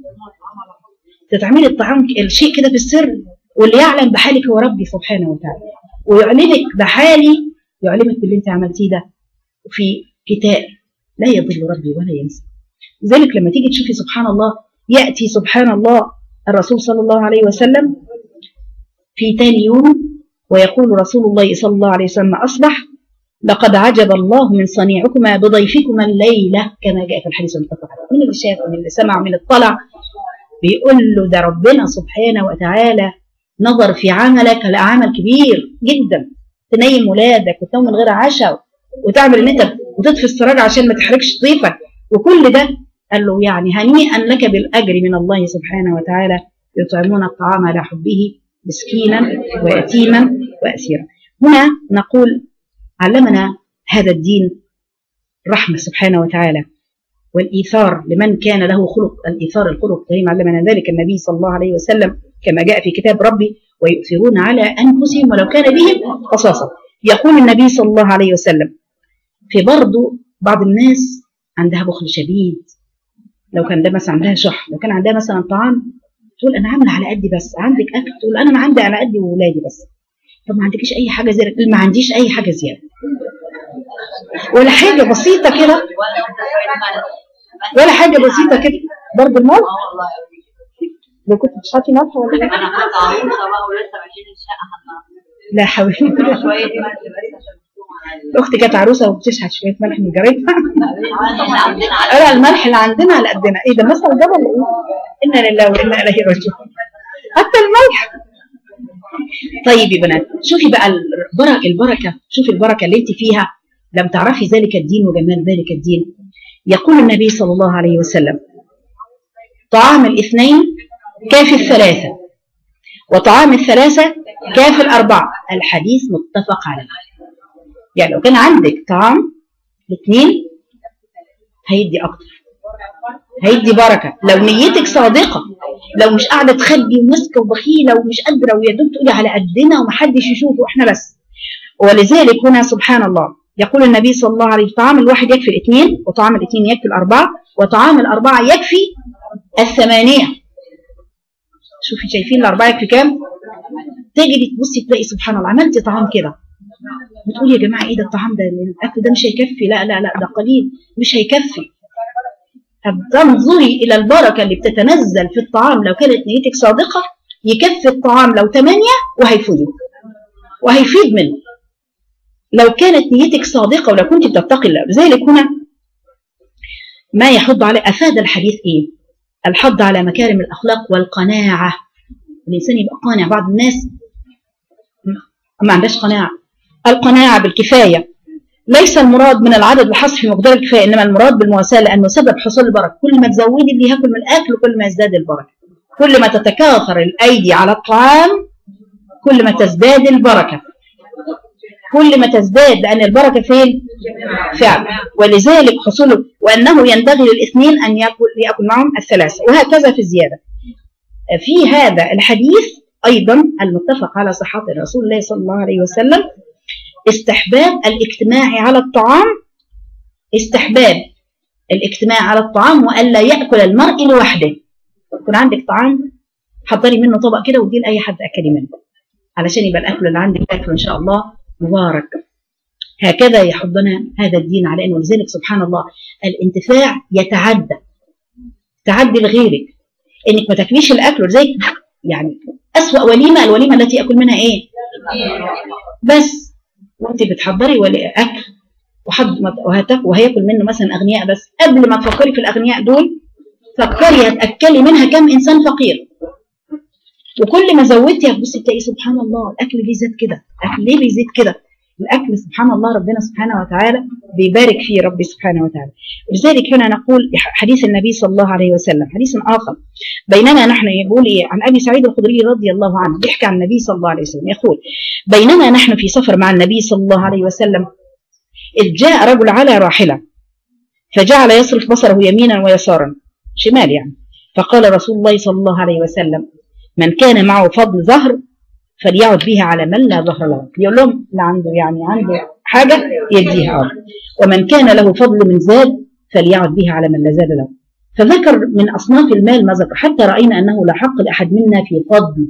تعملي الطعام الشيء كده في السر واللي يعلم بحالك هو ربي سبحانه وتعالى ويعلمك بحالي يعلمك باللي انت عملتيه ده في كتاب لا يضل ربي ولا ينسى لذلك لما تيجي تشوفي سبحان الله ياتي سبحان الله الرسول صلى الله عليه وسلم في ثاني يوم ويقول رسول الله صلى الله عليه وسلم أصبح لقد عجب الله من صنيعكما بضيفكما الليلة كما جاء في الحديث المتفق عليه من اللي شاف ومن اللي سمع ومن اللي اطلع بيقول له ده ربنا سبحانه وتعالى نظر في عملك لعمل كبير جدا تنيم ولادك وتنوم من غير عشاء وتعمل ان انت وتطفي السراج عشان ما تحرقش ضيفك وكل ده قال له يعني هنيئا لك بالاجر من الله سبحانه وتعالى يطعمون الطعام على حبه مسكينا ويتيما واسيرا هنا نقول علمنا هذا الدين رحمه سبحانه وتعالى والايثار لمن كان له خلق الايثار الخلق الكريم علمنا ذلك النبي صلى الله عليه وسلم كما جاء في كتاب ربي ويؤثرون على انفسهم ولو كان بهم خصاصه يقول النبي صلى الله عليه وسلم في برضه بعض الناس عندها بخل شديد لو كان ده مثلا عندها شح لو كان عندها مثلا طعام تقول انا عامله على قدي بس عندك اكل تقول انا ما عندي على قدي وولادي بس طب ما عندكيش اي حاجه زياده ما عنديش اي حاجه زياده ولا حاجه بسيطه كده ولا حاجه بسيطه كده برضه المال لو كنت بتحطي ملح ولا ايه انا كنت عروسه بقى ولسه بشيل الشقه لا حول شويه دي ماشيه بس عشان تكون اختي كانت عروسه وبتشحت شويه ملح من جارتها عندنا لا الملح اللي عندنا على قدنا ايه ده مثل ده ولا ايه انا لله وانا اليه راجعون حتى الملح طيب يا بنات شوفي بقى البركه البركه شوفي البركه اللي انت فيها لم تعرفي ذلك الدين وجمال ذلك الدين يقول النبي صلى الله عليه وسلم طعام الاثنين كافي الثلاثه وطعام الثلاثه كافي الاربعه الحديث متفق عليه يعني لو كان عندك طعام الاثنين هيدي اكتر هيدي بركه لو نيتك صادقه لو مش قاعده تخبي وماسكه وبخيله ومش قادره ويا دوب تقولي على قدنا ومحدش يشوف واحنا بس ولذلك هنا سبحان الله يقول النبي صلى الله عليه وسلم طعام الواحد يكفي الاثنين وطعام الاثنين يكفي الأربعة وطعام الأربعة يكفي الثمانية شوفي شايفين الأربعة يكفي كام؟ تجري تبصي تلاقي سبحان الله عملتي طعام كده بتقول يا جماعة ايه ده الطعام ده الأكل ده مش هيكفي لا لا لا ده قليل مش هيكفي طب تنظري إلى البركة اللي بتتنزل في الطعام لو كانت نيتك صادقة يكفي الطعام لو ثمانية وهيفيدك وهيفيد منه لو كانت نيتك صادقة ولو كنت بتتقي الله لذلك هنا ما يحض على أفاد الحديث إيه الحض على مكارم الأخلاق والقناعة الإنسان يبقى قانع بعض الناس ما عندهاش قناعة القناعة بالكفاية ليس المراد من العدد الحصر في مقدار الكفاية إنما المراد بالمواساة لأنه سبب حصول البركة كل ما تزودي اللي ياكل من الأكل كل ما يزداد البركة كل ما تتكاثر الأيدي على الطعام كل ما تزداد البركة كل ما تزداد لأن البركة فين؟ فعلا ولذلك حصوله وأنه ينبغي للاثنين أن يأكل, يأكل معهم الثلاثة وهكذا في الزيادة في هذا الحديث أيضا المتفق على صحة رسول الله صلى الله عليه وسلم استحباب الاجتماع على الطعام استحباب الاجتماع على الطعام وألا يأكل المرء لوحده يكون عندك طعام حضري منه طبق كده ودي لأي حد أكلي منه علشان يبقى الأكل اللي عندك أكل إن شاء الله مبارك هكذا يحضنا هذا الدين على أنه لذلك سبحان الله الانتفاع يتعدى تعدي لغيرك انك ما تاكليش الاكل ولذلك يعني اسوا وليمه الوليمه التي اكل منها ايه بس وانت بتحضري ولا اكل وحد وهياكل منه مثلا اغنياء بس قبل ما تفكري في الاغنياء دول فكري هتاكلي منها كم انسان فقير وكل ما زودتي هتبصي تلاقي سبحان الله الاكل ليه زاد كده الاكل ليه بيزيد كده الاكل سبحان الله ربنا سبحانه وتعالى بيبارك فيه ربي سبحانه وتعالى لذلك هنا نقول حديث النبي صلى الله عليه وسلم حديث اخر بينما نحن يقول إيه عن ابي سعيد الخدري رضي الله عنه بيحكي عن النبي صلى الله عليه وسلم يقول بينما نحن في سفر مع النبي صلى الله عليه وسلم اذ جاء رجل على راحله فجعل يصرف بصره يمينا ويسارا شمال يعني فقال رسول الله صلى الله عليه وسلم من كان معه فضل ظهر فليعد بها على من لا ظهر له يقول لهم اللي عنده يعني عنده حاجة يديها أرض ومن كان له فضل من زاد فليعد بها على من لا زاد له فذكر من أصناف المال ما ذكر حتى رأينا أنه لا حق لأحد منا في فضل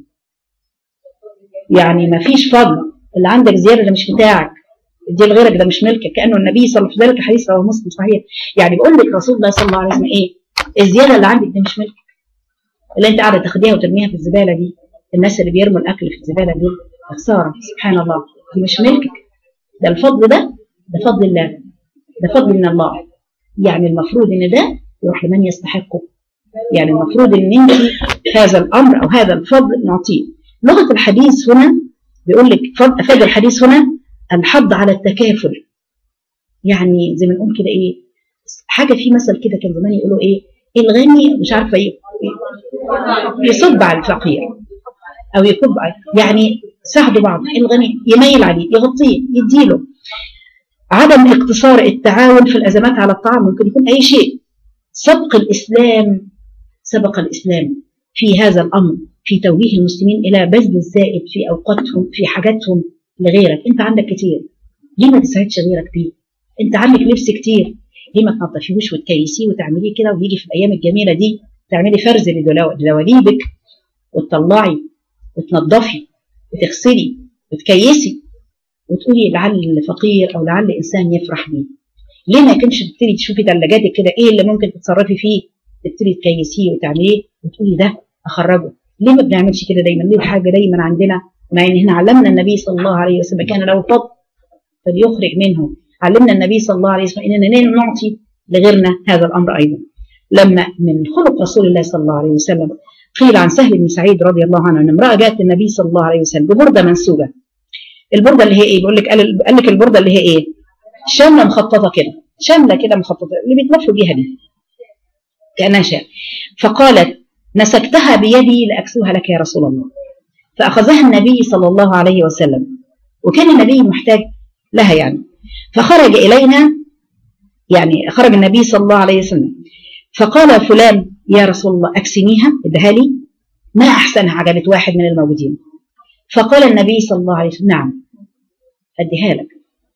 يعني ما فيش فضل اللي عندك زيادة ده مش بتاعك دي لغيرك ده مش ملكك كأنه النبي صلى الله عليه وسلم حديث رواه مسلم صحيح يعني بيقول لك رسول الله صلى الله عليه وسلم ايه الزيادة اللي عندك دي مش ملكك اللي انت قاعدة تاخديها وترميها في الزبالة دي الناس اللي بيرموا الاكل في الزباله دول خساره سبحان الله دي مش ملكك ده الفضل ده ده فضل الله ده فضل من الله يعني المفروض ان ده يروح لمن يستحقه يعني المفروض ان انت هذا الامر او هذا الفضل نعطيه لغه الحديث هنا بيقول لك افاد الحديث هنا الحض على التكافل يعني زي ما نقول كده ايه حاجه في مثل كده كان زمان يقولوا ايه الغني مش عارفه ايه يصب على الفقير او يكب يعني ساعدوا بعض الغني يميل عليه يغطيه يديله عدم اقتصار التعاون في الازمات على الطعام ممكن يكون اي شيء سبق الاسلام سبق الاسلام في هذا الامر في توجيه المسلمين الى بذل الزائد في اوقاتهم في حاجاتهم لغيرك انت عندك كتير ليه ما تساعدش غيرك بيه انت عندك لبس كتير ليه ما تنظفيهوش وتكيسيه وتعمليه كده ويجي في الايام الجميله دي تعملي فرز لدواليبك وتطلعي وتنظفي وتغسلي وتكيسي وتقولي لعل الفقير او لعل انسان يفرح بيه ليه ما كانش تبتدي تشوفي ثلاجاتك كده ايه اللي ممكن تتصرفي فيه تبتدي تكيسيه وتعمليه وتقولي ده اخرجه ليه ما بنعملش كده دايما ليه الحاجه دايما عندنا مع ان هنا علمنا النبي صلى الله عليه وسلم كان له فضل فليخرج منه علمنا النبي صلى الله عليه وسلم اننا نعطي لغيرنا هذا الامر ايضا لما من خلق رسول الله صلى الله عليه وسلم قيل عن سهل بن سعيد رضي الله عنه ان امراه جاءت النبي صلى الله عليه وسلم ببرده منسوجه البرده اللي هي ايه بيقول لك قال لك البرده اللي هي ايه شامله مخططه كده شامله كده مخططه اللي بيتلفوا بيها دي كانها شام فقالت نسكتها بيدي لاكسوها لك يا رسول الله فاخذها النبي صلى الله عليه وسلم وكان النبي محتاج لها يعني فخرج الينا يعني خرج النبي صلى الله عليه وسلم فقال فلان يا رسول الله أكسنيها ادها لي ما أحسنها عجبت واحد من الموجودين فقال النبي صلى الله عليه وسلم نعم أديها لك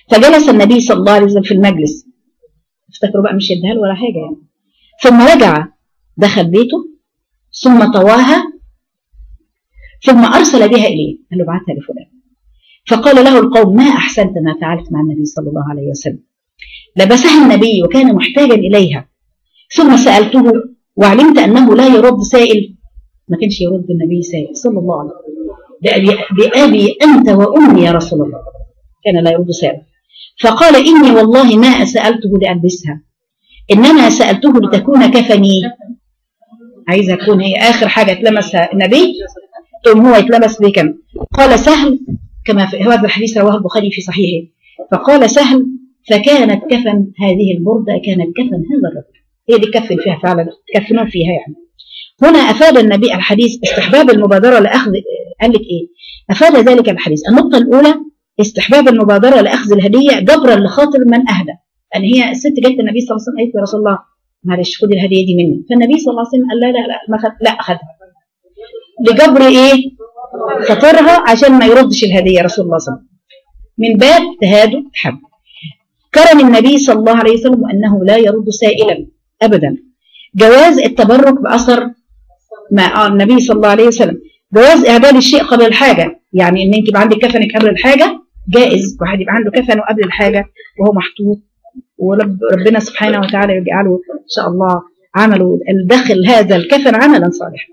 فجلس النبي صلى الله عليه وسلم في المجلس افتكروا بقى مش يديها له ولا حاجه يعني ثم رجع دخل بيته ثم طواها ثم ارسل بها اليه قال له ابعتها لفلان فقال له القوم ما احسنت ما فعلت مع النبي صلى الله عليه وسلم لبسها النبي وكان محتاجا اليها ثم سالته وعلمت انه لا يرد سائل ما كانش يرد النبي سائل صلى الله عليه وسلم بأبي, بأبي أنت وأمي يا رسول الله كان لا يرد سائل فقال إني والله ما سألته لألبسها إنما سألته لتكون كفني عايزة تكون هي آخر حاجة تلمسها النبي ثم هو يتلبس بكم قال سهل كما في هذا الحديث رواه البخاري في صحيحه فقال سهل فكانت كفن هذه البردة كانت كفن هذا الرجل هي دي كفن فيها فعلا كفنون فيها يعني هنا أفاد النبي الحديث استحباب المبادرة لأخذ قال لك إيه أفاد ذلك الحديث النقطة الأولى استحباب المبادرة لأخذ الهدية جبرا لخاطر من أهدى أن هي الست جت النبي صلى الله عليه وسلم قالت يا رسول الله معلش خدي الهدية دي مني فالنبي صلى الله عليه وسلم قال لا لا لا ما خد لا أخذها لجبر إيه خاطرها عشان ما يردش الهدية رسول الله صلى الله عليه وسلم من باب تهادوا حب كرم النبي صلى الله عليه وسلم أنه لا يرد سائلا أبدا جواز التبرك بأثر ما النبي صلى الله عليه وسلم جواز إعداد الشيء قبل الحاجة يعني إن أنت يبقى عندك كفنك قبل الحاجة جائز واحد يبقى عنده كفنه قبل الحاجة وهو محطوط وربنا سبحانه وتعالى يجعله إن شاء الله عمله الدخل هذا الكفن عملا صالحا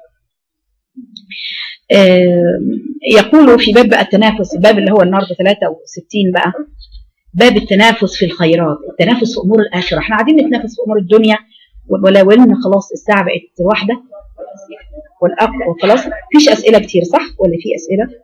يقول في باب التنافس الباب اللي هو النهارده 63 بقى باب التنافس في الخيرات التنافس في امور الاخره احنا قاعدين نتنافس في امور الدنيا ولو ان خلاص الساعه بقت واحده والأب وخلاص مفيش اسئله كتير صح ولا في اسئله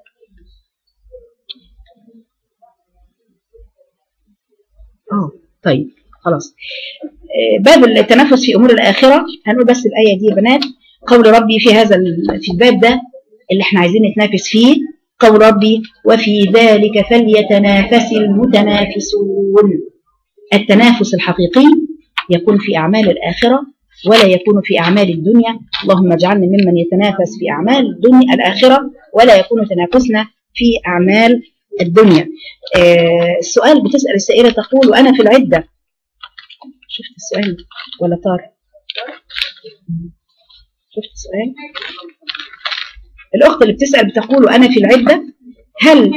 اه طيب خلاص باب التنافس في امور الاخره هنقول بس الايه دي يا بنات قول ربي في هذا في الباب ده اللي احنا عايزين نتنافس فيه قول ربي وفي ذلك فليتنافس المتنافسون التنافس الحقيقي يكون في أعمال الآخرة ولا يكون في أعمال الدنيا اللهم اجعلنا ممن يتنافس في أعمال الدنيا الآخرة ولا يكون تنافسنا في أعمال الدنيا آه السؤال بتسأل السائلة تقول وأنا في العدة شفت السؤال ولا طار شفت السؤال الأخت اللي بتسأل بتقول وأنا في العدة هل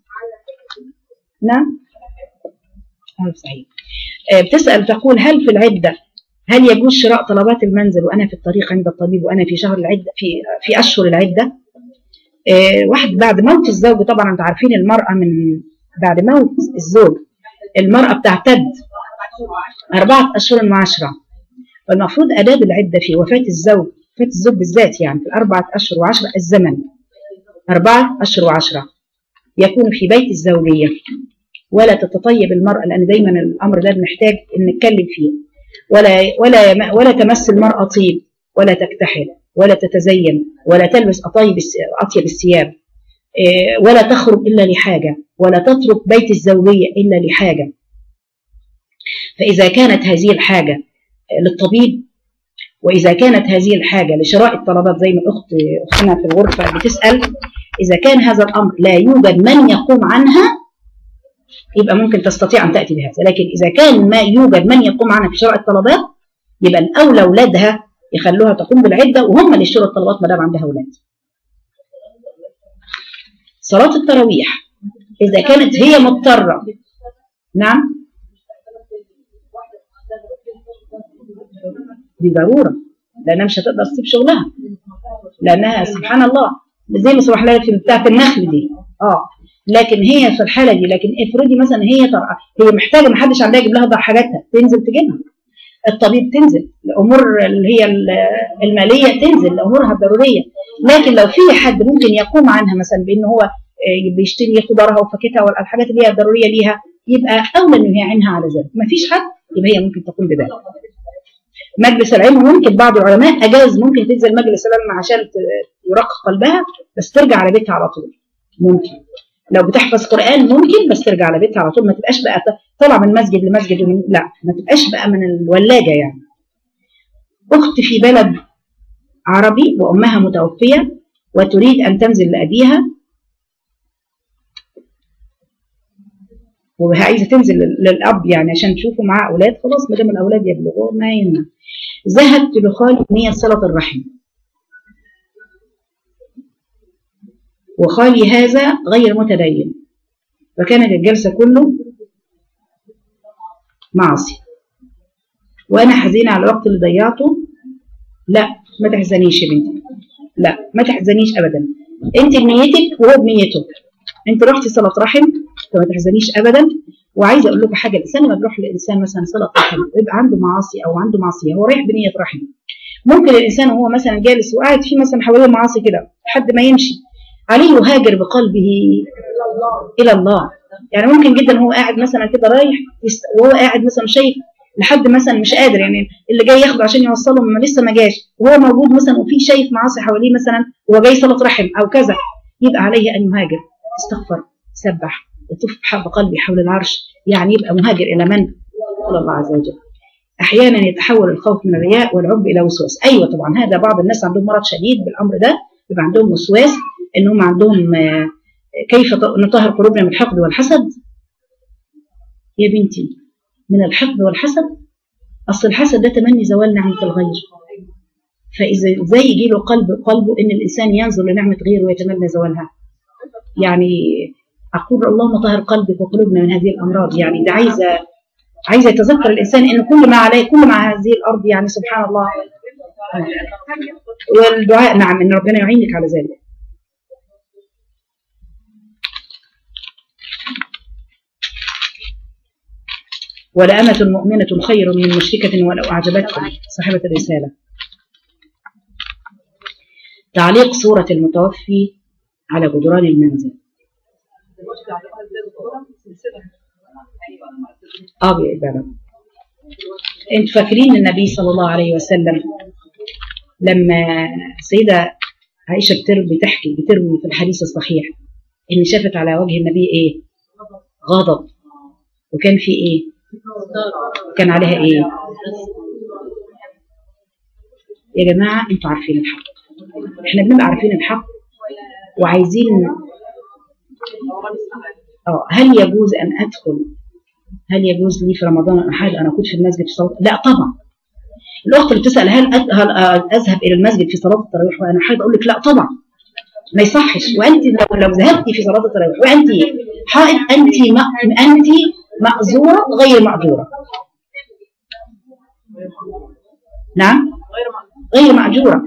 نعم آه صحيح آه بتسأل تقول هل في العدة هل يجوز شراء طلبات المنزل وأنا في الطريق عند الطبيب وأنا في شهر العدة في في أشهر العدة آه واحد بعد موت الزوج طبعا أنتم عارفين المرأة من بعد موت الزوج المرأة بتعتد أربعة أشهر وعشرة والمفروض آداب العدة في وفاة الزوج وفاة الزوج بالذات يعني في الأربعة أشهر وعشرة الزمن أربعة أشهر وعشرة يكون في بيت الزوجية ولا تتطيب المرأة لأن دايما الأمر ده بنحتاج إن نتكلم فيه ولا ولا ولا تمس المرأة طيب ولا تكتحل ولا تتزين ولا تلبس أطيب أطيب الثياب ولا تخرج إلا لحاجة ولا تترك بيت الزوجية إلا لحاجة فإذا كانت هذه الحاجة للطبيب وإذا كانت هذه الحاجة لشراء الطلبات زي ما الأخت أختنا في الغرفة بتسأل إذا كان هذا الأمر لا يوجد من يقوم عنها يبقى ممكن تستطيع أن تأتي بهذا لكن إذا كان ما يوجد من يقوم عنها في شراء الطلبات يبقى الأولى أولادها يخلوها تقوم بالعدة وهم اللي يشتروا الطلبات ما دام عندها أولاد صلاة التراويح إذا كانت هي مضطرة نعم دي ضرورة لأنها مش هتقدر تسيب شغلها لأنها سبحان الله زي ما سمح لها في بتاعة النخل دي اه لكن هي في الحالة دي لكن افرضي مثلا هي طرع هي محتاجة ما حدش عندها يجيب لها حاجاتها تنزل تجيبها الطبيب تنزل الأمور اللي هي المالية تنزل لأمورها الضرورية لكن لو في حد ممكن يقوم عنها مثلا بأن هو بيشتري خضارها وفاكهتها والحاجات اللي هي الضرورية ليها يبقى أولى أن هي عينها على ذلك ما فيش حد يبقى هي ممكن تقوم بذلك مجلس العلم ممكن بعض العلماء أجاز ممكن تنزل مجلس العلم عشان يرقق قلبها بس ترجع على بيتها على طول ممكن لو بتحفظ قرآن ممكن بس ترجع على بيتها على طول ما تبقاش بقى طالعه من مسجد لمسجد ومن لا ما تبقاش بقى من الولاجة يعني أخت في بلد عربي وأمها متوفية وتريد أن تنزل لأبيها وعايزه تنزل للاب يعني عشان تشوفوا معاه اولاد خلاص ما دام الاولاد يبلغوا ما يهمنا ذهبت لخالي نية صلة الرحم وخالي هذا غير متدين فكانت الجلسة كله معصي وأنا حزينة على الوقت اللي ضيعته لا ما تحزنيش يا بنتي لا ما تحزنيش أبدا أنت بنيتك وهو بنيته أنت رحتي صلاة رحم فما تحزنيش أبدا وعايزة أقول لكم حاجة الإنسان لما بيروح لإنسان مثلا صلاة رحم ويبقى عنده معاصي أو عنده معصية هو رايح بنية رحم ممكن الإنسان وهو مثلا جالس وقاعد فيه مثلا حواليه معاصي كده لحد ما يمشي عليه يهاجر بقلبه إلى الله يعني ممكن جدا هو قاعد مثلا كده رايح يست- وهو قاعد مثلا شايف لحد مثلا مش قادر يعني اللي جاي ياخده عشان يوصله ما لسه ما جاش وهو موجود مثلا وفي شايف معاصي حواليه مثلا وهو جاي صلاه رحم او كذا يبقى عليه ان يهاجر استغفر سبح يطوف بحب قلبي حول العرش يعني يبقى مهاجر الى من؟ الى الله عز وجل. احيانا يتحول الخوف من الرياء والعب الى وسواس، ايوه طبعا هذا بعض الناس عندهم مرض شديد بالامر ده يبقى عندهم وسواس ان هم عندهم آه، كيف ط- نطهر قلوبنا من الحقد والحسد؟ يا بنتي من الحقد والحسد اصل الحسد ده تمني زوال نعمه الغير. فاذا ازاي يجي له قلب قلبه ان الانسان ينظر لنعمه غيره ويتمنى زوالها؟ يعني اقول اللهم طهر قلبك وقلوبنا من هذه الامراض يعني ده عايزه عايزه يتذكر الانسان ان كل ما عليه كل ما على هذه الارض يعني سبحان الله والدعاء نعم ان ربنا يعينك على ذلك ولأمة مؤمنة خير من مشركة ولو أعجبتكم صاحبة الرسالة تعليق صورة المتوفي على جدران المنزل اه يا إبراهيم انتوا فاكرين النبي صلى الله عليه وسلم لما السيدة عائشة بتروي بتحكي بتروي في الحديث الصحيح ان شافت على وجه النبي ايه غضب وكان في ايه كان عليها ايه يا جماعة انتوا عارفين الحق احنا بنبقى عارفين الحق وعايزين اه هل يجوز ان ادخل هل يجوز لي في رمضان ان احد ان اكون في المسجد في صلاه لا طبعا الاخت اللي بتسال هل أد- هل اذهب الى المسجد في صلاه التراويح وانا حائض اقول لك لا طبعا ما يصحش وانت لو لو ذهبتي في صلاه التراويح وانت حائض انت م- انت مأزوره غير مأجوره نعم غير مأجوره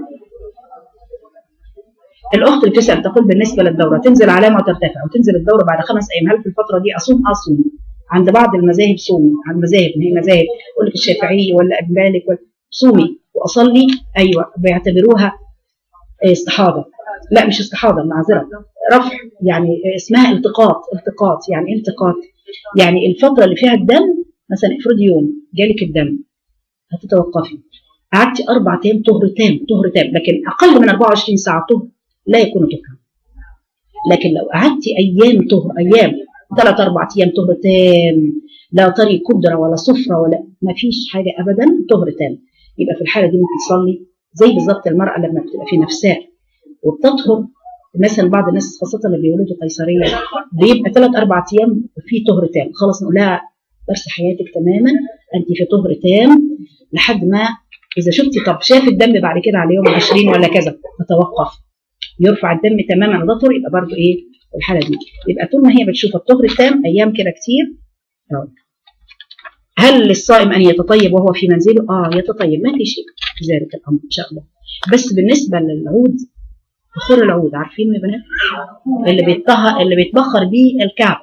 الاخت اللي بتسال تقول بالنسبه للدوره تنزل علامه وترتفع وتنزل الدوره بعد خمس ايام هل في الفتره دي اصوم اصوم عند بعض المذاهب صومي عند مذاهب هي مذاهب يقول لك الشافعي ولا ابن مالك ولا صومي واصلي ايوه بيعتبروها استحاضه لا مش استحاضه معذره رفع يعني اسمها التقاط التقاط يعني ايه التقاط يعني الفتره اللي فيها الدم مثلا افرضي يوم جالك الدم هتتوقفي قعدتي اربع ايام طهر تام طهر تام لكن اقل من 24 ساعه طهر لا يكون طهرا لكن لو قعدتي ايام طهر ايام ثلاث اربع ايام طهر تام لا طري قدره ولا صفره ولا ما فيش حاجه ابدا طهر تام يبقى في الحاله دي ممكن تصلي زي بالظبط المراه لما بتبقى في نفسها وبتطهر مثلا بعض الناس خاصه اللي بيولدوا قيصريه بيبقى ثلاث اربع ايام في طهر تام خلاص نقول لها بس حياتك تماما انت في طهر تام لحد ما اذا شفتي طب شاف الدم بعد كده على يوم 20 ولا كذا تتوقف يرفع الدم تماما ده طهر يبقى برضه ايه في الحاله دي يبقى طول ما هي بتشوف الطهر التام ايام كده كتير أهو. هل للصائم ان يتطيب وهو في منزله؟ اه يتطيب ما في شيء في ذلك الامر ان شاء الله بس بالنسبه للعود بخور العود عارفينه يا بنات؟ اللي بيتطهر اللي بيتبخر بيه الكعب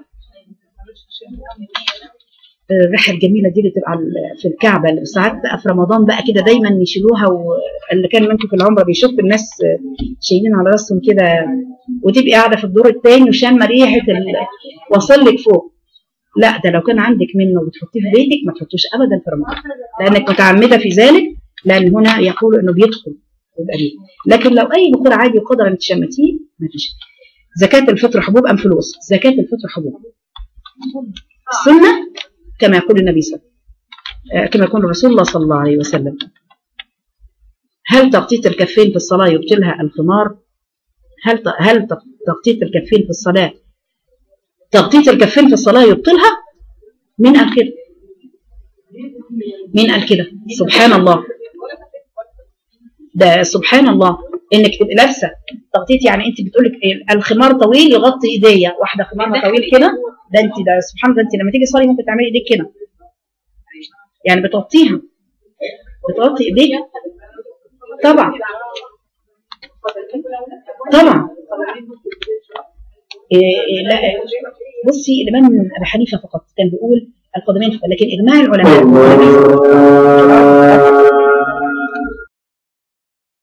الريحه الجميله دي اللي بتبقى في الكعبه اللي ساعات بقى في رمضان بقى كده دايما يشيلوها واللي كان منكم في العمره بيشوف الناس شايلين على راسهم كده وتبقي قاعده في الدور الثاني وشامه ريحه ال... واصل لك فوق لا ده لو كان عندك منه وبتحطيه في بيتك ما تحطوش ابدا في رمضان لانك متعمده في ذلك لان هنا يقول انه بيدخل يبقى ليه لكن لو اي بخور عادي وقدر ان تشمتيه ما فيش زكاه الفطر حبوب ام فلوس زكاه الفطر حبوب السنه كما يقول النبي صلى الله كما يقول رسول الله صلى الله عليه وسلم هل تغطية الكفين في الصلاة يبطلها الخمار هل هل تغطية الكفين في الصلاة تغطية الكفين في الصلاة يبطلها مين قال كده مين قال كده سبحان الله ده سبحان الله انك تبقي لابسه تغطيتي يعني انت بتقول لك الخمار طويل يغطي ايديا واحده خمارها طويل كده ده انت ده سبحان الله انت لما تيجي تصلي ممكن تعملي ايديك كده يعني بتغطيها بتغطي ايديك طبعا طبعا إيه إيه لا بصي الامام ابي حنيفه فقط كان بيقول القدمين فقط لكن اجماع العلماء